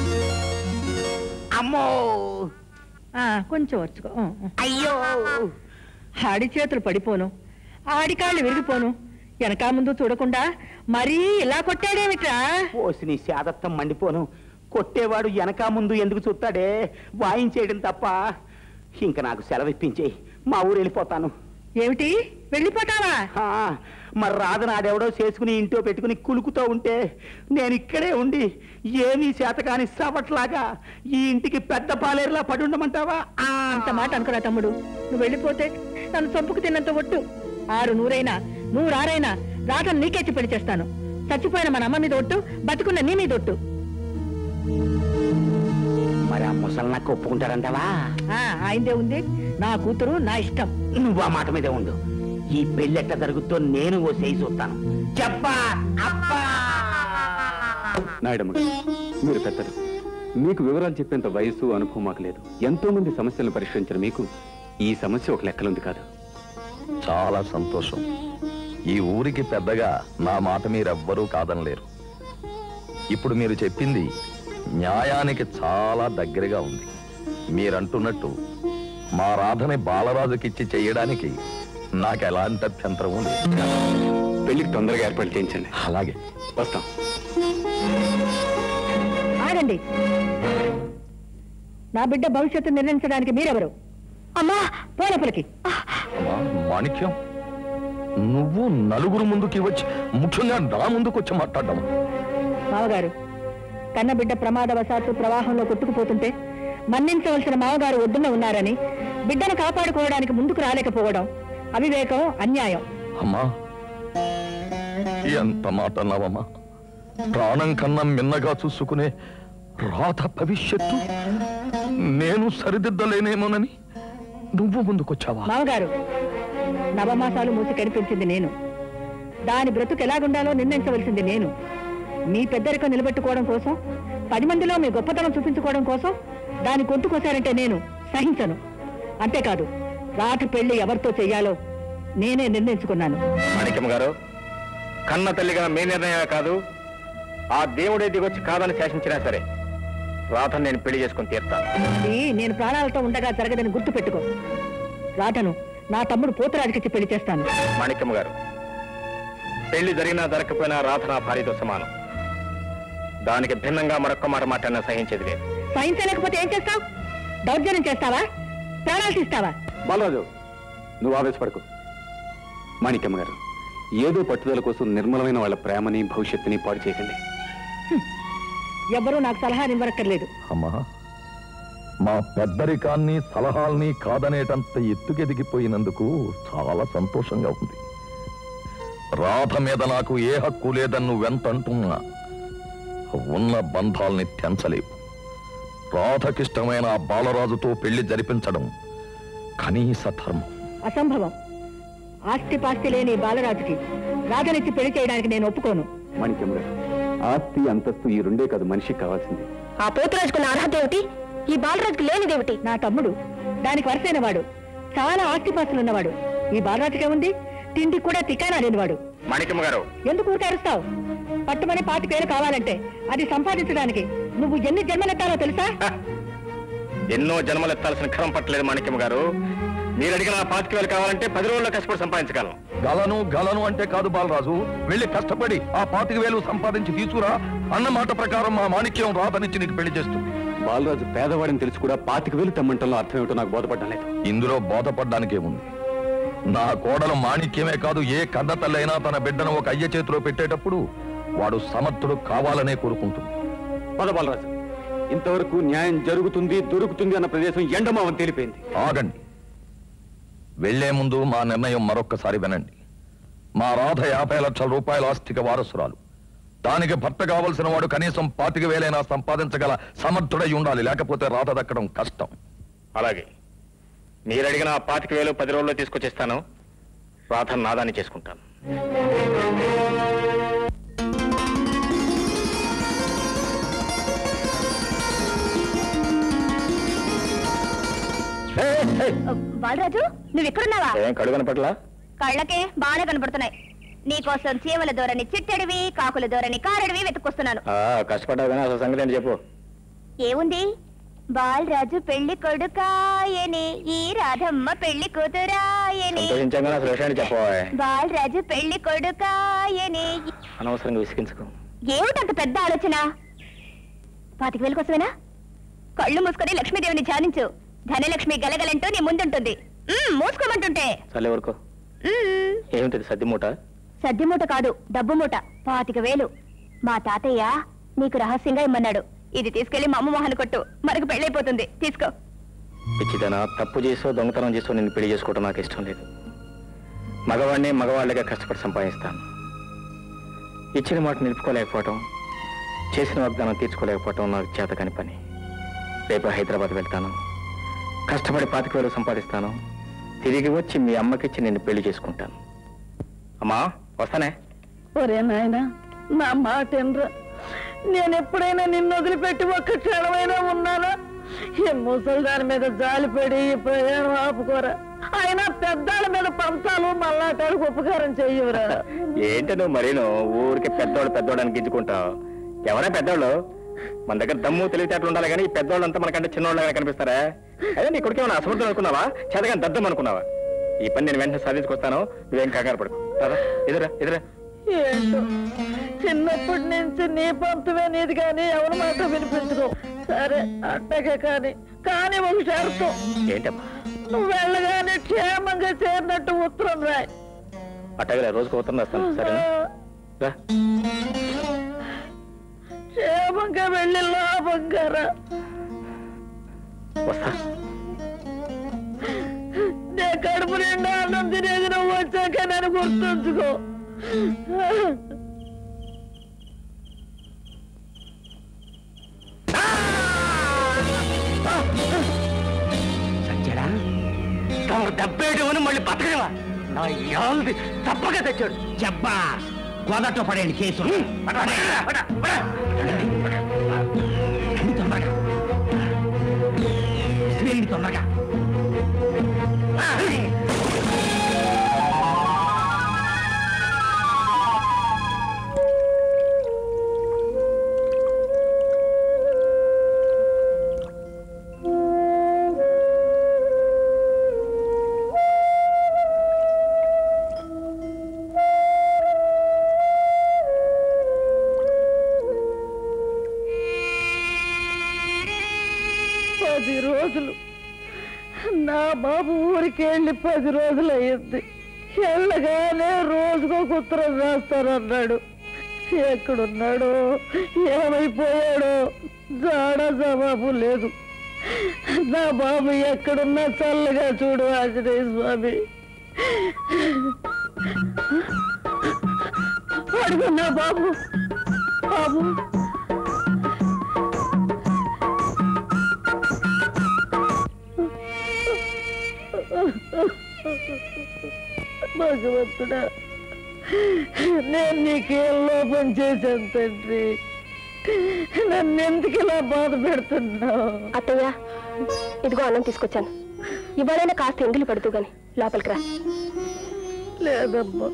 అమ్మో ఆ, కొంచెం వచ్చుకో ఆ, ఆ. అయ్యో ఆడి చేతులు పడిపోను ఆడి కాళ్ళు విరిగిపోను వెనక ముందు చూడకుండా మరీ ఇలా కొట్టాడేమిట్రా పోసి నీ శాదత్తం మండిపోను కొట్టేవాడు వెనక ముందు ఎందుకు చూస్తాడే వాయించేయడం తప్ప ఇంక నాకు సెలవిప్పించేయి మా ఊరు వెళ్ళిపోతాను ఏమిటి వెళ్ళిపోతావా ఆ, మరి రాధను ఆడెవడో చేసుకుని ఇంట్లో పెట్టుకుని కులుకుతూ ఉంటే నేను ఇక్కడే ఉండి ఏమీ చేతకాని సవట్లాగా ఈ ఇంటికి పెద్ద పాలేరులా పడి ఉండమంటావా ఆ, అంత మాట అనుకురా తమ్ముడు నువ్వు వెళ్ళిపోతే నన్ను చంపుకు తిన్నంత ఒట్టు ఆరు నూరైనా నూరారైనా రాధను నీకెచ్చి పెళ్లి చేస్తాను చచ్చిపోయిన మన అమ్మ మీద ఒట్టు బతుకున్న నీ మీద ఒట్టు మరి ఆ ముసల్నక్క ఒప్పుకుంటారంటావా ఆ, ఆయిందే ఉంది నా కూతురు నా ఇష్టం నువ్వు ఆ మాట మీదే ఉండు ఈ పెళ్ళెట్ట జరుగుతో నేను ఓ చేయి చూస్తాను చెప్పా అబ్బా నాయుడమ్మ గారు, మీరు పెద్దలు మీకు వివరాలు చెప్పేంత వయసు అనుభవం మాకు లేదు ఎంతో మంది సమస్యలను పరిష్కరించిన మీకు ఈ సమస్య ఒక లెక్కలుంది కాదు చాలా సంతోషం ఈ ఊరికి పెద్దగా నా మాట మీరెవ్వరూ కాదనలేరు ఇప్పుడు మీరు చెప్పింది న్యాయానికి చాలా దగ్గరగా ఉంది మీరంటున్నట్టు మా రాధని బాలరాజుకిచ్చి చెయ్యడానికి నాకు ఎలాంటి అభ్యంతరము లేదు పెళ్లికి తొందరగా ఏర్పాటు చేయించండి అలాగే వస్తాం ఆగండి నా బిడ్డ భవిష్యత్తు నిర్ణయించడానికి మీరెవరు అమ్మా పోలపులకి అమ్మా, మాణిక్యం నువ్వు నలుగురు ముందుకి వచ్చి ముఖ్యంగా నా ముందుకు వచ్చి మాట్లాడమ్మా మావగారు కన్నబిడ్డ ప్రమాదవశాత్తు ప్రవాహంలో కొట్టుకుపోతుంటే మన్నించవలసిన మావగారు ఒడ్డున ఉన్నారని బిడ్డను కాపాడుకోవడానికి ముందుకు రాలేకపోవడం అవివేకం అన్యాయం అమ్మా ఎంత మాట అన్నావమ్మా ప్రాణం కన్నా మిన్నగా చూసుకునే రాధ భవిష్యత్తు నేను సరిదిద్దలేనేమోనని నువ్వు ముందుకొచ్చావా మావగారు నవమాసాలు మూసి కనిపించింది నేను దాని బ్రతుకు ఎలాగుండాలో నిర్ణయించవలసింది నేను మీ పెద్దరికం నిలబెట్టుకోవడం కోసం పది మందిలో మీ గొప్పతనం చూపించుకోవడం కోసం దాని కొట్టుకొశారంటే నేను సహించను అంతేకాదు రాటు పెళ్లి ఎవరితో చెయ్యాలో నేనే నిర్ణయించుకున్నాను మాణిక్యం గారు కన్న తల్లిగా మీ నిర్ణయమే కాదు ఆ దేవుడే దిగొచ్చి కాదని శాసించినా సరే రాధను నేను పెళ్లి చేసుకుని తీరుతాను ఇది నేను ప్రాణాలతో ఉండగా జరగదని గుర్తు పెట్టుకో రాధను నా తమ్ముడు పోతురాజుకిచ్చి పెళ్లి చేస్తాను మాణిక్యం గారు పెళ్లి జరిగినా జరగకపోయినా రాధ నా భార్యతో సమానం దానికి భిన్నంగా మరొక్క మాట మాట్లాడినా సహించేది లేదు సహించలేకపోతే ఏం చేస్తావు దౌర్జన్యం చేస్తావా ప్రాణాలు తీస్తావా బాలరాజు నువ్వు ఆవేశపడకు మాణిక్యమ్మ గారు ఏదో పట్టుదల కోసం నిర్మలమైన వాళ్ళ ప్రేమని భవిష్యత్తుని పాడు చేయకండి ఎవ్వరూ నాకు సలహా ఇవ్వరక్కర్లేదు అమ్మా మా పెద్దరికాన్ని సలహాల్ని కాదనేటంత ఎత్తుకెదిగిపోయినందుకు చాలా సంతోషంగా ఉంది రాధ మీద నాకు ఏ హక్కు లేదని నువ్వెంతంటున్నా ఉన్న బంధాల్ని తెంచలేవు రాధకిష్టమైన ఆ బాలరాజుతో పెళ్లి జరిపించడం కనీస ధర్మం అసంభవం ఆస్తి పాస్తి లేని ఈ బాలరాజుకి రాధనిచ్చి పెళ్లి చేయడానికి నేను ఒప్పుకోను మాణిక్యమ్మ గారు ఆస్తి అంతస్తు ఈ రెండే కాదు మనిషికి కావాల్సింది ఆ పోతురాజుకున్న అర్హత ఏమిటి ఈ బాలరాజుకి లేనిదేమిటి నా తమ్ముడు దానికి వరుసైన వాడు చాలా ఆస్తిపాస్తులున్నవాడు ఈ బాలరాజుకే ఉంది తిండి కూడా తికానా లేనివాడు మాణిక్యం గారు ఎందుకు ఊరికే అరుస్తావు పట్టుమని పాతికేలు కావాలంటే అది సంపాదించడానికి నువ్వు ఎన్ని జన్మలెత్తాలో తెలుసా ఎన్నో జన్మలు ఎత్తాల్సిన క్రమం పట్టలేదు మాణిక్యం గారు మీరు అడిగిన ఆ పాతికి వేలు కావాలంటే పది రోజుల్లో కష్టపడి సంపాదించగలను గలను గలను అంటే కాదు బాలరాజు వెళ్ళి కష్టపడి ఆ పాతిక వేలు సంపాదించి తీసుకురా అన్న మాట ప్రకారం మా మాణిక్యం రాధనిచ్చి నీకు పెళ్లి చేస్తుంది బాలరాజు పేదవాడిని తెలిసి కూడా పాతిక వేలు తెమ్మంటంలో అర్థం ఏమిటో నాకు బోధపడడం లేదు ఇందులో బోధపడ్డానికే ఉంది నా కోడలు మాణిక్యమే కాదు ఏ కన్న తల్లైనా తన బిడ్డను ఒక అయ్య చేతిలో పెట్టేటప్పుడు వాడు సమర్థుడు కావాలనే కోరుకుంటుంది పద బాలరాజు ఇంతవరకు న్యాయం జరుగుతుంది దొరుకుతుంది అన్న ప్రదేశం ఎండమావని తేలిపోయింది ఆగండి వెళ్లే ముందు మా నిర్ణయం మరొక్కసారి వినండి మా రాధ యాభై లక్షల రూపాయల ఆస్తిక వారసురాలు దానికి భర్త కావలసిన వాడు కనీసం పాతిక వేలైనా సంపాదించగల సమర్థుడై ఉండాలి లేకపోతే రాధ దక్కడం కష్టం అలాగే మీరు అడిగిన ఆ పాతిక వేలు పది రోజుల్లో తీసుకొచ్చేస్తాను రాధను నాదాన్ని చేసుకుంటాను బాలరాజు నువ్వు ఎక్కడున్నావా ఏం కడుగన పట్ల కళ్ళకే బాగా కనపడుతున్నాయి నీకోసం చీమల దూరని చిట్టడివి కాకుల దూరని కారడివి వెతుక్కొస్తున్నాను కష్టపడ్డావు కానీ అసలు సంగతి ఏంటి చెప్పు ఏముంది బాలరాజు పెళ్లి కొడుకాయని ఈ రాధమ్మ పెళ్లి కూతురాయని సంతోషించాం కానీ అసలు విషయాన్ని చెప్పవా బాలరాజు పెళ్లి కొడుకాయని అనవసరంగా విసిగించుకో ఏమిటంత పెద్ద ఆలోచన పాతిక వేల కోసమేనా కళ్ళు మూసుకొని లక్ష్మీదేవిని ధ్యానించు ధనలక్ష్మి గలగలంటూ నీ ముందుంటుంది మ్మ్, మూసుకోమంటుంటే చల్లే వరకు మ్మ్. ఏమిటది సద్ది మూట సద్ది మూట కాదు డబ్బు మూట పాతిక వేలు మా తాతయ్య నీకు రహస్యంగా ఇమ్మన్నాడు ఇది తీసుకెళ్లి మా అమ్మ మొహన్ కొట్టు మనకు పెళ్ళైపోతుంది తీసుకో పిచ్చిదన తప్పు చేసో దొంగతనం చేసో నిన్ను పెళ్లి చేసుకోవడం నాకు ఇష్టం లేదు మగవాడిని మగవాళ్ళగా కష్టపడి సంపాదిస్తాను ఇచ్చిన మాట నిలుపుకోలేకపోవటం చేసిన వాగ్దానం తీర్చుకోలేకపోవటం నాకు చేత కాని పని రేపు హైదరాబాద్ వెళ్తాను కష్టపడి పాతిక వేలు సంపాదిస్తాను తిరిగి వచ్చి మీ అమ్మకిచ్చి నిన్ను పెళ్లి చేసుకుంటాను అమ్మా వస్తానే ఒరే నాయన నా మాట ఎనరా నేను ఎప్పుడైనా నిన్ను వదిలిపెట్టి ఒక్క క్షణమైనా ఉన్నానా ఈ ముసలి దాని మీద జాలిపడి ఈ ప్రయాణం ఆపుకోరా అయినా పెద్దాళ్ళ మీద పంచాలు మళ్ళాటానికి ఉపకారం చెయ్యవురా ఏంటి నువ్వు మరీను ఊరికి పెద్దోడు పెద్దోడు అని గింజుకుంటావు ఎవరా పెద్దోళ్ళు మన దగ్గర దమ్ము తెలివితేటలు ఉండాలి కానీ ఈ పెద్దోళ్ళంతా మనకంటే చిన్నోళ్ళగా కనిపిస్తారా అదే నీ కొడుకు ఏమైనా అసమర్థం అనుకున్నావా చేతగాని దద్దం అనుకున్నావా ఈ పని నేను వెంటనే సాధించుకొస్తాను నువ్వేం కంగారు పడుకు రారా ఎదురా ఎదురా ఏంటో చిన్నప్పటి నుంచి నీ పంతమే నీది కానీ ఎవరి మాట వినిపించుకో సరే అట్టగే కానీ కానీ ఒక షరతం ఏంటమ్మా నువ్వు వెళ్ళగానే క్షేమంగా చేరినట్టు ఉత్తరం రాయ్ అట్టగలే రోజుకు ఉత్తరం రాస్తాను సరేనా రా క్షేమంగా వెళ్ళి లాభంగా రా వస్తా నే కడుపు నిండా అన్నం తినేది నువ్వు వచ్చాక నన్ను గుర్తుంచుకో సత్యడా తమరు దెబ్బేయడం మళ్ళీ బతకడవా నా యాల్ది తప్పక తెచ్చాడు చెప్పా గోదట్లో పడేయండి కేసు రండి తొందరగా రండి తొందరగా పది రోజులు నా బాబు ఊరికి వెళ్ళి పది రోజులు అయ్యింది వెళ్ళగానే రోజుకో ఉత్తరం రాస్తానన్నాడు ఎక్కడున్నాడో ఏమైపోయాడో జాడ జవాబు లేదు నా బాబు ఎక్కడున్నా చల్లగా చూడు ఆంజనేయ స్వామి అడుగు నా బాబు బాబు భగవంతుడా నేను నీకేం లోపం చేశాను తండ్రి నన్ను ఎందుకు ఇలా బాధ పెడుతున్నావు అత్తయ్య ఇదిగో అన్నం తీసుకొచ్చాను ఇవాళైనా కాస్త ఎంగిలి పడుతూ గాని లోపలికి రా లేదమ్మా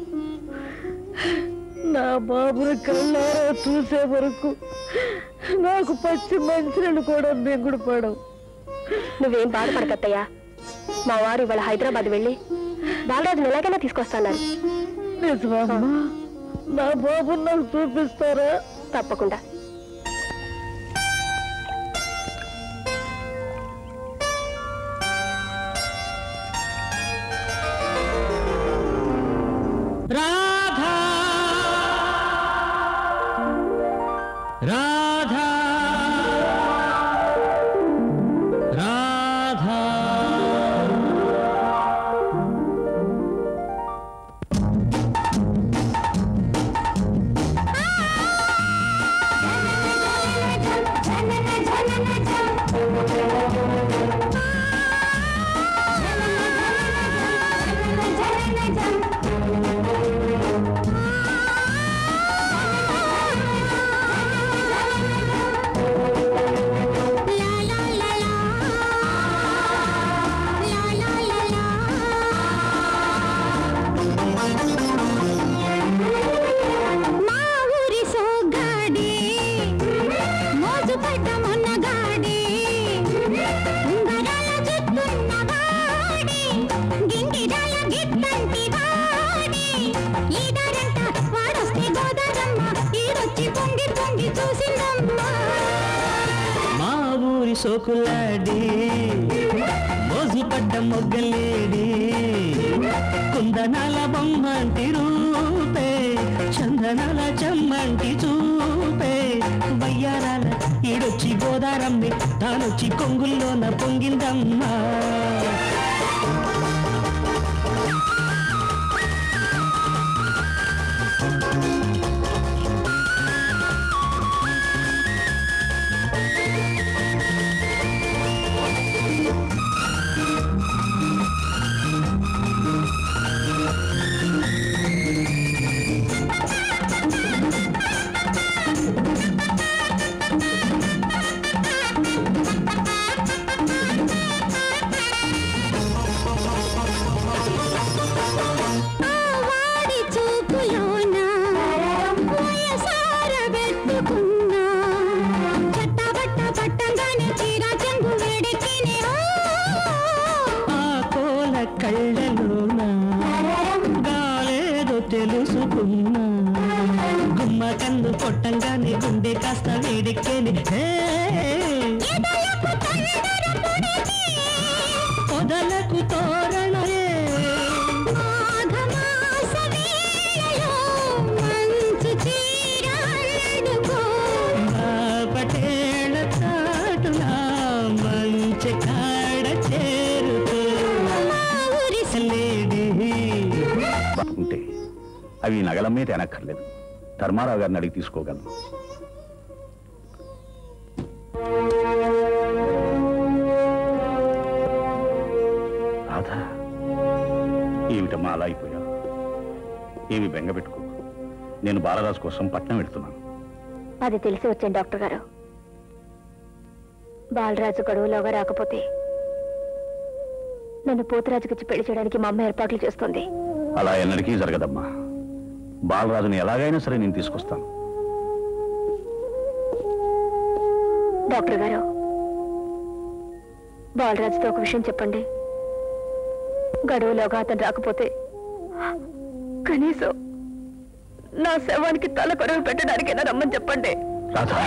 నా బాబుని కళ్ళారా చూసే వరకు నాకు పచ్చి మంచినీళ్ళు కూడా మింగుడు పడవు నువ్వేం బాధపడకత్తయ్యా మా వారు ఇవాళ హైదరాబాద్ వెళ్ళి బాలరాజుని ఎలాగైనా తీసుకొస్తాన్నారు నిజమమ్మా నా బాబుని నాకు చూపిస్తారా తప్పకుండా రాధా రాధా రాధా మా ఊరి సోగ్గాడి మోజు పడ్డ మొన్నగాడి ఉంగరాల జుట్టున్న వాడి గింగిరాల గిత్తంటి వాడి ఈడారంట వాడొస్తే గోదారమ్మ ఈడొచ్చి పొంగి పొంగి చూసిందమ్మా మా ఊరి సోకులాడి మోజు పడ్డ మొగ్గలేడి కుందనాల బొమ్మంటి రూపే చందనాల చెమ్మంటి చూపే వయ్యారాల ఈడొచ్చి గోదారమ్మి తానొచ్చి కొంగుల్లోన పొంగిందమ్మా ఆ కొట్టంగానే గుండె కాస్త వేడెక్కేని హే! పొదలకు తోరణమే పటేళ చాటులా మంచి కాడ చేరుతూ లేడీ ఉంటే అవి నగలమ్మే తేనక్కర్లేదు ధర్మారావు గారిని అడిగి తీసుకోగలను రాధా ఏమిటమ్మా అలా అయిపోయా ఏమి బెంగ పెట్టుకో నేను బాలరాజు కోసం పట్నం వెళ్తున్నాను అది తెలిసి వచ్చాను డాక్టర్ గారు బాలరాజు గడువులోగా రాకపోతే నన్ను పోతురాజుకిచ్చి పెళ్లి చేయడానికి మా అమ్మ ఏర్పాట్లు చేస్తుంది అలా ఎన్నటికీ జరగదమ్మా బాలరాజుని ఎలాగైనా సరే నేను తీసుకొస్తాను డాక్టర్ గారు బాలరాజుతో ఒక విషయం చెప్పండి గడువులోగా అతను రాకపోతే కనీసం నా శవానికి తల కొరవి పెట్టడానికైనా రమ్మని చెప్పండి రాధా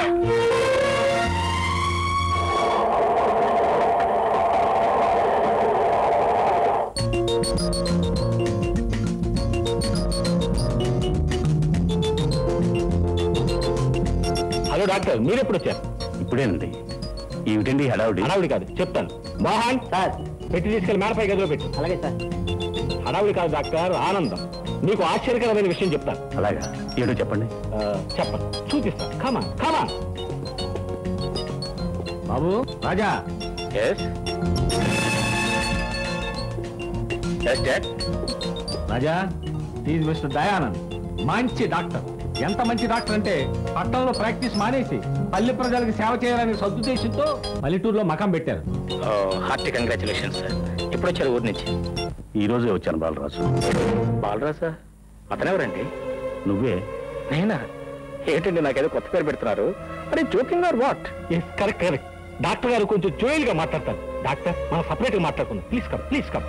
హలో డాక్టర్ మీరు ఎప్పుడు వచ్చారు ఇప్పుడేనండి ఏమిటండి హడావుడి హడావుడి కాదు చెప్తాను మోహన్ సార్ పెట్టి తీసుకెళ్లి మేడపై గదిలో పెట్టు అలాగే సార్ హడావుడి కాదు డాక్టర్ ఆనందం మీకు ఆశ్చర్యకరమైన విషయం చెప్తాను అలాగా ఏమిటో చెప్పండి ఆ, చెప్పండి చూపిస్తాను కమా కమా బాబు Raja yes Raja is mister Dayanand మంచి డాక్టర్ ఎంత మంచి డాక్టర్ అంటే పట్టణంలో ప్రాక్టీస్ మానేసి పల్లె ప్రజలకు సేవ చేయాలనే సదుద్దేశంతో పల్లెటూరులో మకం పెట్టారు హార్టీ కంగ్రాచులేషన్ సార్ ఎప్పుడు వచ్చారు ఊరి నుంచి ఈ రోజే వచ్చాను బాలరాజు బాలరాజా అతనెవరండి నువ్వే నేనా ఏంటండి నాకేదో కొత్త పేరు పెడుతున్నారు అరే joking or what correct correct doctor గారు కొంచెం జోయిల్ గా మాట్లాడతారు డాక్టర్ మనం సపరేట్ గా మాట్లాడుకుందాం ప్లీజ్ కమ్ ప్లీజ్ కమ్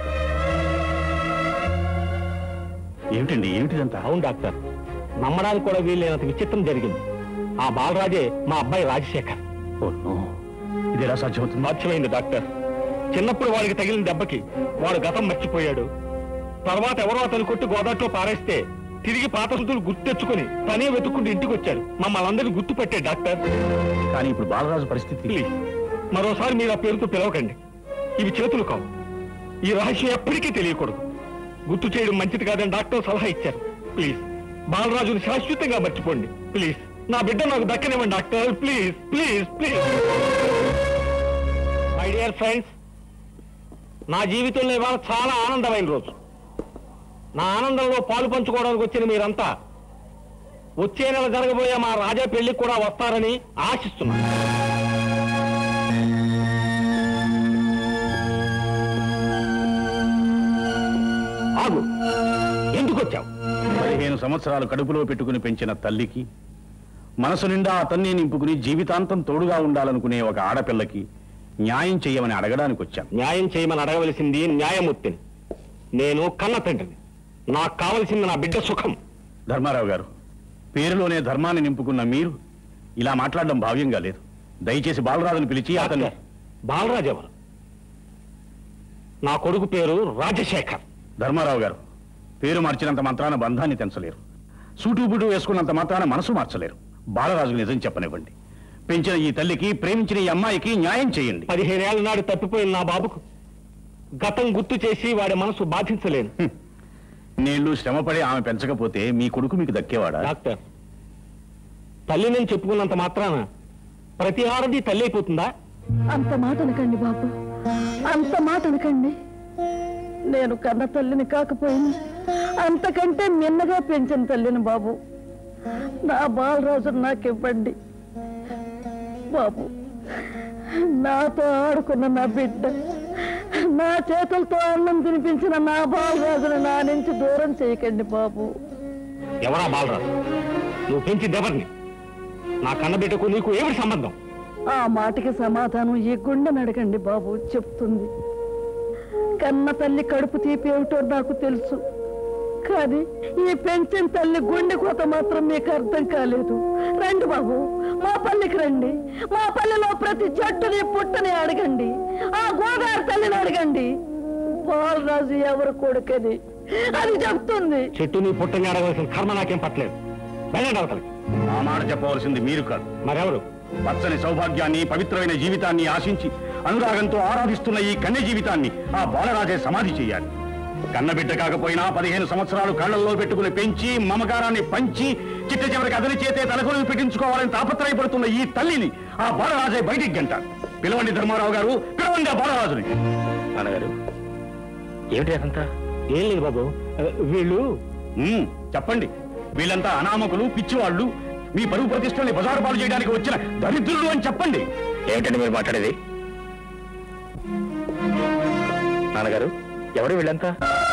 ఏమిటండి ఏమిటిదంతా అవును డాక్టర్ నమ్మడానికి కూడా వీలైనంత విచిత్రం జరిగింది ఆ బాలరాజే మా అబ్బాయి రాజశేఖర్ ఓ నో ఇది ఎలా సాధ్యమవుతుంది సాధ్యమైంది డాక్టర్ చిన్నప్పుడు వాడికి తగిలిన దెబ్బకి వాడు గతం మర్చిపోయాడు తర్వాత ఎవరో అతను కొట్టి గోదాట్లో పారేస్తే తిరిగి పాత శృతులు గుర్తు తెచ్చుకుని తనే వెతుక్కుంటూ ఇంటికి వచ్చాడు మమ్మల్ని అందరినీ గుర్తుపెట్టే డాక్టర్ కానీ ఇప్పుడు బాలరాజు పరిస్థితి ప్లీజ్ మరోసారి మీరు ఆ పేరుతో పిలవకండి ఇవి చేతులు కావు ఈ రహస్యం ఎప్పటికీ తెలియకూడదు గుర్తు చేయడం మంచిది కాదని డాక్టర్ సలహా ఇచ్చారు ప్లీజ్ బాలరాజుని శాశ్వతంగా మర్చిపోండి ప్లీజ్ నా బిడ్డ నాకు దక్కనివ్వండి doctor please please please my dear friends నా జీవితంలో ఇవాళ చాలా ఆనందమైన రోజు నా ఆనందంలో పాలు పంచుకోవడానికి వచ్చిన మీరంతా వచ్చే నెల జరగబోయే మా రాజా పెళ్లికి కూడా వస్తారని ఆశిస్తున్నాను ఆగు ఎందుకు వచ్చావు పదిహేను సంవత్సరాలు కడుపులో పెట్టుకుని పెంచిన తల్లికి మనసు నిండా అతన్ని నింపుకుని జీవితాంతం తోడుగా ఉండాలనుకునే ఒక ఆడపిల్లకి న్యాయం చేయమని అడగడానికి వచ్చాను న్యాయం చేయమని అడగవలసింది న్యాయమూర్తిని నేను కన్న తండ్రిని నాకు కావలసింది నా బిడ్డ సుఖం ధర్మారావు గారు పేరులోనే ధర్మాన్ని నింపుకున్న మీరు ఇలా మాట్లాడడం భావ్యంగా లేదు దయచేసి బాలరాజును పిలిచి అతన్ని బాలరాజు ఎవరు నా కొడుకు పేరు రాజశేఖర్ ధర్మారావు గారు పేరు మార్చినంత మాత్రాన బంధాన్ని తెంచలేరు సూటు బుటు వేసుకున్నంత మాత్రాన మనసు మార్చలేరు బాలరాజుకు నిజం చెప్పనివ్వండి పెంచిన ఈ తల్లికి ప్రేమించిన ఈ అమ్మాయికి న్యాయం చేయండి పదిహేనేళ్ల నాడు తప్పిపోయిన నా బాబుకు గతం గుర్తు చేసి వాడి మనసు బాధించలేను నీళ్లు శ్రమపడి ఆమె పెంచకపోతే మీ కొడుకు మీకు దక్కేవాడా డాక్టర్ తల్లి నేను చెప్పుకున్నంత మాత్రాన ప్రతి ఆడది తల్లి అయిపోతుందా అంత మాట అనకండి బాబు అంత మాట అనకండి నేను కన్న తల్లిని కాకపోయినా అంతకంటే మిన్నగా పెంచిన తల్లిని బాబు నా బాలరాజు నాకివ్వండి బాబు నాతో ఆడుకున్న నా బిడ్డ నా చేతులతో అన్నం తినిపించిన నా బాలరాజును నా నుంచి దూరం చేయకండి బాబు ఎవరా బాలరాజు నువ్వు పెంచింది ఎవరిని నా కన్నబిడ్డకు నీకు ఏమిటి సంబంధం ఆ మాటకి సమాధానం ఈ గుండెని అడగండి బాబు చెప్తుంది కన్న తల్లి కడుపు తీపి ఏమిటో నాకు తెలుసు కానీ ఈ పెంచిన తల్లి గుండె కోత మాత్రం మీకు అర్థం కాలేదు రండి బాబు మా పల్లెకి రండి మా పల్లెలో ప్రతి చెట్టుని పుట్టని అడగండి ఆ గోదావరి తల్లిని అడగండి బాలరాజు ఎవరు కొడుకని అది చెప్తుంది చెట్టుని పుట్టని అడగవలసిన కర్మ నాకేం పట్టలేదు వెళ్ళండి అవతలకి ఆ మాట చెప్పవలసింది మీరు కాదు మరెవరు పచ్చని సౌభాగ్యాన్ని పవిత్రమైన జీవితాన్ని ఆశించి అనురాగంతో ఆరాధిస్తున్న ఈ కన్య జీవితాన్ని ఆ బాలరాజే సమాధి చేయాలి కన్నబిడ్డ కాకపోయినా పదిహేను సంవత్సరాలు కళ్ళల్లో పెట్టుకుని పెంచి మమకారాన్ని పంచి చిట్ట చివరికి అతని చేతే తలకొలివి పెట్టించుకోవాలని తాపత్రయపడుతున్న ఈ తల్లిని ఆ బాలరాజే బయటికి గంటారు పిలవండి ధర్మారావు గారు పిలవండి ఆ బాలరాజుని నాన్నగారు ఏమిటి అదంతా ఏం లేదు బాబు వీళ్ళు ఉమ్, చెప్పండి వీళ్ళంతా అనామకులు పిచ్చివాళ్ళు మీ పరువు ప్రతిష్టల్ని బజారు పాలు చేయడానికి వచ్చిన దరిద్రులు అని చెప్పండి ఏమిటండి మీరు మాట్లాడేది నాన్నగారు ఎవరు వీళ్ళంతా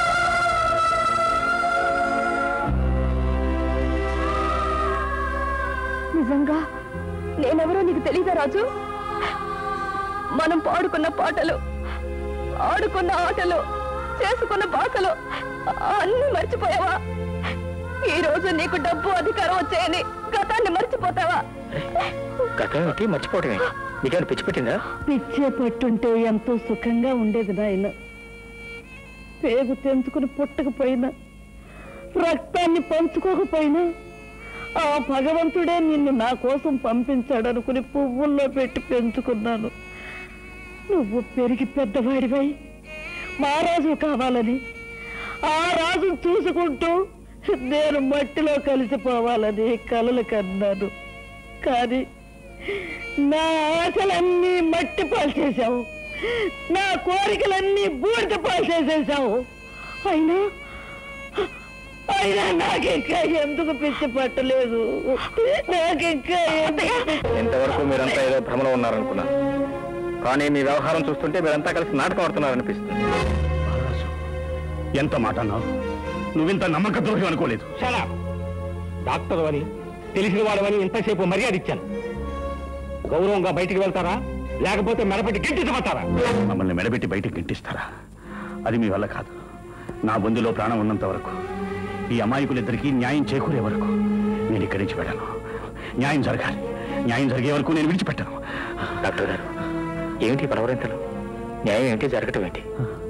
నిజంగా నేనెవరో నీకు తెలీదా రాజు మనం పాడుకున్న పాటలు ఆడుకున్న ఆటలు చేసుకున్న బాసలు అన్ని మర్చిపోయావా ఈ రోజు నీకు డబ్బు అధికారం వచ్చాయని గతాన్ని మర్చిపోతావా గతం ఏంటి మర్చిపోవటమే నీకేమైనా పిచ్చి పెట్టిందా పిచ్చే పట్టుంటే ఎంతో సుఖంగా ఉండేది నాయన పేగు తెంచుకుని పుట్టకపోయినా రక్తాన్ని పంచుకోకపోయినా ఆ భగవంతుడే నిన్ను నా కోసం పంపించాడనుకుని పువ్వుల్లో పెట్టి పెంచుకున్నాను నువ్వు పెరిగి పెద్దవాడివై మా రాజు కావాలని ఆ రాజు చూసుకుంటూ నేను మట్టిలో కలిసిపోవాలని కలలు కన్నాను కానీ నా ఆశలన్నీ మట్టి పాలు చేశావు నా కోరికలన్నీ బూడిద పాలు చేసేసావు అయినా అయినా నాకింకా ఎందుకు పిచ్చి పట్టలేదు నాకింకా ఎందుకు ఇంతవరకు మీరంతా ఏదో భ్రమలో ఉన్నారనుకున్నా కానీ మీ వ్యవహారం చూస్తుంటే మీరంతా కలిసి నాటకం ఆడుతున్నారనిపిస్తుంది ఎంత మాట అన్నావు నువ్వింత నమ్మక ద్రోహి అనుకోలేదు చాలా డాక్టర్ అని తెలిసిన వాడవని ఇంతసేపు మర్యాద ఇచ్చాను గౌరవంగా బయటికి వెళ్తారా లేకపోతే మెడపెట్టి గిట్టించబడతారా మమ్మల్ని మెడబెట్టి బయటికి గింటిస్తారా అది మీ వల్ల కాదు నా బొందిలో ప్రాణం ఉన్నంత వరకు ఈ అమాయకులిద్దరికీ న్యాయం చేకూరే వరకు నేను ఇక్కడి నుంచి వెళ్ళను న్యాయం జరగాలి న్యాయం జరిగే వరకు నేను విడిచిపెట్టను డాక్టర్ గారు ఏమిటి పరవరింతలు న్యాయం ఏంటి జరగటం ఏంటి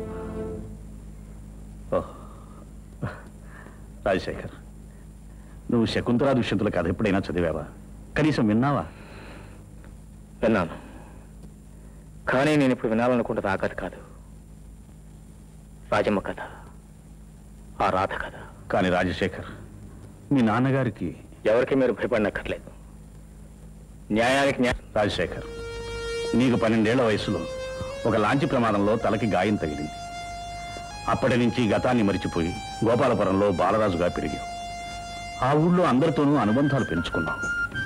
ఓహ్. రాజశేఖర్ నువ్వు శకుంతలా దుష్యంతుల కథ ఎప్పుడైనా చదివావా కనీసం విన్నావా విన్నాను కానీ నేను ఇప్పుడు వినాలనుకుంటున్న ఆ కథ కాదు రాజమ్మ కథ ఆ రాధ కథ కానీ రాజశేఖర్ మీ నాన్నగారికి ఎవరికి మీరు భయపడినక్కర్లేదు న్యాయానికి న్యాయం రాజశేఖర్ నీకు పన్నెండేళ్ల వయసులో ఒక లాంచి ప్రమాదంలో తలకి గాయం తగిలింది అప్పటి నుంచి గతాన్ని మరిచిపోయి గోపాలపురంలో బాలరాజుగా పెరిగావు ఆ ఊళ్ళో అందరితోనూ అనుబంధాలు పెంచుకున్నావు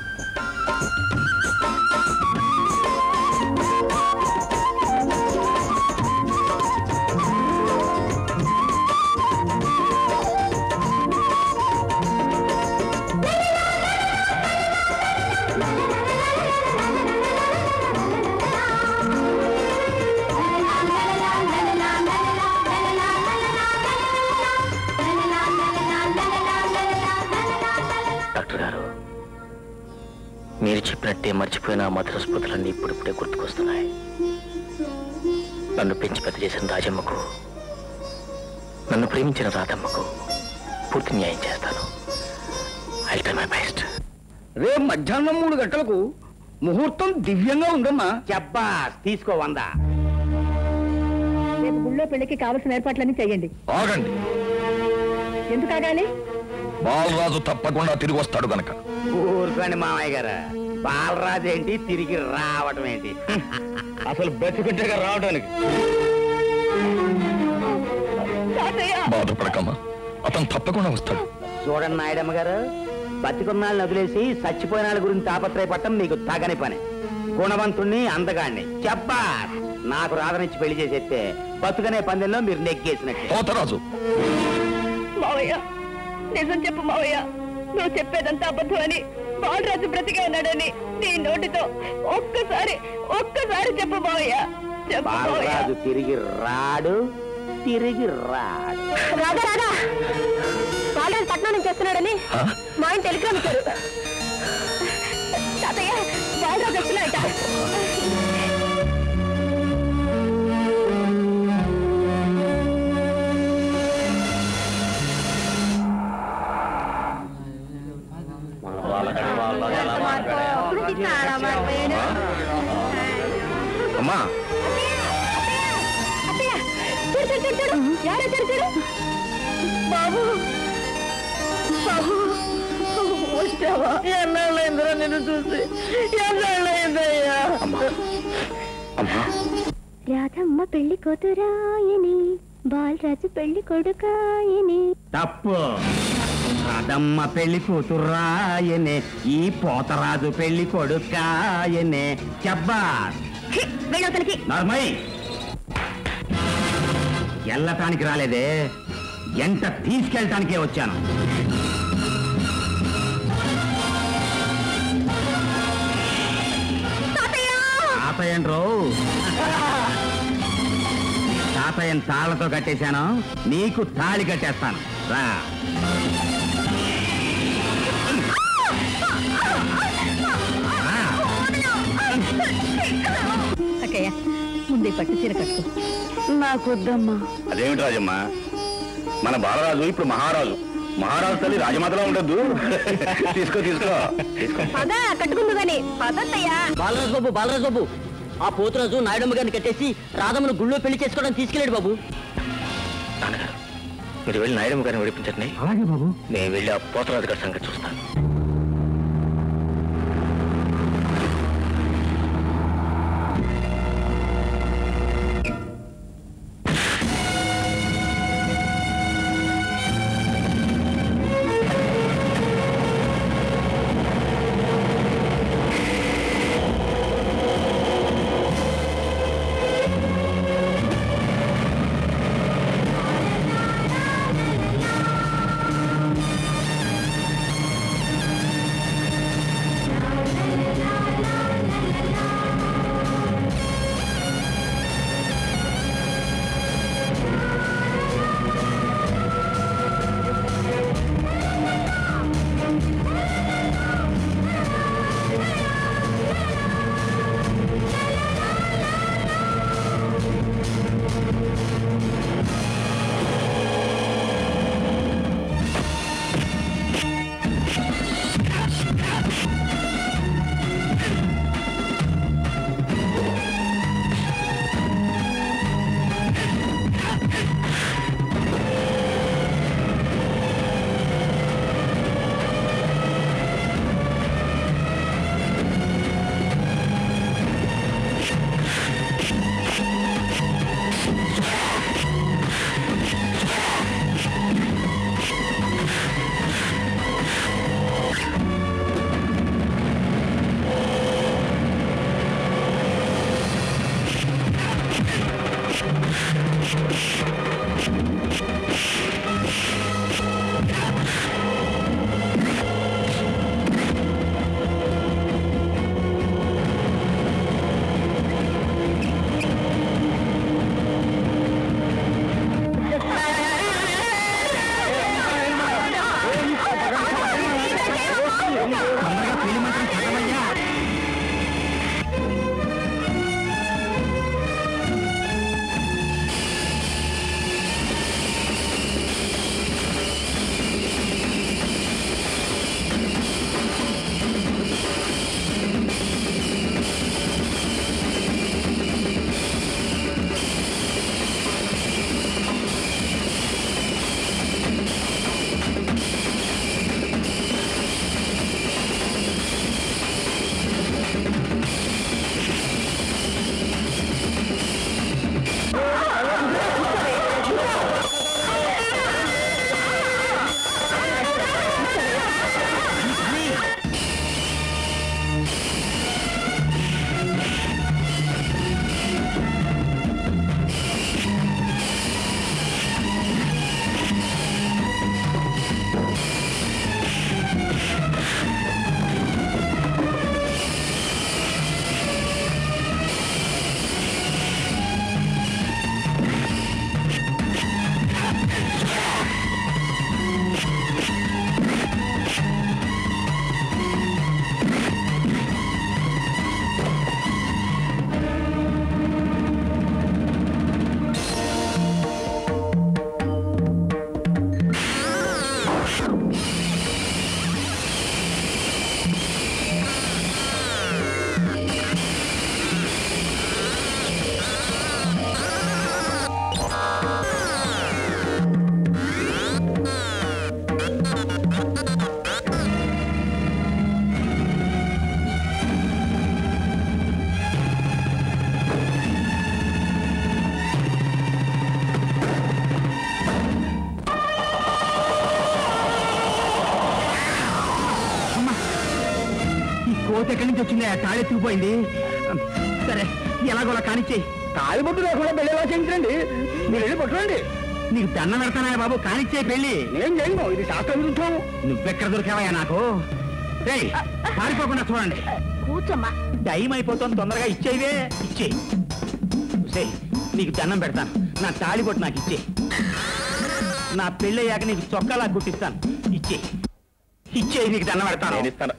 డాక్టర్ గారు మీరు చెప్పినట్టే మర్చిపోయిన ఆ మధుర స్మృతులన్నీ ఇప్పుడిప్పుడే గుర్తుకొస్తున్నాయి నన్ను పెంచి పెద్ద చేసిన రాజమ్మకు నన్ను ప్రేమించిన రాధమ్మకు పూర్తి న్యాయం చేస్తాను ఐ ట్రై మై బెస్ట్ రేపు మధ్యాహ్నం మూడు గంటలకు ముహూర్తం దివ్యంగా ఉందమ్మా చెప్పాస్ తీసుకో వందా రేపు గుళ్ళో పెళ్లికి కావలసిన ఏర్పాట్లన్నీ చేయండి ఆగండి ఎందుకు ఆగాలి బాలరాజు తప్పకుండా తిరిగి వస్తాడు గనక ఊరుకోండి మామయ్య గారు బాలరాజు ఏంటి తిరిగి రావటం ఏంటి అసలు బతికుంటేగా రావడానికి బాధపడకమ్మా అతను తప్పకుండా వస్తాడు చూడండి నాయుడమ్మ గారు బతికున్నాళ్ళని వదిలేసి చచ్చిపోయిన వాళ్ళ గురించి తాపత్రయపడటం మీకు తగని పని గుణవంతుణ్ణి అందగాణ్ణి చెప్పా నాకు రాధనిచ్చి పెళ్లి చేసేస్తే బతుకనే పందెంలో మీరు నెగ్గేసినట్టు పోతరాజు మావయ్య నిజం చెప్పు మావయ్య నువ్వు చెప్పేదంతా అబద్ధమని బాలరాజు బ్రతికే ఉన్నాడని నీ నోటితో ఒక్కసారి ఒక్కసారి చెప్పు మావయ్య చెప్పు మావయ్య బాలరాజు తిరిగి రాడు తిరిగి రాడు రాగా రాగా బాలరాజు పట్నం నుంచి వస్తున్నాడని మా ఆయన టెలిగ్రామ్ ఇచ్చారు చస్తున్నాయట అమ్మా చూడు చూడు చూడు చూడు యారో చూడు చూడు బాబు బాబు వచ్చావా ఎన్నాళ్ళైందిరా నిన్ను చూసి ఎన్నాళ్ళైందయ్యా రాధమ్మ పెళ్లి కూతురాయని బాలరాజు పెళ్లి కొడుకాయని తప్పు రాధమ్మ పెళ్లి కూతురాయనే ఈ పోతరాజు పెళ్లి కొడుకాయనే చెప్పాస్ వెళ్ళవతలకి నర్మయ్ వెళ్ళటానికి రాలేదే ఎంట తీసుకెళ్ళటానికే వచ్చాను తాతయ్యండ్రు తాతయ్యని తాళ్లతో కట్టేశాను నీకు తాళి కట్టేస్తాను రా అక్కయ్య ముందే పట్టు చీర కట్టుకో నాకు వద్దమ్మా అదేమిటి రాజమ్మా మన బాలరాజు ఇప్పుడు మహారాజు మహారాజు తల్లి రాజమాతలా ఉండద్దు తీసుకో తీసుకో తీసుకో పద కట్టుకుందు గాని పదత్తయ్యా బాలరాజు బాబు బాలరాజు బాబు ఆ పోతురాజు నాయుడమ్మ గారిని కట్టేసి రాధమ్మను గుళ్ళో పెళ్లి చేసుకోవడానికి తీసుకెళ్ళాడు బాబు మీరు వెళ్ళి నాయుడమ్మ గారిని విడిపించండి అలాగే బాబు నేను వెళ్ళి ఆ పోతరాజు గారి సంగతి చూస్తాను ఆ ఎక్కడి నుంచి వచ్చింది తాళి ఎత్తుకుపోయింది సరే ఎలాగోలా కానిచ్చేయి తాలిబొట్టు లేకుండా పెళ్లి ఎలా చేయించండి మీరు వెళ్ళి పట్టుకోండి నీకు దండం పెడతానా బాబు కానిచ్చే పెళ్ళి నేను చేయను ఇది శాస్త్ర విరుద్ధం నువ్వెక్కడ దొరికావయ్యా నాకు రేయ్ పారిపోకుండా చూడండి కూర్చోమ్మా టైం అయిపోతుంది తొందరగా ఇచ్చేవే ఇచ్చేయి ఉసేయ్, నీకు దండం పెడతాను నా తాళిబొట్టు నాకు ఇచ్చే నా పెళ్ళయ్యాక నీకు చొక్కాలా గుట్టిస్తాను ఇచ్చే ఇచ్చేయి నీకు దండం పెడతాను నేను ఇస్తాను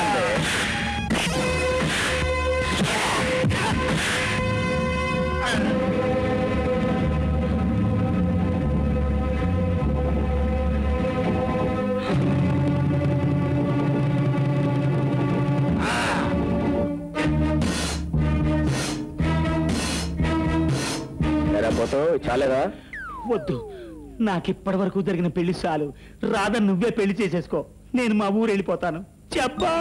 ఎరా పోతూ చాలేదా వద్దు నాకిప్పటి వరకు జరిగిన పెళ్లి చాలు రాధ నువ్వే పెళ్లి చేసేసుకో నేను మా ఊరు వెళ్ళిపోతాను చెప్పా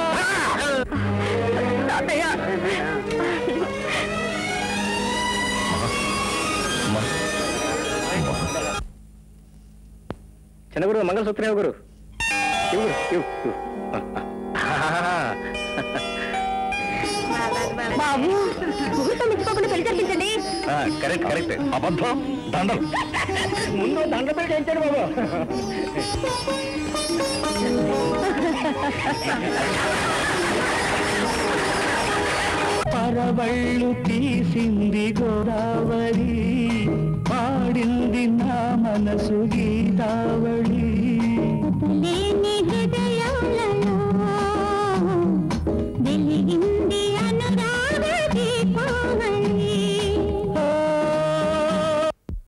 చిన్న గురు మంగళసూత్రం గురు ఇవ్వు గురు, ఇవ్వు, ఇవ్వు. బాబు ముహూర్తం మించుకోకుండా పెళ్లి జరిపించండి ఆ, కరెక్ట్ కరెక్ట్ అబద్ధం దండలు ముందు దండ పెట్టి చేయించాడు బాబు పరవళ్ళు తీసింది గోదావరి పాడింది నా మనసు గీతావళి